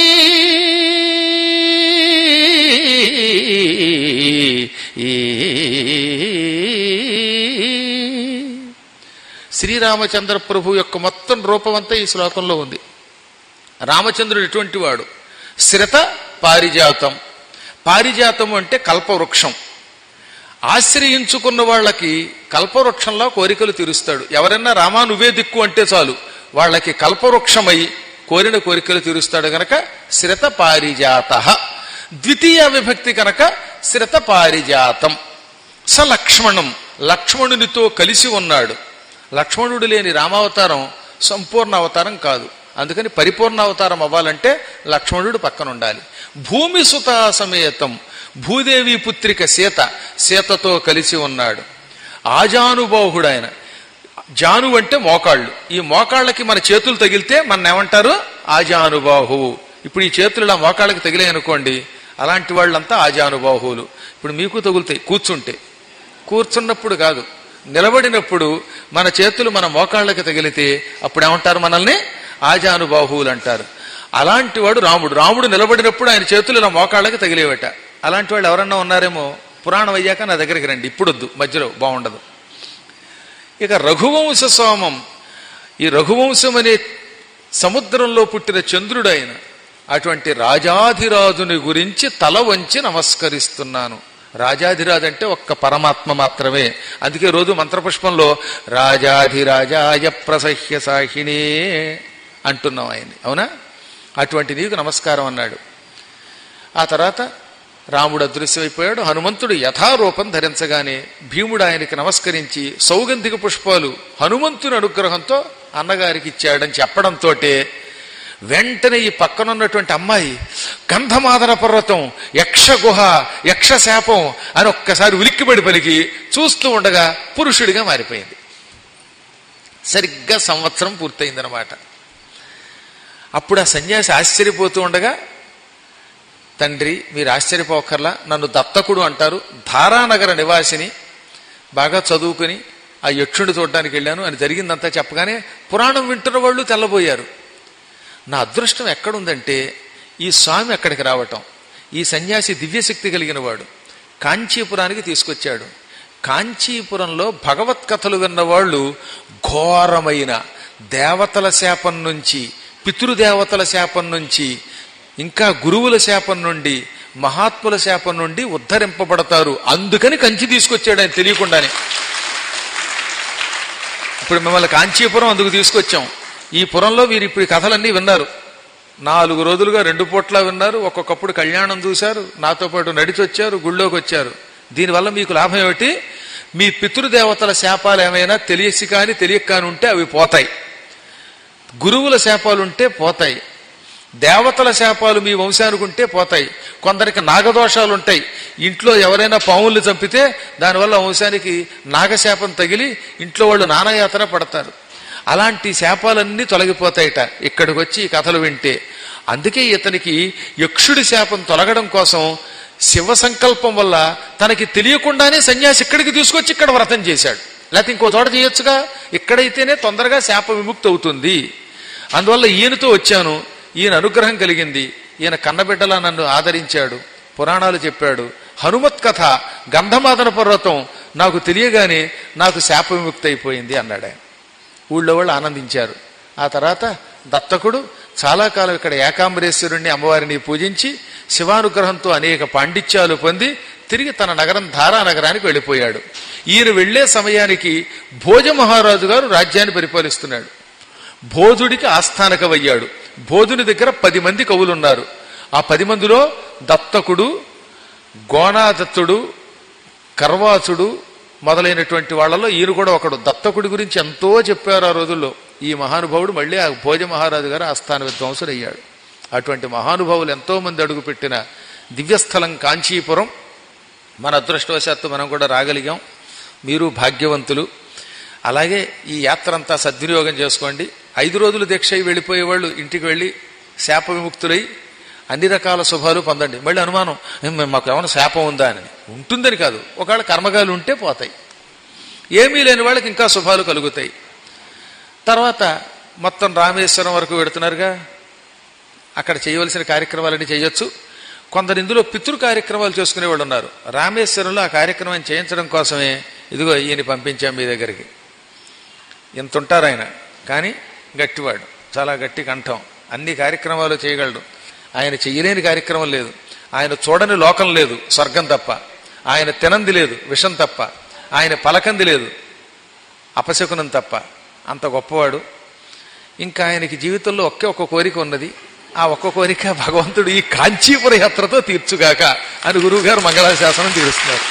శ్రీరామచంద్ర ప్రభు యొక్క మొత్తం రూపమంతా ఈ శ్లోకంలో ఉంది రామచంద్రుడు ఎటువంటి వాడు శ్రిత పారిజాతం పారిజాతం అంటే కల్పవృక్షం ఆశ్రయించుకున్న వాళ్ళకి కల్పవృక్షంలో కోరికలు తీరుస్తాడు ఎవరన్నా రామా నువ్వే దిక్కు అంటే చాలు వాళ్ళకి కల్పవృక్షమై కోరిన కోరికలు తీరుస్తాడు గనక శ్రిత పారిజాత ద్వితీయ విభక్తి కనుక శ్రిత పారిజాతం స లక్ష్మణం లక్ష్మణునితో కలిసి ఉన్నాడు లక్ష్మణుడు లేని రామావతారం సంపూర్ణ అవతారం కాదు అందుకని పరిపూర్ణ అవతారం అవ్వాలంటే లక్ష్మణుడు పక్కన ఉండాలి భూమి సుతా సమేతం భూదేవి పుత్రిక సీత సీతతో కలిసి ఉన్నాడు ఆజానుబాహుడు ఆయన జాను అంటే మోకాళ్ళు ఈ మోకాళ్ళకి మన చేతులు తగిలితే మన ఏమంటారు ఆజానుబాహువు ఇప్పుడు ఈ చేతులు ఇలా మోకాళ్ళకి తగిలాయి అనుకోండి అలాంటి వాళ్ళంతా ఆజానుబాహువులు ఇప్పుడు మీకు తగులుతాయి కూర్చుంటే కూర్చున్నప్పుడు కాదు నిలబడినప్పుడు మన చేతులు మన మోకాళ్ళకి తగిలితే అప్పుడు ఏమంటారు మనల్ని ఆజానుబాహువులు అంటారు అలాంటి వాడు రాముడు రాముడు నిలబడినప్పుడు ఆయన చేతులు ఇలా మోకాళ్ళకి తగిలేవట అలాంటి వాళ్ళు ఎవరన్నా ఉన్నారేమో పురాణం అయ్యాక నా దగ్గరికి రండి ఇప్పుడొద్దు మధ్యలో బాగుండదు ఇక రఘువంశ సోమం ఈ రఘువంశం అనే సముద్రంలో పుట్టిన చంద్రుడు ఆయన అటువంటి రాజాధిరాజుని గురించి తల వంచి నమస్కరిస్తున్నాను రాజాధిరాజు అంటే ఒక్క పరమాత్మ మాత్రమే అందుకే రోజు మంత్రపుష్పంలో రాజాధిరాజాయ ప్రసహ్య సాహిణే అంటున్నాం ఆయన్ని అవునా అటువంటి నీకు నమస్కారం అన్నాడు ఆ తర్వాత రాముడు అదృశ్యమైపోయాడు హనుమంతుడు యథారూపం ధరించగానే భీముడు ఆయనకి నమస్కరించి సౌగంధిక పుష్పాలు హనుమంతుని అనుగ్రహంతో అన్నగారికి ఇచ్చాడని చెప్పడంతో వెంటనే ఈ పక్కనున్నటువంటి అమ్మాయి గంధమాదన పర్వతం యక్ష గుహ యక్ష శాపం అని ఒక్కసారి ఉలిక్కిపడి పలికి చూస్తూ ఉండగా పురుషుడిగా మారిపోయింది సరిగ్గా సంవత్సరం పూర్తయిందనమాట అప్పుడు ఆ సన్యాసి ఆశ్చర్యపోతూ ఉండగా తండ్రి మీరు ఆశ్చర్యపోకర్లా నన్ను దత్తకుడు అంటారు ధారానగర నివాసిని బాగా చదువుకుని ఆ యక్షుడిని చూడడానికి వెళ్ళాను అని జరిగిందంతా చెప్పగానే పురాణం వింటున్న వాళ్ళు తెల్లబోయారు నా అదృష్టం ఎక్కడుందంటే ఈ స్వామి అక్కడికి రావటం ఈ సన్యాసి దివ్యశక్తి కలిగిన వాడు కాంచీపురానికి తీసుకొచ్చాడు కాంచీపురంలో భగవత్ కథలు విన్నవాళ్ళు ఘోరమైన దేవతల శాపం నుంచి పితృదేవతల శాపం నుంచి ఇంకా గురువుల శాపం నుండి మహాత్ముల శాపం నుండి ఉద్ధరింపబడతారు అందుకని కంచి తీసుకొచ్చాడు ఆయన తెలియకుండానే ఇప్పుడు మిమ్మల్ని కాంచీపురం అందుకు తీసుకొచ్చాం ఈ పురంలో మీరు ఇప్పుడు ఈ కథలన్నీ విన్నారు నాలుగు రోజులుగా రెండు పూట్ల విన్నారు ఒక్కొక్కప్పుడు కళ్యాణం చూశారు నాతో పాటు నడిచి వచ్చారు గుళ్ళోకి వచ్చారు దీనివల్ల మీకు లాభం ఏమిటి మీ పితృదేవతల శాపాలు ఏమైనా తెలియసి కానీ తెలియక కానీ ఉంటే అవి పోతాయి గురువుల శాపాలుంటే పోతాయి దేవతల శాపాలు మీ వంశానికి ఉంటే పోతాయి కొందరికి నాగదోషాలు ఉంటాయి ఇంట్లో ఎవరైనా పావుల్ని చంపితే దానివల్ల వంశానికి నాగశాపం తగిలి ఇంట్లో వాళ్ళు నానాయాతన పడతారు అలాంటి శాపాలన్నీ తొలగిపోతాయిట ఇక్కడికి వచ్చి ఈ కథలు వింటే అందుకే ఇతనికి యక్షుడి శాపం తొలగడం కోసం శివ సంకల్పం వల్ల తనకి తెలియకుండానే సన్యాసి ఇక్కడికి తీసుకొచ్చి ఇక్కడ వ్రతం చేశాడు లేకపోతే ఇంకో చోట చేయొచ్చుగా ఇక్కడైతేనే తొందరగా శాప విముక్తి అవుతుంది అందువల్ల ఈయనతో వచ్చాను ఈయన అనుగ్రహం కలిగింది ఈయన కన్నబిడ్డలా నన్ను ఆదరించాడు పురాణాలు చెప్పాడు హనుమత్ కథ గంధమాదన పర్వతం నాకు తెలియగానే నాకు శాప విముక్తి అయిపోయింది అన్నాడు ఆయన ఊళ్ళో వాళ్ళు ఆనందించారు ఆ తర్వాత దత్తకుడు చాలా కాలం ఇక్కడ ఏకాంబరేశ్వరుణ్ణి అమ్మవారిని పూజించి శివానుగ్రహంతో అనేక పాండిత్యాలు పొంది తిరిగి తన నగరం ధారా నగరానికి వెళ్ళిపోయాడు ఈయన వెళ్లే సమయానికి భోజ మహారాజు గారు రాజ్యాన్ని పరిపాలిస్తున్నాడు బోధుడికి ఆస్థానకమయ్యాడు బోధుని దగ్గర పది మంది కవులున్నారు ఆ పది మందిలో దత్తకుడు గోనాదత్తుడు కర్వాచుడు మొదలైనటువంటి వాళ్ళలో ఈయన కూడా ఒకడు దత్తకుడి గురించి ఎంతో చెప్పారు ఆ రోజుల్లో ఈ మహానుభావుడు మళ్ళీ ఆ భోజ మహారాజు గారు ఆస్థాన విద్వాంసుడు అయ్యాడు అటువంటి మహానుభావులు ఎంతో మంది అడుగుపెట్టిన దివ్యస్థలం కాంచీపురం మన అదృష్టవశాత్తు మనం కూడా రాగలిగాం మీరు భాగ్యవంతులు అలాగే ఈ యాత్ర అంతా సద్వినియోగం చేసుకోండి ఐదు రోజులు దీక్ష అయి వెళ్ళిపోయే వాళ్ళు ఇంటికి వెళ్ళి శాప విముక్తులై అన్ని రకాల శుభాలు పొందండి మళ్ళీ అనుమానం "ఏం, మాకు ఏమైనా శాపం ఉందా అని ఉంటుందని కాదు ఒకవేళ కర్మగాలు ఉంటే పోతాయి ఏమీ లేని వాళ్ళకి ఇంకా శుభాలు కలుగుతాయి తర్వాత మొత్తం రామేశ్వరం వరకు వెడుతున్నారుగా అక్కడ చేయవలసిన కార్యక్రమాలన్నీ చేయొచ్చు కొందరు ఇందులో పితృ కార్యక్రమాలు చేసుకునే వాళ్ళు ఉన్నారు రామేశ్వరంలో ఆ కార్యక్రమం చేయించడం కోసమే ఇదిగో ఈయన పంపించాం మీ దగ్గరికి ఇంత ఉంటారు ఆయన కానీ గట్టివాడు చాలా గట్టి కంఠం అన్ని కార్యక్రమాలు చేయగలడు ఆయన చెయ్యలేని కార్యక్రమం లేదు ఆయన చూడని లోకం లేదు స్వర్గం తప్ప ఆయన తినంది లేదు విషం తప్ప ఆయన పలకంది లేదు అపశకునం తప్ప అంత గొప్పవాడు ఇంకా ఆయనకి జీవితంలో ఒకే ఒక్క కోరిక ఉన్నది ఆ ఒక్క కోరిక భగవంతుడు ఈ కాంచీపుర యాత్రతో తీర్చుగాక అని గురువుగారు మంగళాశాసనం తీరుస్తున్నారు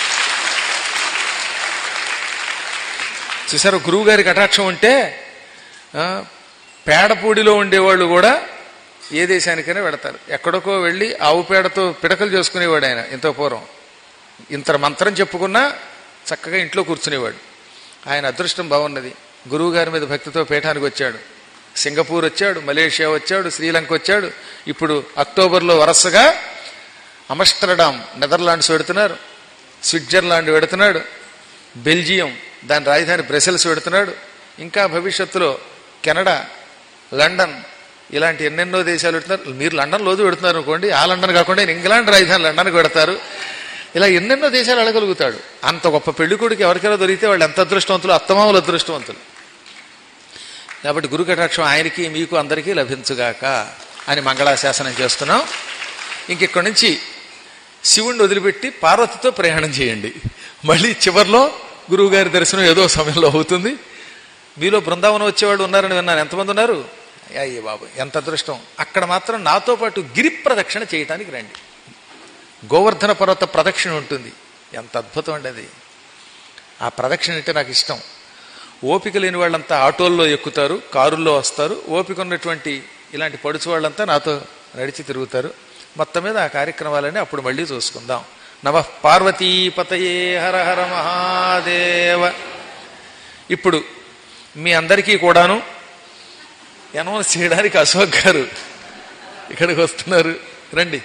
చూసారు గురువు గారి కటాక్షం ఉంటే ఆ, పేడపూడిలో ఉండేవాళ్ళు కూడా ఏ దేశానికైనా వెడతారు ఎక్కడికో వెళ్ళి ఆవు పేడతో పిడకలు చేసుకునేవాడు ఆయన ఇంత పూర్వం ఇంత మంత్రం చెప్పుకున్నా చక్కగా ఇంట్లో కూర్చునేవాడు ఆయన అదృష్టం బాగున్నది గురువు గారి మీద భక్తితో పీఠానికి వచ్చాడు సింగపూర్ వచ్చాడు మలేషియా వచ్చాడు శ్రీలంక వచ్చాడు ఇప్పుడు అక్టోబర్లో వరుసగా అమస్టర్డామ్ నెదర్లాండ్స్ పెడుతున్నారు స్విట్జర్లాండ్ పెడుతున్నాడు బెల్జియం దాని రాజధాని బ్రసెల్స్ పెడుతున్నాడు ఇంకా భవిష్యత్తులో కెనడా లండన్ ఇలాంటి ఎన్నెన్నో దేశాలు పెడుతున్నారు మీరు లండన్ రోజు పెడుతున్నారు అనుకోండి ఆ లండన్ కాకుండా ఈయన ఇంగ్లాండ్ రాజధాని లండన్కి పెడతారు ఇలా ఎన్నెన్నో దేశాలు అడగలుగుతాడు అంత గొప్ప పెళ్లి కొడుకు ఎవరికైనా దొరికితే వాళ్ళు ఎంత అదృష్టవంతులు అత్తమాములు అదృష్టవంతులు కాబట్టి గురు కటాక్షం ఆయనకి మీకు అందరికీ లభించుగాక అని మంగళాశాసనం చేస్తున్నాం ఇంక ఇక్కడి నుంచి శివుణ్ణి వదిలిపెట్టి పార్వతితో ప్రయాణం చేయండి మళ్ళీ చివర్లో గురువుగారి దర్శనం ఏదో సమయంలో అవుతుంది మీలో బృందావనం వచ్చేవాళ్ళు ఉన్నారని విన్నాను ఎంతమంది ఉన్నారు అయ్యే బాబు ఎంత అదృష్టం అక్కడ మాత్రం నాతో పాటు గిరి ప్రదక్షిణ చేయటానికి రండి గోవర్ధన పర్వత ప్రదక్షిణ ఉంటుంది ఎంత అద్భుతం అండి అది ఆ ప్రదక్షిణ అంటే నాకు ఇష్టం ఓపిక లేని వాళ్ళంతా ఆటోల్లో ఎక్కుతారు కారుల్లో వస్తారు ఓపిక ఉన్నటువంటి ఇలాంటి పడుచు వాళ్ళంతా నాతో నడిచి తిరుగుతారు మొత్తం మీద ఆ కార్యక్రమాలని అప్పుడు మళ్ళీ చూసుకుందాం నమ పార్వతీపతయే హర హర మహాదేవ ఇప్పుడు మీ అందరికీ కూడాను అనౌన్స్ చేయడానికి అశోక్ గారు ఇక్కడికి వస్తున్నారు రండి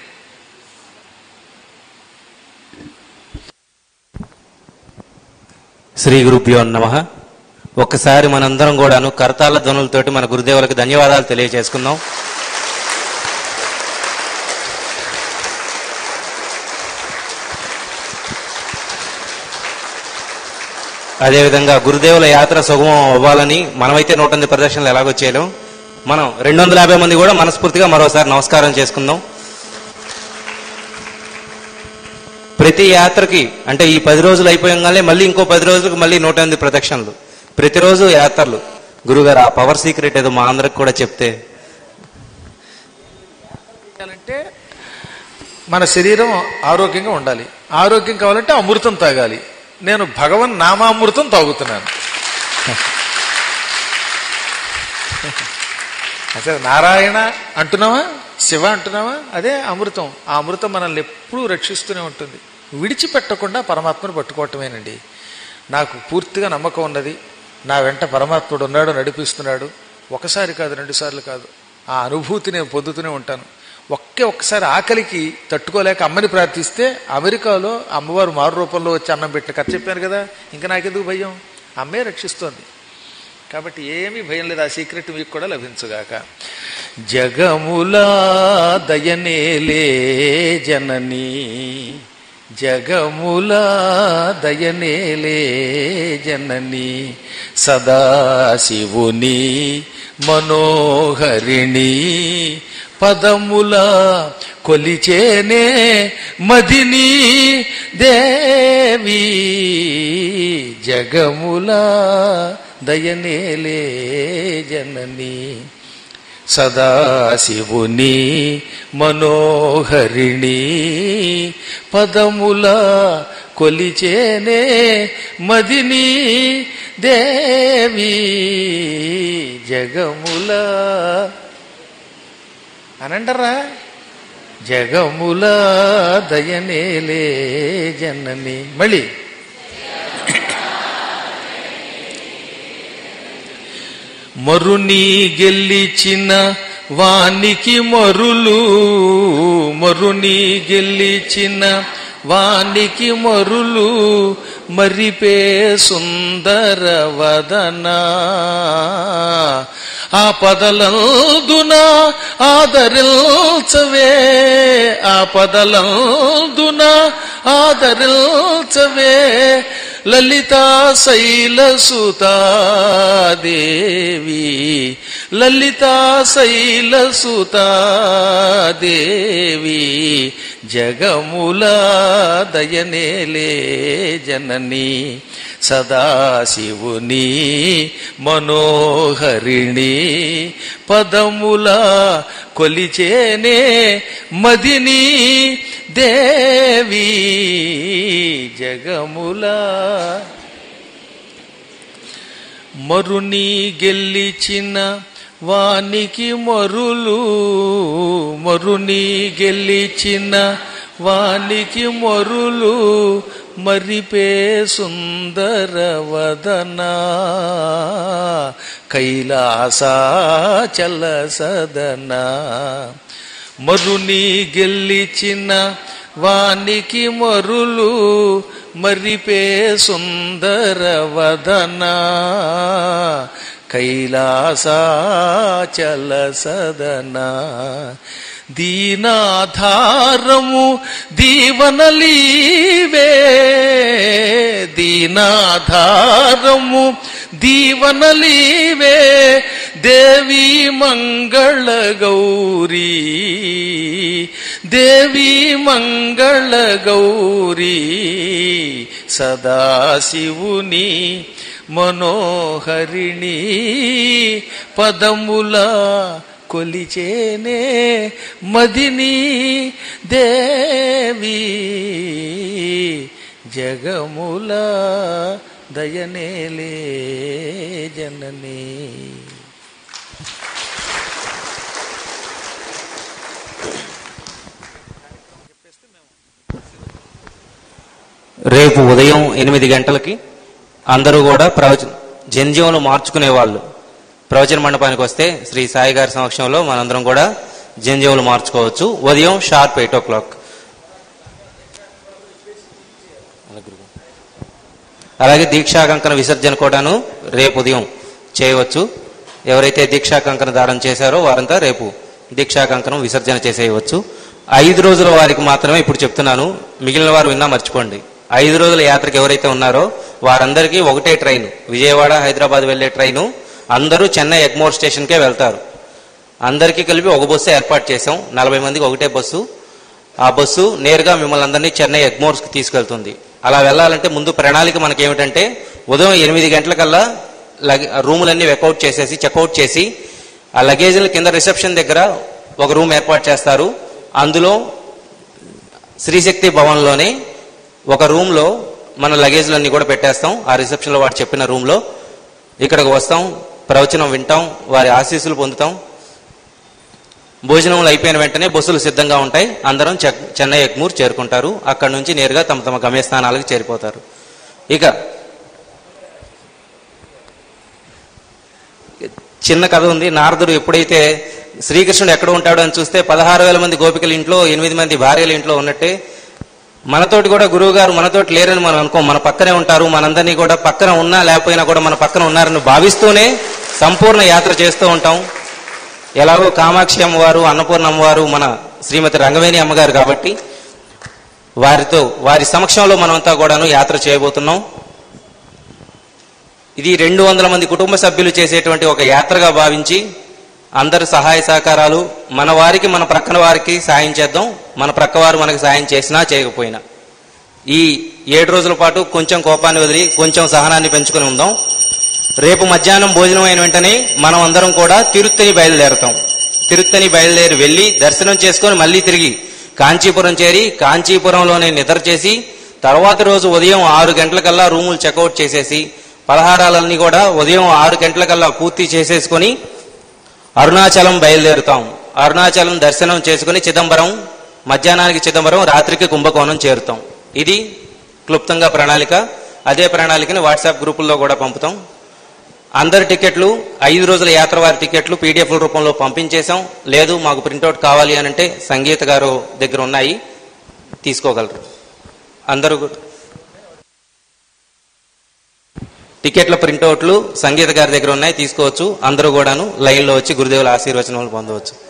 శ్రీ గురుభ్యో నమ ఒక్కసారి మనందరం కూడాను కరతాళ ధ్వనులతోటి మన గురుదేవులకు ధన్యవాదాలు తెలియజేసుకుందాం అదేవిధంగా గురుదేవుల యాత్ర సుగమం అవ్వాలని మనమైతే నూట ఎనిమిది ప్రదర్శనలు ఎలాగో చేయలేం మనం రెండు వందల యాభై మంది కూడా మనస్ఫూర్తిగా మరోసారి నమస్కారం చేసుకుందాం ప్రతి యాత్రకి అంటే ఈ పది రోజులు అయిపోయంగానే మళ్ళీ ఇంకో పది రోజులకు మళ్ళీ నూట ఎనిమిది ప్రదక్షిణలు ప్రతిరోజు యాత్రలు గురుగారు ఆ పవర్ సీక్రెట్ ఏదో మా అందరికి కూడా చెప్తే అంటే మన శరీరం ఆరోగ్యంగా ఉండాలి ఆరోగ్యం కావాలంటే అమృతం తాగాలి నేను భగవన్ నామామృతం తాగుతున్నాను అసలు నారాయణ అంటున్నావా శివ అంటున్నావా అదే అమృతం ఆ అమృతం మనల్ని ఎప్పుడూ రక్షిస్తూనే ఉంటుంది విడిచిపెట్టకుండా పరమాత్మను పట్టుకోవటమేనండి నాకు పూర్తిగా నమ్మకం ఉన్నది నా వెంట పరమాత్ముడు ఉన్నాడు నడిపిస్తున్నాడు ఒకసారి కాదు రెండు సార్లు కాదు ఆ అనుభూతి నేను పొందుతూనే ఉంటాను ఒకే ఒక్కసారి ఆకలికి తట్టుకోలేక అమ్మని ప్రార్థిస్తే అమెరికాలో అమ్మవారు మారు రూపంలో వచ్చి అన్నం పెట్టిన కథ చెప్పాను కదా ఇంకా నాకెందుకు భయం అమ్మే రక్షిస్తోంది కాబట్టి ఏమీ భయం లేదు ఆ సీక్రెట్ మీకు కూడా లభించుగాక జగములా దయనేలే జనని జగములా దయనేలే జనని సదాశివుని మనోహరిణి పదముల కొలిచేనే మదిని దేవి జగముల దయనేలే జనని సదాశివుని మనోహరిణి పదముల కొలిచేనే మదిని దేవి జగముల అనంటరా జగముల దయనేలే జనని మళ్ళీ మరుని గెలిచిన వానికి మరులు మరుని గెలిచిన వానికి మరులు మరిపే సుందర వదన ఆ పదలందున ఆదరించవే ఆ పదలందున ఆదరించవే లలితా శైలసుతాదేవి లలితా శైలసుతాదేవి జగముల దయనేలే జనని సదాశివుని మనోహరిణి పదముల కొలిచేనే మదిని దేవి జగముల మరుని గెలిచిన వానికి మరులు మరుని గెలిచిన వానికి మరులు మరిపే సుందర వదన కైలాసాచల సదన మరుని గెలిచిన వానికి మరులు మరిపే సుందర వదన కైలాసాచల సదన దీనాధారము దీవనలీవే దీనాధారము దీవనలీవే దేవి మంగళ గౌరీ దేవి మంగళ గౌరీ సదాశివుని మనోహరిణి పదముల కొలిచేనే మదిని దేవి జగముల దయనేలే జననీ రేపు ఉదయం ఎనిమిది గంటలకి అందరూ కూడా ప్రవచన జనజీవనం మార్చుకునే వాళ్ళు ప్రవచన మండపానికి వస్తే శ్రీ సాయి గారి సమక్షంలో మనందరం కూడా జనజీవులు మార్చుకోవచ్చు ఉదయం షార్ప్ ఎయిట్ ఓ క్లాక్ అలాగే దీక్షా కంకణ విసర్జన కూడాను రేపు ఉదయం చేయవచ్చు ఎవరైతే దీక్షా కంకణ దానం చేశారో వారంతా రేపు దీక్షా కంకణం విసర్జన చేసేయవచ్చు ఐదు రోజుల వారికి మాత్రమే ఇప్పుడు చెప్తున్నాను మిగిలిన వారు విన్నా మర్చిపోండి ఐదు రోజుల యాత్రకు ఎవరైతే ఉన్నారో వారందరికీ ఒకటే ట్రైన్ విజయవాడ హైదరాబాద్ వెళ్లే ట్రైను అందరూ చెన్నై ఎగ్మోర్ స్టేషన్కే వెళ్తారు అందరికీ కలిపి ఒక బస్సు ఏర్పాటు చేశాం నలభై మందికి ఒకటే బస్సు ఆ బస్సు నేరుగా మిమ్మల్ని అందరినీ చెన్నై ఎగ్మోర్స్కి తీసుకెళ్తుంది అలా వెళ్ళాలంటే ముందు ప్రణాళిక మనకి ఏమిటంటే ఉదయం ఎనిమిది గంటలకల్లా లగ రూములన్నీ వెకౌట్ చేసేసి చెక్అవుట్ చేసి ఆ లగేజ్ల కింద రిసెప్షన్ దగ్గర ఒక రూమ్ ఏర్పాటు చేస్తారు అందులో శ్రీశక్తి భవన్లోనే ఒక రూమ్లో మన లగేజ్లన్నీ కూడా పెట్టేస్తాం ఆ రిసెప్షన్లో వాడు చెప్పిన రూమ్లో ఇక్కడికి వస్తాం ప్రవచనం వింటాం వారి ఆశీస్సులు పొందుతాం భోజనములు అయిపోయిన వెంటనే బస్సులు సిద్ధంగా ఉంటాయి అందరం చెక్- చెన్నై ఎగ్మూర్ చేరుకుంటారు అక్కడ నుంచి నేరుగా తమ తమ గమ్యస్థానాలకు చేరిపోతారు ఇక చిన్న కథ ఉంది నారదుడు ఎప్పుడైతే శ్రీకృష్ణుడు ఎక్కడ ఉంటాడో అని చూస్తే పదహారు వేల మంది గోపికల ఇంట్లో ఎనిమిది మంది భార్యల ఇంట్లో ఉన్నట్టే మనతోటి కూడా గురువు గారు మనతోటి లేరని మనం అనుకో మన పక్కనే ఉంటారు మనందరినీ కూడా పక్కన ఉన్నా లేకపోయినా కూడా మన పక్కన ఉన్నారని భావిస్తూనే సంపూర్ణ యాత్ర చేస్తూ ఉంటాం ఎలాగో కామాక్షి అమ్మవారు అన్నపూర్ణ అమ్మవారు మన శ్రీమతి రంగవేణి అమ్మగారు కాబట్టి వారితో వారి సమక్షంలో మనమంతా కూడాను యాత్ర చేయబోతున్నాం ఇది రెండు వందల మంది కుటుంబ సభ్యులు చేసేటువంటి ఒక యాత్రగా భావించి అందరి సహాయ సహకారాలు మన వారికి మన ప్రక్కన వారికి సాయం చేద్దాం మన ప్రక్క వారు మనకి సాయం చేసినా చేయకపోయినా ఈ ఏడు రోజుల పాటు కొంచెం కోపాన్ని వదిలి కొంచెం సహనాన్ని పెంచుకుని ఉందాం రేపు మధ్యాహ్నం భోజనం అయిన వెంటనే మనం అందరం కూడా తిరుత్తని బయలుదేరతాం తిరుత్తని బయలుదేరి వెళ్ళి దర్శనం చేసుకొని మళ్ళీ తిరిగి కాంచీపురం చేరి కాంచీపురంలోనే నిద్ర చేసి తర్వాత రోజు ఉదయం ఆరు గంటలకల్లా రూములు చెక్అవుట్ చేసేసి పలహారాలన్నీ కూడా ఉదయం ఆరు గంటలకల్లా పూర్తి చేసేసుకొని అరుణాచలం బయలుదేరుతాం అరుణాచలం దర్శనం చేసుకుని చిదంబరం మధ్యాహ్నానికి చిదంబరం రాత్రికి కుంభకోణం చేరుతాం ఇది క్లుప్తంగా ప్రణాళిక అదే ప్రణాళికని వాట్సాప్ గ్రూపుల్లో కూడా పంపుతాం అందరి టికెట్లు ఐదు రోజుల యాత్ర వారి టికెట్లు పీడిఎఫ్ రూపంలో పంపించేశాం లేదు మాకు ప్రింట్అవుట్ కావాలి అని అంటే సంగీత గారు దగ్గర ఉన్నాయి తీసుకోగలరు అందరూ కూడా టికెట్ల ప్రింట్అవుట్లు సంగీత గారి దగ్గర ఉన్నాయి తీసుకోవచ్చు అందరూ కూడాను లైన్లో వచ్చి గురుదేవుల ఆశీర్వచనాలు పొందవచ్చు